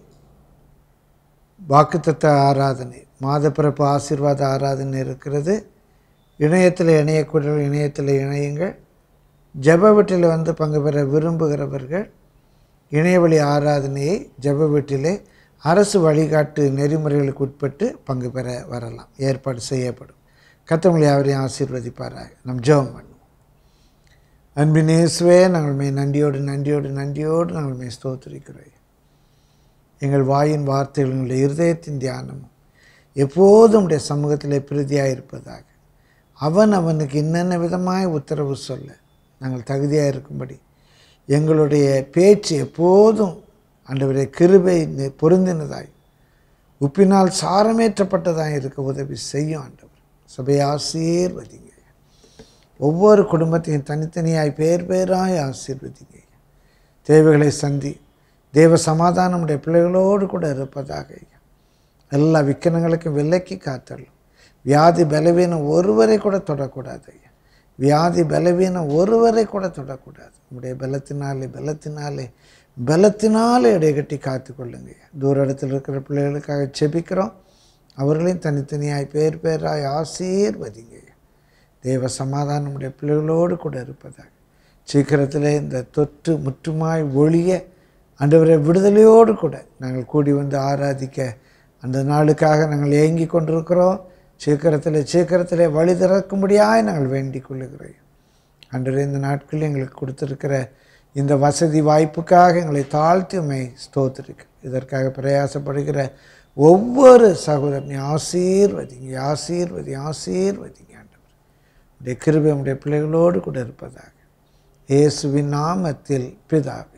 வாக்குத்தத்த ஆராதனை மாதப்பிறப்பு ஆசீர்வாத ஆராதனை இருக்கிறது இணையத்தில் இணையக்கூடிய இணையத்தில் இணையுங்கள் ஜெப வீட்டில் வந்து பங்கு பெற விரும்புகிறவர்கள் இணையவழி ஆராதனையை ஜெப வீட்டிலே அரசு வழிகாட்டு நெறிமுறைகளுக்கு உட்பட்டு பங்கு பெற வரலாம் ஏற்பாடு செய்யப்படும் கத்தமொழி அவரையும் ஆசீர்வதிப்பாராக நம் ஜெபம் பண்ணுவோம் அன்பின் இயேசுவே நாங்கள் மே நன்றியோடு நன்றியோடு நன்றியோடு நாங்கள் மே ஸ்தோத்திரிக்கிறோம் எங்கள் வாயின் வார்த்தைகள் எங்களுடைய இருதயத்தின் தியானமும் எப்போதும் உடைய சமூகத்தில் பிரதியாக இருப்பதாக அவன் அவனுக்கு என்னென்ன விதமாய் உத்தரவு சொல்ல நாங்கள் தகுதியாக இருக்கும்படி எங்களுடைய பேச்சு எப்போதும் ஆண்டவரை கிருபை நி- பொருந்தினதாய் உப்பினால் சாரமேற்றப்பட்டதாக இருக்க உதவி செய்யும் ஆண்டவர் சபையை ஆசீர்வதிங்க ஒவ்வொரு குடும்பத்தையும் தனித்தனியாய் பேர் பேராய் ஆசீர்வதிங்க தேவைகளை சந்தி தேவ சமாதானம் உடைய பிள்ளைகளோடு கூட இருப்பதாக ஐயா. எல்லா விக்கனங்களுக்கும் விலக்கி காத்தள்ளும் வியாதி பலவீனம் ஒருவரை கூட தொடக்கூடாது ஐயா வியாதி பலவீனம் ஒருவரை கூட தொடக்கூடாது உங்களுடைய பலத்தினாலே பலத்தினாலே பலத்தினாலே இடைகட்டி காத்து கொள்ளுங்க ஐயா. தூர இடத்துல இருக்கிற பிள்ளைகளுக்காக செபிக்கிறோம் அவர்களையும் தனித்தனியாய் பேர் பேராய் ஆசீர்வதிங்க ஐயா. தேவ சமாதானம் உடைய பிள்ளைகளோடு கூட இருப்பதாக சீக்கிரத்தில் இந்த தொற்று முற்றுமாய் ஒழிய ஆண்டவரை விடுதலையோடு கூட நாங்கள் கூடி வந்து ஆராதிக்க அந்த நாளுக்காக நாங்கள் ஏங்கி கொண்டிருக்கிறோம் சீக்கிரத்தில் சீக்கிரத்தில் வழி திறக்கும்படியாய் நாங்கள் வேண்டிக் கொள்ளுகிறோம் அன்றே இந்த நாட்களில் எங்களுக்கு கொடுத்திருக்கிற இந்த வசதி வாய்ப்புக்காக எங்களை தாழ்த்தி உண்மை ஸ்தோத்திருக்கு இதற்காக பிரயாசப்படுகிற ஒவ்வொரு சகோதரனையும் ஆசீர்வதிங்க ஆசீர்வதி ஆசீர்வதிங்க ஆண்டவர் உடைய கிருபை உடைய பிள்ளைகளோடு கூட இருப்பதாக இயேசுவின் நாமத்தில் பிதாவே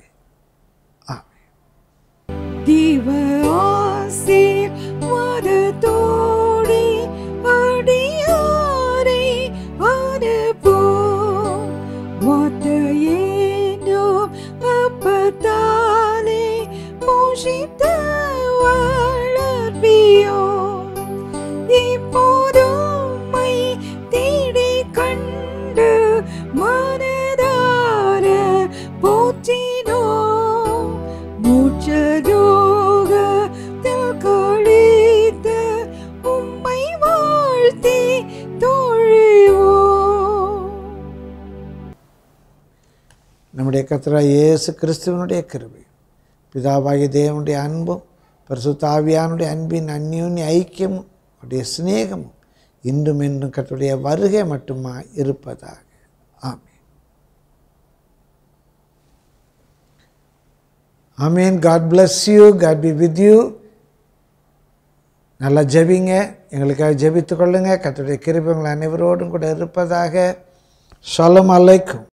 தேவ ஆசீர்வாதத்தோடே அடியாரை அனுப்பும். வார்த்தையேனும் அப்பத்தாலே போஷித்து வளர்ப்பியோம். இப்போதும்மை தேடிக் கண்டு மனதார போற்றினோம் மூச்சரோகத்தில் கழித்த உம்மை வாழ்த்தி தொழுவோம் நம்முடைய கர்த்தராகிய இயேசு கிறிஸ்துவனுடைய கிருபை பிதாவாகிய தேவனுடைய அன்பும் பரிசுத்த ஆவியானுடைய அன்பின் அந்யோன்ய ஐக்கியமும் அவருடைய சிநேகமும் இன்றும் என்றும் கர்த்தருடைய வருகை மட்டுமா இருப்பதாக ஆமென் ஆமீன் God bless you God be with you நல்லா ஜெபிங்க எங்களுக்காக ஜெபித்து கொள்ளுங்க கர்த்தருடைய கிருபை உங்கள் அனைவரோடும் கூட இருப்பதாக ஷலம் அலைக்கும்